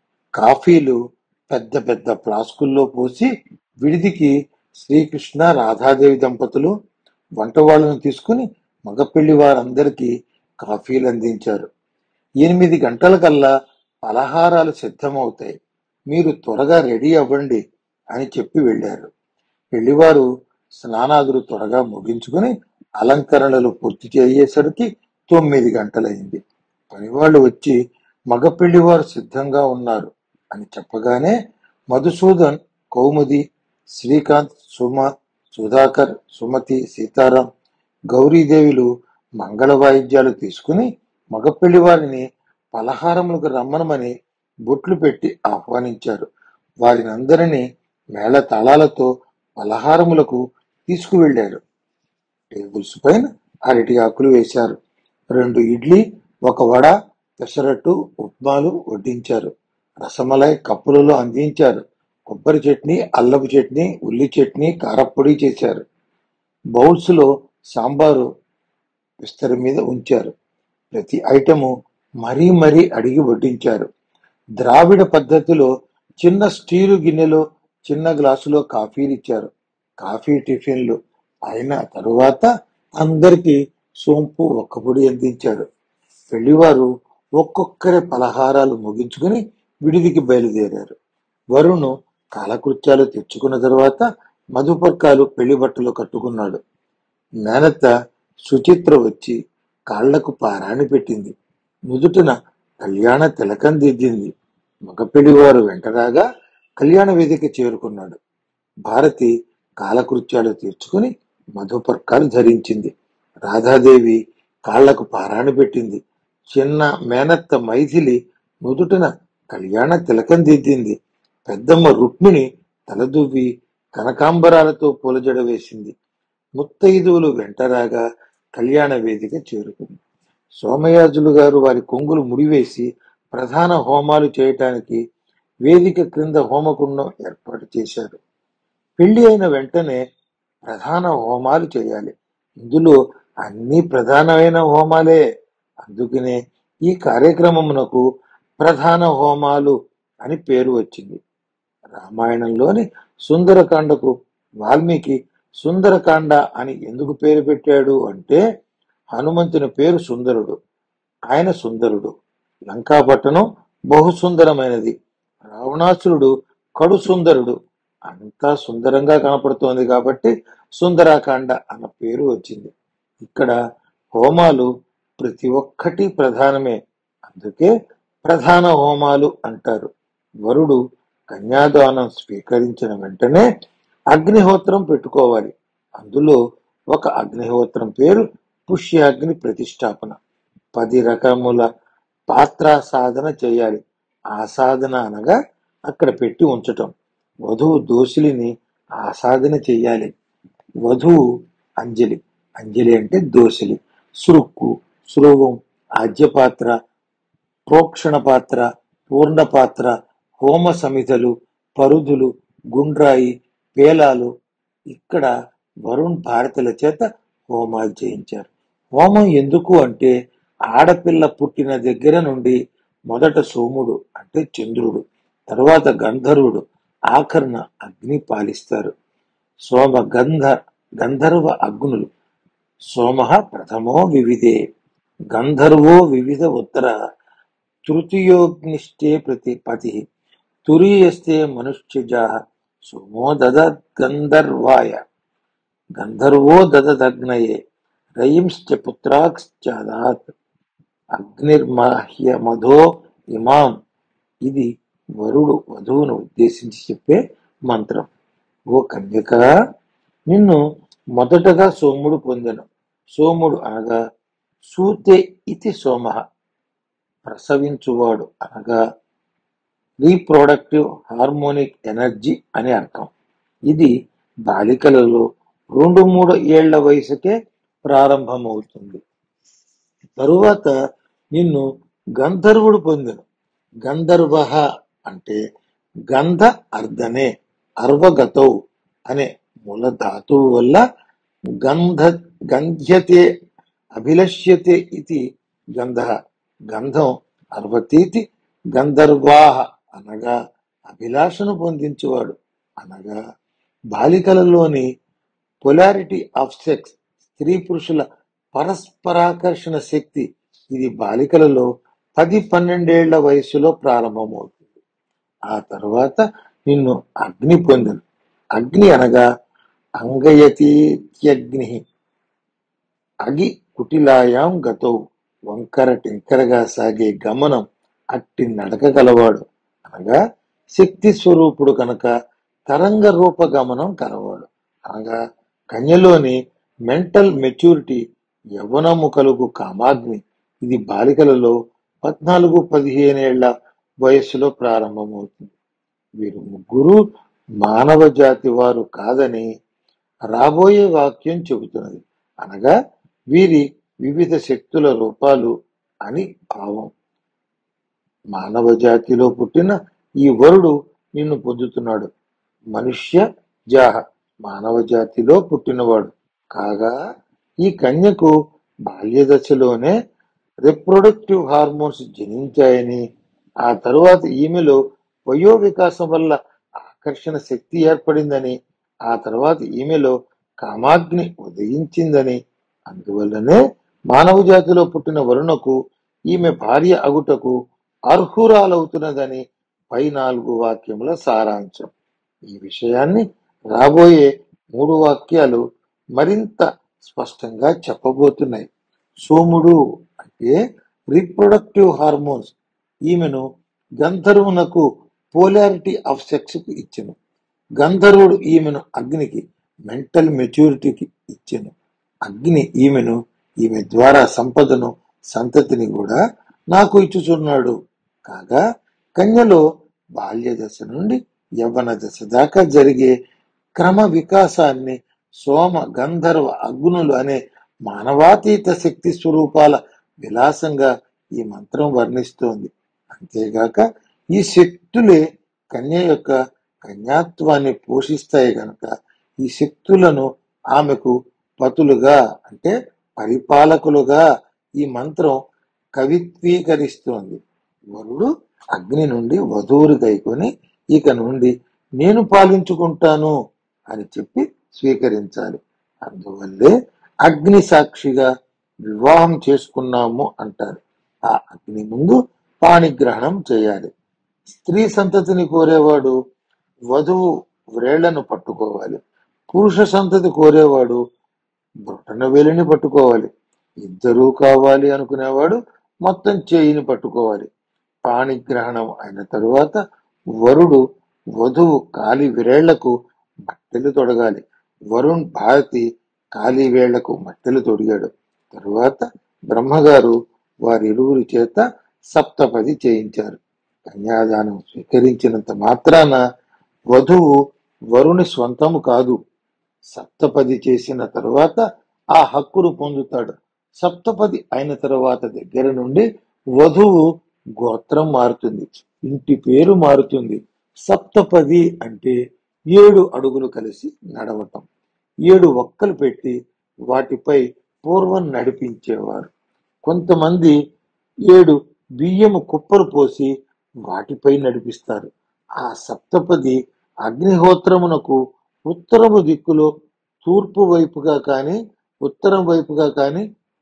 [SPEAKER 1] కాఫీలు పెద్ద పెద్ద ఫ్లాస్కుల్లో పోసి విడిదికి శ్రీకృష్ణ రాధాదేవి దంపతులు వంట వాళ్ళను తీసుకుని మగపెళ్లి వారందరికీ కాఫీలు అందించారు ఎనిమిది గంటలకల్లా పలహారాలు సిద్ధమవుతాయి మీరు త్వరగా రెడీ అవ్వండి అని చెప్పి వెళ్ళారు పెళ్లివారు స్నానాదులు త్వరగా ముగించుకుని అలంకరణలు పూర్తి చేసేసరికి తొమ్మిది గంటలైంది పనివాళ్ళు వచ్చి మగ పెళ్లివారు సిద్ధంగా ఉన్నారు అని చెప్పగానే మధుసూదన్ కౌముది శ్రీకాంత్ సుమ సుధాకర్ సుమతి సీతారాం గౌరీదేవిలు మంగళ వాయిద్యాలు తీసుకుని మగ పెళ్లివారిని పలహారములకు రమ్మనమని బొట్లు పెట్టి ఆహ్వానించారు వారినందరినీ మేళ తాళాలతో పలహారములకు తీసుకువెళ్ళారు టేబుల్స్ పైన అరటి ఆకులు వేశారు రెండు ఇడ్లీ ఒక వడ పెసరట్టు ఉప్మాలు వడ్డించారు రసమలై కప్పులలో అందించారు కొబ్బరి చట్నీ అల్లపు చట్నీ ఉల్లి చట్నీ కారప్పొడి చేశారు బౌల్స్ లో సాంబారు విస్తరి మీద ఉంచారు ప్రతి ఐటము మరీ మరీ అడిగి వడ్డించారు ద్రావిడ పద్ధతిలో చిన్న స్టీలు గిన్నెలో చిన్న గ్లాసులో కాఫీలు ఇచ్చారు కాఫీ టిఫిన్లు అయిన తరువాత అందరికీ సోంపు ఒక్కపొడి అందించారు పెళ్లివారు ఒక్కొక్కరి పలహారాలు ముగించుకుని విడిదికి బయలుదేరారు వరుణు కాలకృత్యాలు తెచ్చుకున్న తర్వాత మధుపర్కాలు పెళ్లి బట్టలు కట్టుకున్నాడు మేనత్త సుచిత్ర వచ్చి కాళ్లకు పారాణి పెట్టింది నుదుటిన కళ్యాణ తిలకం దిద్దింది మగపెళ్లివారు వెంటరాగా కళ్యాణ వేదిక చేరుకున్నాడు భారతి కాలకృత్యాలు తీర్చుకుని మధుపర్కాలు ధరించింది రాధాదేవి కాళ్లకు పారాణి పెట్టింది చిన్న మేనత్త మైథిలి నుదుటిన కళ్యాణ తిలకం దిద్దింది పెద్దమ్మ రుక్మిణి తలదువ్వి కనకాంబరాలతో పూలజడ వేసింది ముత్తైదువులు వెంటరాగా కళ్యాణ వేదిక చేరుకుంది సోమయాజులు గారు వారి కొంగులు ముడివేసి ప్రధాన హోమాలు చేయటానికి వేదిక క్రింద హోమకుండం ఏర్పాటు చేశారు పెళ్లి అయిన వెంటనే ప్రధాన హోమాలు చేయాలి ఇందులో అన్ని ప్రధానమైన హోమాలే అందుకనే ఈ కార్యక్రమమునకు ప్రధాన హోమాలు అని పేరు వచ్చింది రామాయణంలోని సుందరకాండకు వాల్మీకి సుందరకాండ అని ఎందుకు పేరు పెట్టాడు అంటే హనుమంతుని పేరు సుందరుడు ఆయన సుందరుడు లంకాపట్టణం బహు సుందరమైనది రావణాసురుడు కడు సుందరుడు అంతా సుందరంగా కనపడుతోంది కాబట్టి సుందరాకాండ అన్న పేరు వచ్చింది ఇక్కడ హోమాలు ప్రతి ఒక్కటి ప్రధానమే అందుకే ప్రధాన హోమాలు అంటారు వరుడు కన్యాదానం స్వీకరించిన వెంటనే అగ్నిహోత్రం పెట్టుకోవాలి అందులో ఒక అగ్నిహోత్రం పేరు పుష్యాగ్ని ప్రతిష్టాపన పది రకముల పాత్ర సాధన చేయాలి ఆ సాధన అనగా అక్కడ పెట్టి ఉంచటం వధువు దోసిలిని ఆసాధన చెయ్యాలి వధువు అంజలి అంజలి అంటే దోసిలి సురుక్కు సురువం ఆజ్యపాత్ర ప్రోక్షణ పాత్ర పూర్ణ పాత్ర హోమ సమితలు పరుదులు గుండ్రాయి పేలాలు ఇక్కడ వరుణ్ భారతుల చేత హోమాలు చేయించారు హోమం ఎందుకు అంటే ఆడపిల్ల పుట్టిన దగ్గర నుండి మొదట సోముడు అంటే చంద్రుడు తర్వాత గంధర్వుడు ఆఖరణ అగ్ని పాలిస్తారు సోమ గంధ గంధర్వ అగ్నులు సోమ ప్రథమో వివిధే గంధర్వో వివిధ ఉత్తర తృతీయోగ్నిష్టే ప్రతి పతి తురీయస్తే మనుష్యజా సోమో దదత్ గంధర్వాయ గంధర్వో దదదగ్నయే రయింశ్చ పుత్రాక్శ్చాదాత్ అగ్నిర్మాహ్య మధో ఇమాం ఇది వరుడు వధువును ఉద్దేశించి చెప్పే మంత్రం ఓ కన్యక నిన్ను మొదటగా సోముడు పొందెను సోముడు అనగా సూతే ఇతి సోమ ప్రసవించువాడు అనగా రీప్రొడక్టివ్ హార్మోనిక్ ఎనర్జీ అని అర్థం ఇది బాలికలలో రెండు మూడు ఏళ్ల వయసుకే ప్రారంభమవుతుంది తరువాత నిన్ను గంధర్వుడు పొందెను గంధర్వ అంటే గంధ అర్ధనే అర్వగతౌ అనే మూల ధాతువు వల్ల గంధ గంధ్యతే అభిలష్యతే ఇది గంధ గంధం అర్వతీతి గంధర్వాహ అనగా అభిలాషను పొందించేవాడు అనగా బాలికలలోని పొలారిటీ ఆఫ్ సెక్స్ స్త్రీ పురుషుల పరస్పరాకర్షణ శక్తి ఇది బాలికలలో పది పన్నెండేళ్ల వయసులో ప్రారంభమవుతుంది ఆ తర్వాత నిన్ను అగ్ని పొందను అగ్ని అనగా అంగయతీత్యగ్ని అగి కుటిలాయాం గతౌ వంకర టింకరగా సాగే గమనం అట్టి నడక గలవాడు అనగా శక్తి స్వరూపుడు కనుక తరంగ రూప గమనం కలవాడు అనగా కన్యలోని మెంటల్ మెచ్యూరిటీ యవ్వనము కలుగు కామాగ్ని ఇది బాలికలలో పద్నాలుగు పదిహేనేళ్ల వయస్సులో ప్రారంభమవుతుంది వీరు ముగ్గురు మానవ జాతి వారు కాదని రాబోయే వాక్యం చెబుతున్నది అనగా వీరి వివిధ శక్తుల రూపాలు అని భావం మానవ జాతిలో పుట్టిన ఈ వరుడు నిన్ను పొందుతున్నాడు మనుష్య జాహ మానవ జాతిలో పుట్టినవాడు కాగా ఈ కన్యకు బాల్య దశలోనే రిప్రొడక్టివ్ హార్మోన్స్ జనించాయని ఆ తరువాత ఈమెలో వయో వికాసం వల్ల ఆకర్షణ శక్తి ఏర్పడిందని ఆ తర్వాత ఈమెలో కామాగ్ని ఉదయించిందని అందువల్లనే మానవ జాతిలో పుట్టిన వరుణకు ఈమె భార్య అగుటకు అర్హురాలవుతున్నదని పై నాలుగు వాక్యముల సారాంశం ఈ విషయాన్ని రాబోయే మూడు వాక్యాలు మరింత స్పష్టంగా చెప్పబోతున్నాయి సోముడు అంటే రీప్రొడక్టివ్ హార్మోన్స్ ఈమెను గంధర్వునకు పోలారిటీ ఆఫ్ సెక్స్ కు ఇచ్చెను గంధర్వుడు ఈమెను అగ్నికి మెంటల్ మెచ్యూరిటీకి ఇచ్చెను అగ్ని ఈమెను ఈమె ద్వారా సంపదను సంతతిని కూడా నాకు ఇచ్చుచున్నాడు కాగా కన్యలో బాల్య దశ నుండి యవ్వన దశ దాకా జరిగే క్రమ వికాసాన్ని సోమ గంధర్వ అగ్నులు అనే మానవాతీత శక్తి స్వరూపాల విలాసంగా ఈ మంత్రం వర్ణిస్తోంది అంతేగాక ఈ శక్తులే కన్య యొక్క కన్యాత్వాన్ని పోషిస్తాయి గనక ఈ శక్తులను ఆమెకు పతులుగా అంటే పరిపాలకులుగా ఈ మంత్రం కవిత్వీకరిస్తోంది వరుడు అగ్ని నుండి వధువురు గైకొని ఇక నుండి నేను పాలించుకుంటాను అని చెప్పి స్వీకరించాలి అందువల్లే అగ్ని సాక్షిగా వివాహం చేసుకున్నాము అంటారు ఆ అగ్ని ముందు పాణిగ్రహణం చేయాలి స్త్రీ సంతతిని కోరేవాడు వధువు వ్రేళ్లను పట్టుకోవాలి పురుష సంతతి కోరేవాడు బొట్టన వేలిని పట్టుకోవాలి ఇద్దరూ కావాలి అనుకునేవాడు మొత్తం చేయిని పట్టుకోవాలి పాణిగ్రహణం అయిన తరువాత వరుడు వధువు కాలి విరేళ్లకు మట్టెలు తొడగాలి వరుణ్ భారతి కాలి వేళ్లకు మట్టెలు తొడిగాడు తరువాత బ్రహ్మగారు వారి ఇరువురి చేత సప్తపది చేయించారు కన్యాదానం స్వీకరించినంత మాత్రాన వధువు వరుని స్వంతము కాదు సప్తపది చేసిన తరువాత ఆ హక్కును పొందుతాడు సప్తపది అయిన తరువాత దగ్గర నుండి వధువు గోత్రం మారుతుంది ఇంటి పేరు మారుతుంది సప్తపది అంటే ఏడు అడుగులు కలిసి నడవటం ఏడు ఒక్కలు పెట్టి వాటిపై పూర్వం నడిపించేవారు కొంతమంది ఏడు బియ్యము కుప్పలు పోసి వాటిపై నడిపిస్తారు ఆ సప్తపది అగ్నిహోత్రమునకు ఉత్తరము దిక్కులో తూర్పు వైపుగా కాని ఉత్తరం వైపుగా కాని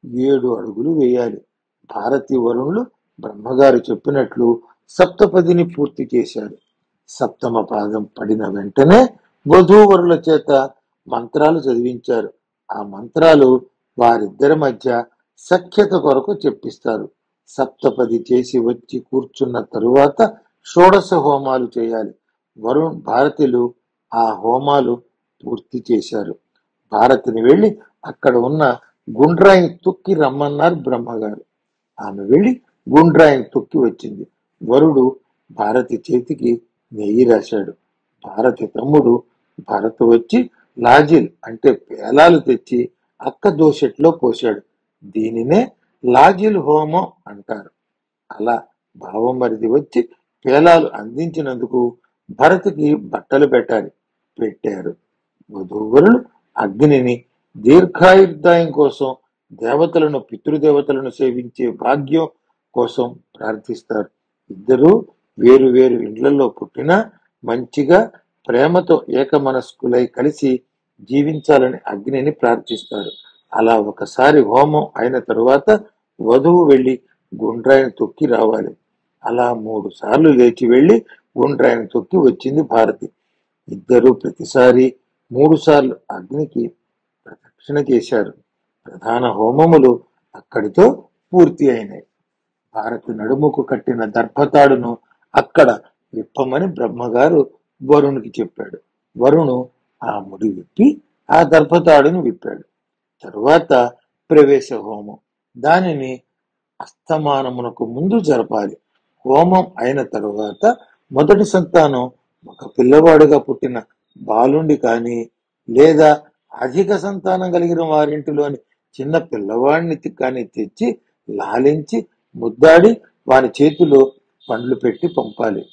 [SPEAKER 1] ఏడు అడుగులు వేయాలి భారతి వరుణులు బ్రహ్మగారు చెప్పినట్లు సప్తపదిని పూర్తి చేశారు సప్తమ పాదం పడిన వెంటనే వధూవరుల చేత మంత్రాలు చదివించారు ఆ మంత్రాలు వారిద్దరి మధ్య సఖ్యత కొరకు చెప్పిస్తారు సప్తపది చేసి వచ్చి కూర్చున్న తరువాత షోడశ హోమాలు చేయాలి వరుణ్ భారతిలు ఆ హోమాలు పూర్తి చేశారు భారతిని వెళ్లి అక్కడ ఉన్న గుండ్రాయిని తొక్కి రమ్మన్నారు బ్రహ్మగారు ఆమె వెళ్లి గుండ్రాయిని తొక్కి వచ్చింది వరుడు భారతి చేతికి నెయ్యి రాశాడు భారతి తమ్ముడు భరత వచ్చి లాజిల్ అంటే పేలాలు తెచ్చి అక్క దోషెట్లో పోశాడు దీనినే లాజిల్ హోమం అంటారు అలా భావమరిది వచ్చి పేలాలు అందించినందుకు భరత్కి బట్టలు పెట్టాలి పెట్టారు వధూవరులు అగ్నిని దీర్ఘాయుర్దాయం కోసం దేవతలను పితృదేవతలను సేవించే భాగ్యం కోసం ప్రార్థిస్తారు ఇద్దరూ వేరు వేరు ఇండ్లలో పుట్టినా మంచిగా ప్రేమతో ఏకమనస్కులై కలిసి జీవించాలని అగ్నిని ప్రార్థిస్తారు అలా ఒకసారి హోమం అయిన తరువాత వధువు వెళ్లి గుండ్రాయిని తొక్కి రావాలి అలా మూడు సార్లు లేచి వెళ్లి గుండ్రాయిని తొక్కి వచ్చింది భారతి ఇద్దరు ప్రతిసారి మూడు సార్లు అగ్నికి ప్రదక్షిణ చేశారు ప్రధాన హోమములు అక్కడితో పూర్తి అయినాయి భారతి నడుముకు కట్టిన దర్భతాడును అక్కడ విప్పమని బ్రహ్మగారు వరుణునికి చెప్పాడు వరుణు ఆ ముడి విప్పి ఆ దర్భతాడును విప్పాడు తరువాత ప్రవేశ హోమం దానిని అస్తమానమునకు ముందు జరపాలి హోమం అయిన తరువాత మొదటి సంతానం ఒక పిల్లవాడుగా పుట్టిన బాలుండి కానీ లేదా అధిక సంతానం కలిగిన వారింటిలోని చిన్న పిల్లవాడిని తి- కానీ తెచ్చి లాలించి ముద్దాడి వారి చేతిలో పండ్లు పెట్టి పంపాలి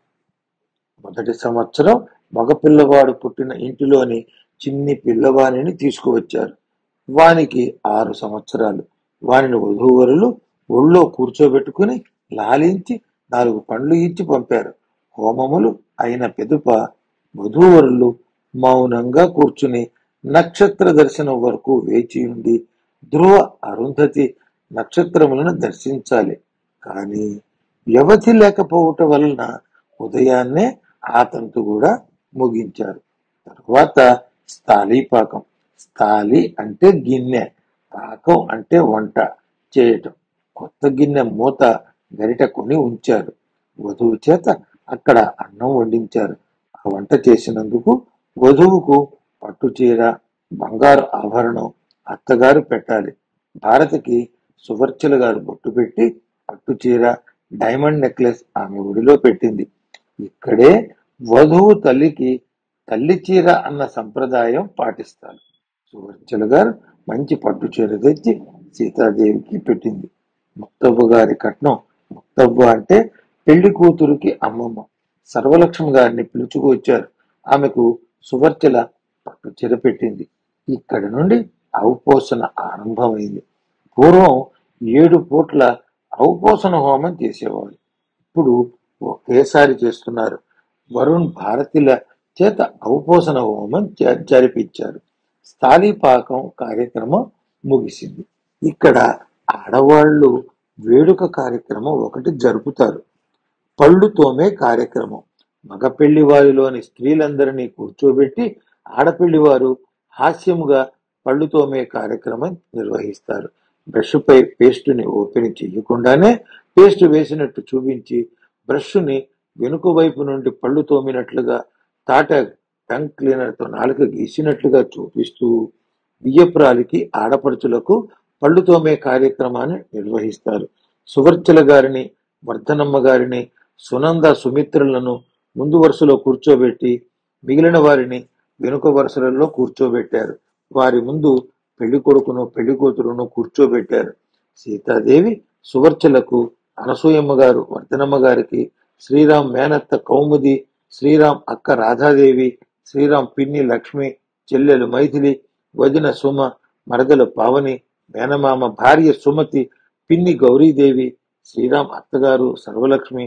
[SPEAKER 1] మొదటి సంవత్సరం మగ పిల్లవాడు పుట్టిన ఇంటిలోని చిన్ని పిల్లవాణిని తీసుకువచ్చారు వానికి ఆరు సంవత్సరాలు వానిని వధూవరులు ఒళ్ళో కూర్చోబెట్టుకుని లాలించి నాలుగు పండ్లు ఇచ్చి పంపారు హోమములు అయిన పెదుప వధూవరులు మౌనంగా కూర్చుని నక్షత్ర దర్శనం వరకు వేచి ఉండి ధ్రువ అరుంధతి నక్షత్రములను దర్శించాలి కానీ వ్యవధి లేకపోవటం వలన ఉదయాన్నే ఆ తంతు కూడా ముగించారు తర్వాత స్థాళీపాకం స్థాళి అంటే గిన్నె పాకం అంటే వంట చేయటం కొత్త గిన్నె మూత గరిట కొని ఉంచారు వధువు చేత అక్కడ అన్నం వండించారు ఆ వంట చేసినందుకు వధువుకు పట్టు చీర బంగారు ఆభరణం అత్తగారు పెట్టాలి భారతికి సువర్చల గారు బొట్టు పెట్టి పట్టు చీర డైమండ్ నెక్లెస్ ఆమె ఒడిలో పెట్టింది ఇక్కడే వధువు తల్లికి తల్లి చీర అన్న సంప్రదాయం పాటిస్తారు సువర్చల గారు మంచి పట్టు చీర తెచ్చి సీతాదేవికి పెట్టింది ముక్తవ్వ గారి కట్నం ముక్తవ్వ అంటే పెళ్లి కూతురుకి అమ్మమ్మ సర్వలక్ష్మి గారిని పిలుచుకొచ్చారు ఆమెకు సువర్చల పట్టు చీర పెట్టింది ఇక్కడి నుండి ఔపోసన ఆరంభమైంది పూర్వం ఏడు పూట్ల ఔపోసన హోమం చేసేవాడు ఇప్పుడు ఒకేసారి చేస్తున్నారు వరుణ్ భారతిల చేత ఔపోసన హోమం జ- జరిపించారు స్థాళీపాకం కార్యక్రమం ముగిసింది ఇక్కడ ఆడవాళ్ళు వేడుక కార్యక్రమం ఒకటి జరుపుతారు పళ్ళు తోమే కార్యక్రమం మగ పెళ్లి వారిలోని స్త్రీలందరినీ కూర్చోబెట్టి ఆడపెళ్లి వారు హాస్యముగా పళ్ళు తోమే కార్యక్రమం నిర్వహిస్తారు బ్రష్పై పేస్టుని ఓపెన్ చేయకుండానే పేస్ట్ వేసినట్టు చూపించి బ్రష్ని వెనుక వైపు నుండి పళ్ళు తోమినట్లుగా తాట టంగ్ క్లీనర్తో నాలుక గీసినట్లుగా చూపిస్తూ బియ్యపురాలికి ఆడపడుచులకు పళ్ళు తోమే కార్యక్రమాన్ని నిర్వహిస్తారు సువర్చల గారిని వర్ధనమ్మ గారిని సునంద సుమిత్రులను ముందు వరుసలో కూర్చోబెట్టి మిగిలిన వారిని వెనుక వరుసలలో కూర్చోబెట్టారు వారి ముందు పెళ్లి కొడుకును పెళ్లి కూతురును కూర్చోబెట్టారు సీతాదేవి సువర్చలకు అనసూయమ్మ గారు వర్ధనమ్మ గారికి శ్రీరామ్ మేనత్త కౌముది శ్రీరామ్ అక్క రాధాదేవి శ్రీరామ్ పిన్ని లక్ష్మి చెల్లెలు మైథిలి వదిన సుమ మరదల పావని మేనమామ భార్య సుమతి పిన్ని గౌరీదేవి శ్రీరామ్ అత్తగారు సర్వలక్ష్మి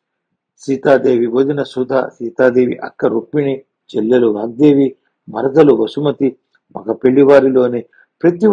[SPEAKER 1] సీతాదేవి వదిన సుధ సీతాదేవి అక్క రుక్మిణి చెల్లెలు వాగ్దేవి మరదలు వసుమతి మగ పెళ్లివారిలోని ప్రతి ఒక్క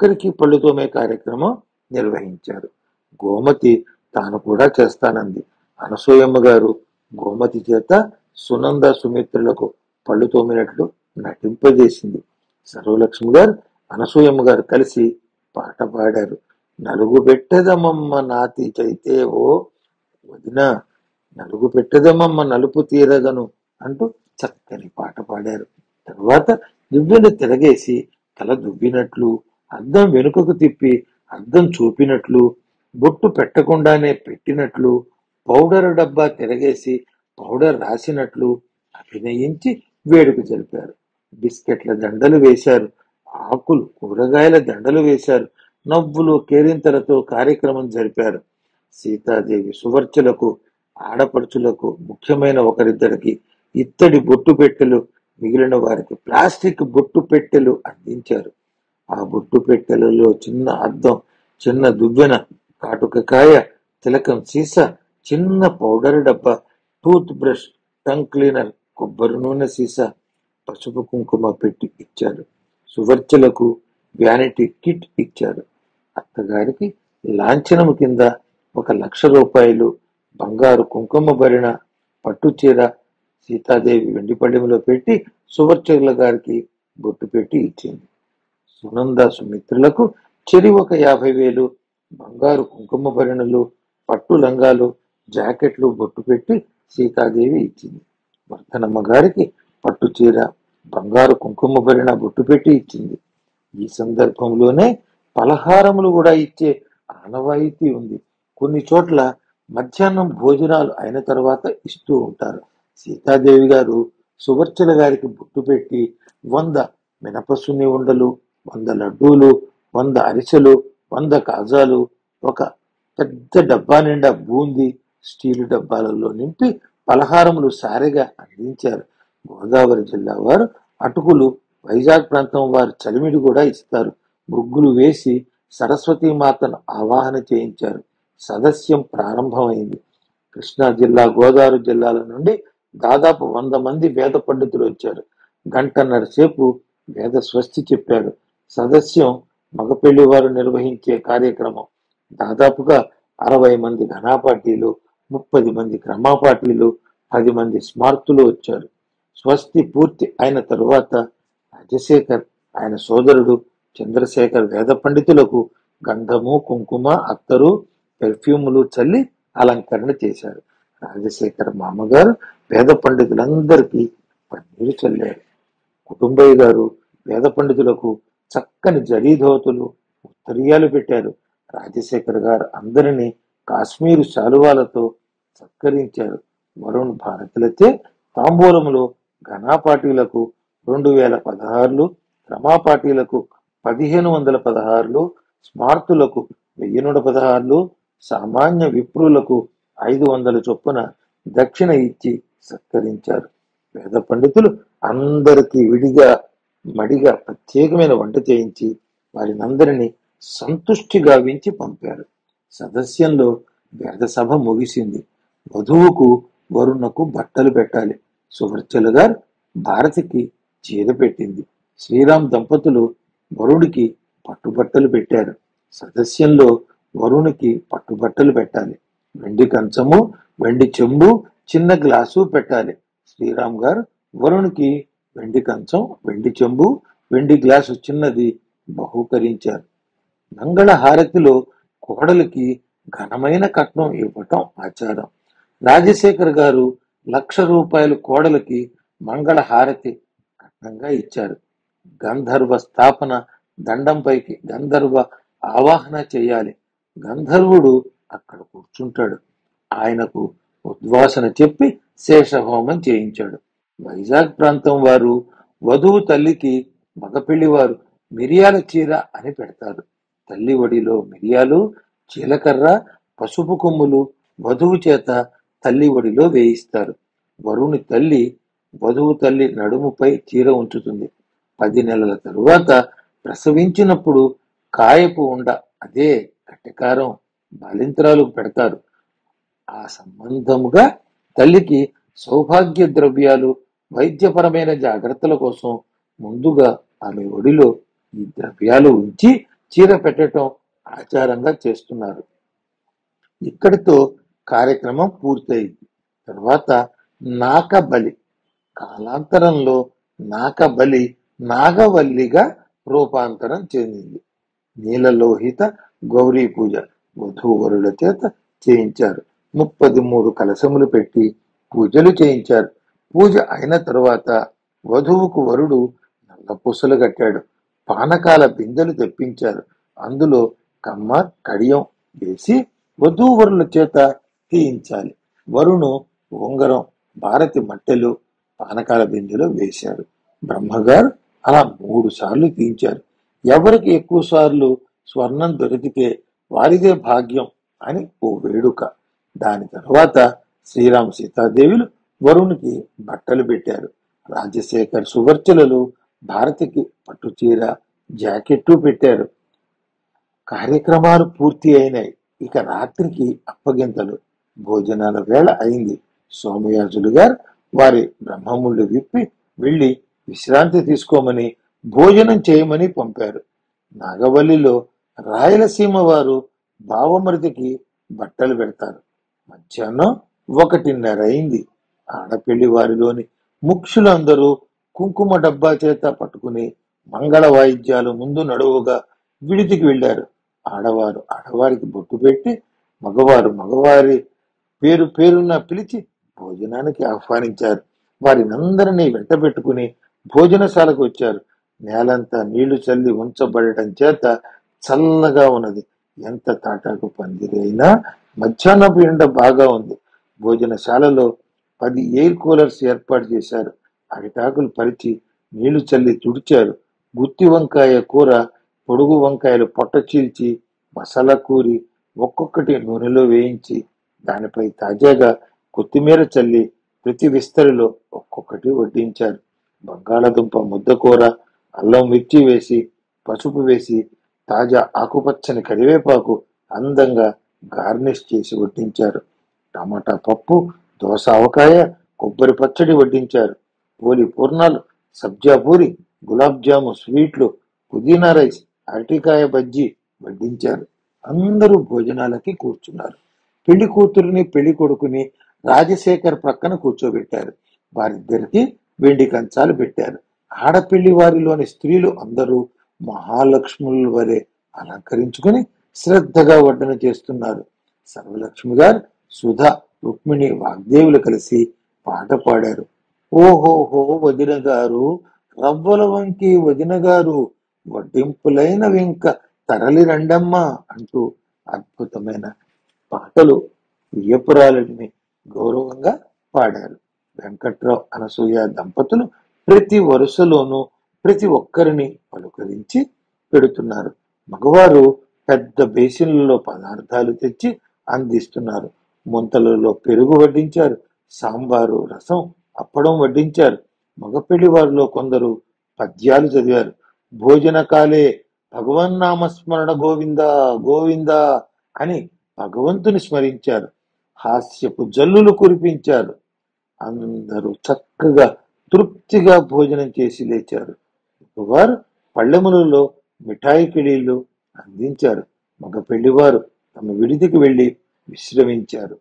[SPEAKER 1] ఒక్కరికి పళ్ళు తోమే కార్యక్రమం నిర్వహించారు గోమతి తాను కూడా చేస్తానంది అనసూయమ్మ గారు గోమతి చేత సునంద సుమిత్రులకు పళ్ళు తోమినట్లు నటింపజేసింది సర్వలక్ష్మి గారు అనసూయమ్మ గారు కలిసి పాట పాడారు నలుగు పెట్టదమమ్మ నాతి చైతే ఓ వదిన నలుగు పెట్టదమమ్మ నలుపు తీరగను అంటూ చక్కని పాట పాడారు తరువాత దువ్వెను తిరగేసి తల దువ్వినట్లు అద్దం వెనుకకు తిప్పి అద్దం చూపినట్లు బొట్టు పెట్టకుండానే పెట్టినట్లు పౌడర్ డబ్బా తిరగేసి పౌడర్ రాసినట్లు అభినయించి వేడుక జరిపారు బిస్కెట్ల దండలు వేశారు ఆకులు కూరగాయల దండలు వేశారు నవ్వులు కేరింతలతో కార్యక్రమం జరిపారు సీతాదేవి సువర్చలకు ఆడపడుచులకు ముఖ్యమైన ఒకరిద్దరికి ఇత్తడి బొట్టు పెట్టెలు మిగిలిన వారికి ప్లాస్టిక్ బొట్టు పెట్టెలు అందించారు ఆ బొట్టు పెట్టెలలో చిన్న అద్దం చిన్న దువ్వెన కాటుకకాయ తిలకం సీసా చిన్న పౌడర్ డబ్బా టూత్ బ్రష్ టంగ్ క్లీనర్ కొబ్బరి నూనె సీసా పసుపు కుంకుమ పెట్టి ఇచ్చారు సువర్చలకు వ్యానిటీ కిట్ ఇచ్చారు అత్తగారికి లాంఛనము కింద ఒక లక్ష రూపాయలు బంగారు కుంకుమ భరిణ పట్టు చీర సీతాదేవి వెండి పళ్ళెంలో పెట్టి సువర్చకుల గారికి బొట్టు పెట్టి ఇచ్చింది సునంద సుమిత్రులకు చెరి ఒక యాభై వేలు బంగారు కుంకుమ భరిణలు పట్టు లంగాలు జాకెట్లు బొట్టు పెట్టి సీతాదేవి ఇచ్చింది వర్ధనమ్మ గారికి పట్టు చీర బంగారు కుంకుమ భరిణ బొట్టు పెట్టి ఇచ్చింది ఈ సందర్భంలోనే పలహారములు కూడా ఇచ్చే ఆనవాయితీ ఉంది కొన్ని చోట్ల మధ్యాహ్నం భోజనాలు అయిన తర్వాత ఇస్తూ ఉంటారు సీతాదేవి గారు సువర్చల గారికి బొట్టు పెట్టి వంద మినపసుని ఉండలు వంద లడ్డూలు వంద అరిసెలు వంద కాజాలు ఒక పెద్ద డబ్బా నిండా బూంది స్టీలు డబ్బాలలో నింపి పలహారములు సారెగా అందించారు గోదావరి జిల్లా వారు అటుకులు వైజాగ్ ప్రాంతం వారు చలిమిడి కూడా ఇస్తారు ముగ్గులు వేసి సరస్వతీ మాతను ఆవాహన చేయించారు సదస్యం ప్రారంభమైంది కృష్ణా జిల్లా గోదావరి జిల్లాల నుండి దాదాపు వంద మంది వేద పండితులు వచ్చారు గంటన్నర సేపు వేద స్వస్తి చెప్పారు సదస్యం మగపెళ్లి వారు నిర్వహించే కార్యక్రమం దాదాపుగా అరవై మంది ఘనాపాటీలు ముప్పది మంది క్రమాపాటీలు పది మంది స్మార్తులు వచ్చారు స్వస్తి పూర్తి అయిన తరువాత రాజశేఖర్ ఆయన సోదరుడు చంద్రశేఖర్ వేద పండితులకు గంధము కుంకుమ అత్తరు పెర్ఫ్యూములు చల్లి అలంకరణ చేశారు రాజశేఖర్ మామగారు వేద పండితులందరికీ పన్నీరు చల్లారు కుటుంబయ్య గారు వేద పండితులకు చక్కని జరీధోతులు ఉత్తరీయాలు పెట్టారు రాజశేఖర్ గారు అందరినీ కాశ్మీరు శాలువాలతో సత్కరించారు వరుణ్ భారతులచే తాంబూలములో ఘనాపాటీలకు రెండు వేల పదహారులు క్రమాపాటీలకు పదిహేను వందల పదహారులు స్మార్తులకు వెయ్యి నూట పదహారులు సామాన్య విప్రులకు ఐదు వందల చొప్పున దక్షిణ ఇచ్చి సత్కరించారు వేద పండితులు అందరికీ విడిగా మడిగా ప్రత్యేకమైన వంట చేయించి వారినందరినీ సంతుష్టి గావించి పంపారు సదస్యంలో వేద సభ ముగిసింది వధువుకు వరుణకు బట్టలు పెట్టాలి సువర్చల గారు భారతికి చీర పెట్టింది శ్రీరామ్ దంపతులు వరుడికి పట్టుబట్టలు పెట్టారు సదస్యంలో వరుణికి పట్టుబట్టలు పెట్టాలి వెండి కంచము వెండి చెంబు చిన్న గ్లాసు పెట్టాలి శ్రీరామ్ గారు వరుణ్కి వెండి కంచం వెండి చెంబు వెండి గ్లాసు చిన్నది బహూకరించారు మంగళ హారతిలో కోడలికి ఘనమైన కట్నం ఇవ్వటం ఆచారం రాజశేఖర్ గారు లక్ష రూపాయలు కోడలికి మంగళ హారతి కట్నంగా ఇచ్చారు గంధర్వ స్థాపన దండంపైకి గంధర్వ ఆవాహన చేయాలి గంధర్వుడు అక్కడ కూర్చుంటాడు ఆయనకు ఉద్వాసన చెప్పి శేషహోమం చేయించాడు వైజాగ్ ప్రాంతం వారు వధువు తల్లికి మగపెళ్లి వారు మిరియాల చీర అని పెడతారు తల్లి ఒడిలో మిరియాలు జీలకర్ర పసుపు కొమ్ములు వధువు చేత తల్లి ఒడిలో వేయిస్తారు వరుని తల్లి వధువు తల్లి నడుముపై చీర ఉంచుతుంది పది నెలల తరువాత ప్రసవించినప్పుడు కాయపు ఉండ అదే కట్టెకారం బాలింతరాలకు పెడతారు ఆ సంబంధముగా తల్లికి సౌభాగ్య ద్రవ్యాలు వైద్యపరమైన జాగ్రత్తల కోసం ముందుగా ఆమె ఒడిలో ఈ ద్రవ్యాలు ఉంచి చీర పెట్టడం ఆచారంగా చేస్తున్నారు ఇక్కడితో కార్యక్రమం పూర్తయింది తర్వాత నాకబలి కాలాంతరంలో నాకబలి నాగవల్లిగా రూపాంతరం చెందింది నీలలోహిత గౌరీ పూజ వధూవరుల చేత చేయించారు ముప్పది మూడు కలశములు పెట్టి పూజలు చేయించారు పూజ అయిన తరువాత వధువుకు వరుడు నల్ల పూసలు కట్టాడు పానకాల బిందెలు తెప్పించారు అందులో కమ్మ కడియం వేసి వధూవరుల చేత తీయించాలి వరుణు ఉంగరం భారతి మట్టెలు పానకాల బిందెలో వేశారు బ్రహ్మగారు అలా మూడు సార్లు తీయించారు ఎవరికి ఎక్కువ సార్లు స్వర్ణం దొరికితే వారిదే భాగ్యం అని ఓ వేడుక దాని తర్వాత శ్రీరామ సీతాదేవులు వరుణ్కి బట్టలు పెట్టారు రాజశేఖర్ సువర్చలలు భారతికి పట్టుచీర జాకెట్టు పెట్టారు కార్యక్రమాలు పూర్తి అయినాయి ఇక రాత్రికి అప్పగింతలు భోజనాల వేళ అయింది సోమయాజులు గారు వారి బ్రహ్మముళ్ళు విప్పి వెళ్లి విశ్రాంతి తీసుకోమని భోజనం చేయమని పంపారు నాగవల్లిలో రాయలసీమ వారు బావమరిదికి బట్టలు పెడతారు మధ్యాహ్నం ఒకటిన్నర అయింది ఆడపెళ్లి వారిలోని ముఖ్యులందరూ కుంకుమ డబ్బా చేత పట్టుకుని మంగళ వాయిద్యాలు ముందు నడువుగా విడిదికి వెళ్లారు ఆడవారు ఆడవారికి బొట్టు పెట్టి మగవారు మగవారి పేరు పేరున పిలిచి భోజనానికి ఆహ్వానించారు వారినందరినీ వెంట పెట్టుకుని భోజనశాలకు వచ్చారు నేలంతా నీళ్లు చల్లి ఉంచబడటం చేత చల్లగా ఉన్నది ఎంత తాటాకు పందిరి అయినా మధ్యాహ్నపు ఎండ బాగా ఉంది భోజనశాలలో పది ఎయిర్ కూలర్స్ ఏర్పాటు చేశారు అరిటాకులు పరిచి నీళ్లు చల్లి తుడిచారు గుత్తి వంకాయ కూర పొడుగు వంకాయలు పొట్ట చీల్చి మసాలా కూరి ఒక్కొక్కటి నూనెలో వేయించి దానిపై తాజాగా కొత్తిమీర చల్లి ప్రతి విస్తరిలో ఒక్కొక్కటి వడ్డించారు బంగాళదుంప ముద్దకూర అల్లం మిర్చి వేసి పసుపు వేసి తాజా ఆకుపచ్చని కరివేపాకు అందంగా గార్నిష్ చేసి వడ్డించారు టమాటా పప్పు దోస ఆవకాయ కొబ్బరి పచ్చడి వడ్డించారు పోలి పూర్ణాలు సబ్జా పూరి గులాబ్ జాము స్వీట్లు పుదీనా రైస్ అరటికాయ బజ్జీ వడ్డించారు అందరూ భోజనాలకి కూర్చున్నారు పెళ్లి కూతురిని పెళ్లి కొడుకుని రాజశేఖర్ ప్రక్కన కూర్చోబెట్టారు వారిద్దరికి వెండి కంచాలు పెట్టారు ఆడపెళ్లి వారిలోని స్త్రీలు అందరూ మహాలక్ష్ముల వలె అలంకరించుకుని శ్రద్ధగా వడ్డన చేస్తున్నారు సర్వలక్ష్మి గారు సుధా రుక్మిణి వాగ్దేవులు కలిసి పాట పాడారు ఓహోహో వదిన గారు రవ్వల వంకి వదిన గారు వడ్డింపులైన వెంక తరలి రండమ్మా అంటూ అద్భుతమైన పాటలు వియ్యపురాలని గౌరవంగా పాడారు వెంకట్రావు అనసూయ దంపతులు ప్రతి వరుసలోనూ ప్రతి ఒక్కరిని పలుకరించి పెడుతున్నారు మగవారు పెద్ద బేసిన్లలో పదార్థాలు తెచ్చి అందిస్తున్నారు ముంతలలో పెరుగు వడ్డించారు సాంబారు రసం అప్పడం వడ్డించారు మగపెళ్లి వారిలో కొందరు పద్యాలు చదివారు భోజన కాలే భగవన్నామస్మరణ గోవింద గోవింద అని భగవంతుని స్మరించారు హాస్యపు జల్లులు కురిపించారు అందరూ చక్కగా తృప్తిగా భోజనం చేసి లేచారు వారు పళ్ళెములలో మిఠాయి కిళీలు అందించారు మగ పెళ్లివారు తమ విడిదికి వెళ్లి విశ్రమించారు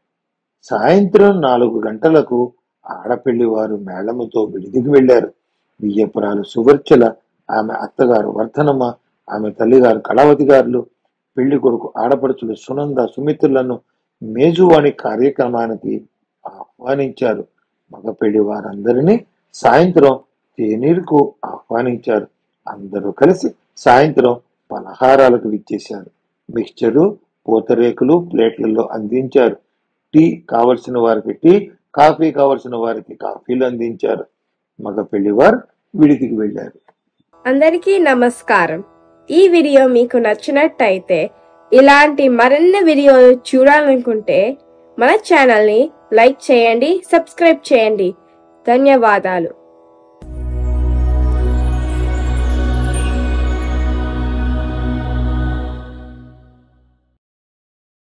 [SPEAKER 1] సాయంత్రం నాలుగు గంటలకు ఆడపెళ్లి వారు మేళముతో విడిదికి వెళ్లారు బియ్యపురాలు సువర్చల ఆమె అత్తగారు వర్ధనమ్మ ఆమె తల్లిగారు కళావతి గారులు పెళ్లి కొడుకు ఆడపడుచులు సునంద సుమిత్రులను మేజువాణి కార్యక్రమానికి ఆహ్వానించారు మగ పెళ్లి వారందరినీ సాయంత్రం తేనీరుకు ఆహ్వానించారు అందరూ కలిసి సాయంత్రం పలహారాలకు విచ్చేశారు మిక్చరు పూతరేకులు ప్లేట్లలో అందించారు టీ కావలసిన వారికి టీ కాఫీ కావలసిన వారికి కాఫీలు అందించారు మగ పెళ్లివారు విడిదికి వెళ్ళారు
[SPEAKER 2] అందరికీ నమస్కారం ఈ వీడియో మీకు నచ్చినట్టయితే ఇలాంటి మరిన్ని వీడియోలు చూడాలనుకుంటే మన ఛానల్ని లైక్ చేయండి సబ్స్క్రైబ్ చేయండి ధన్యవాదాలు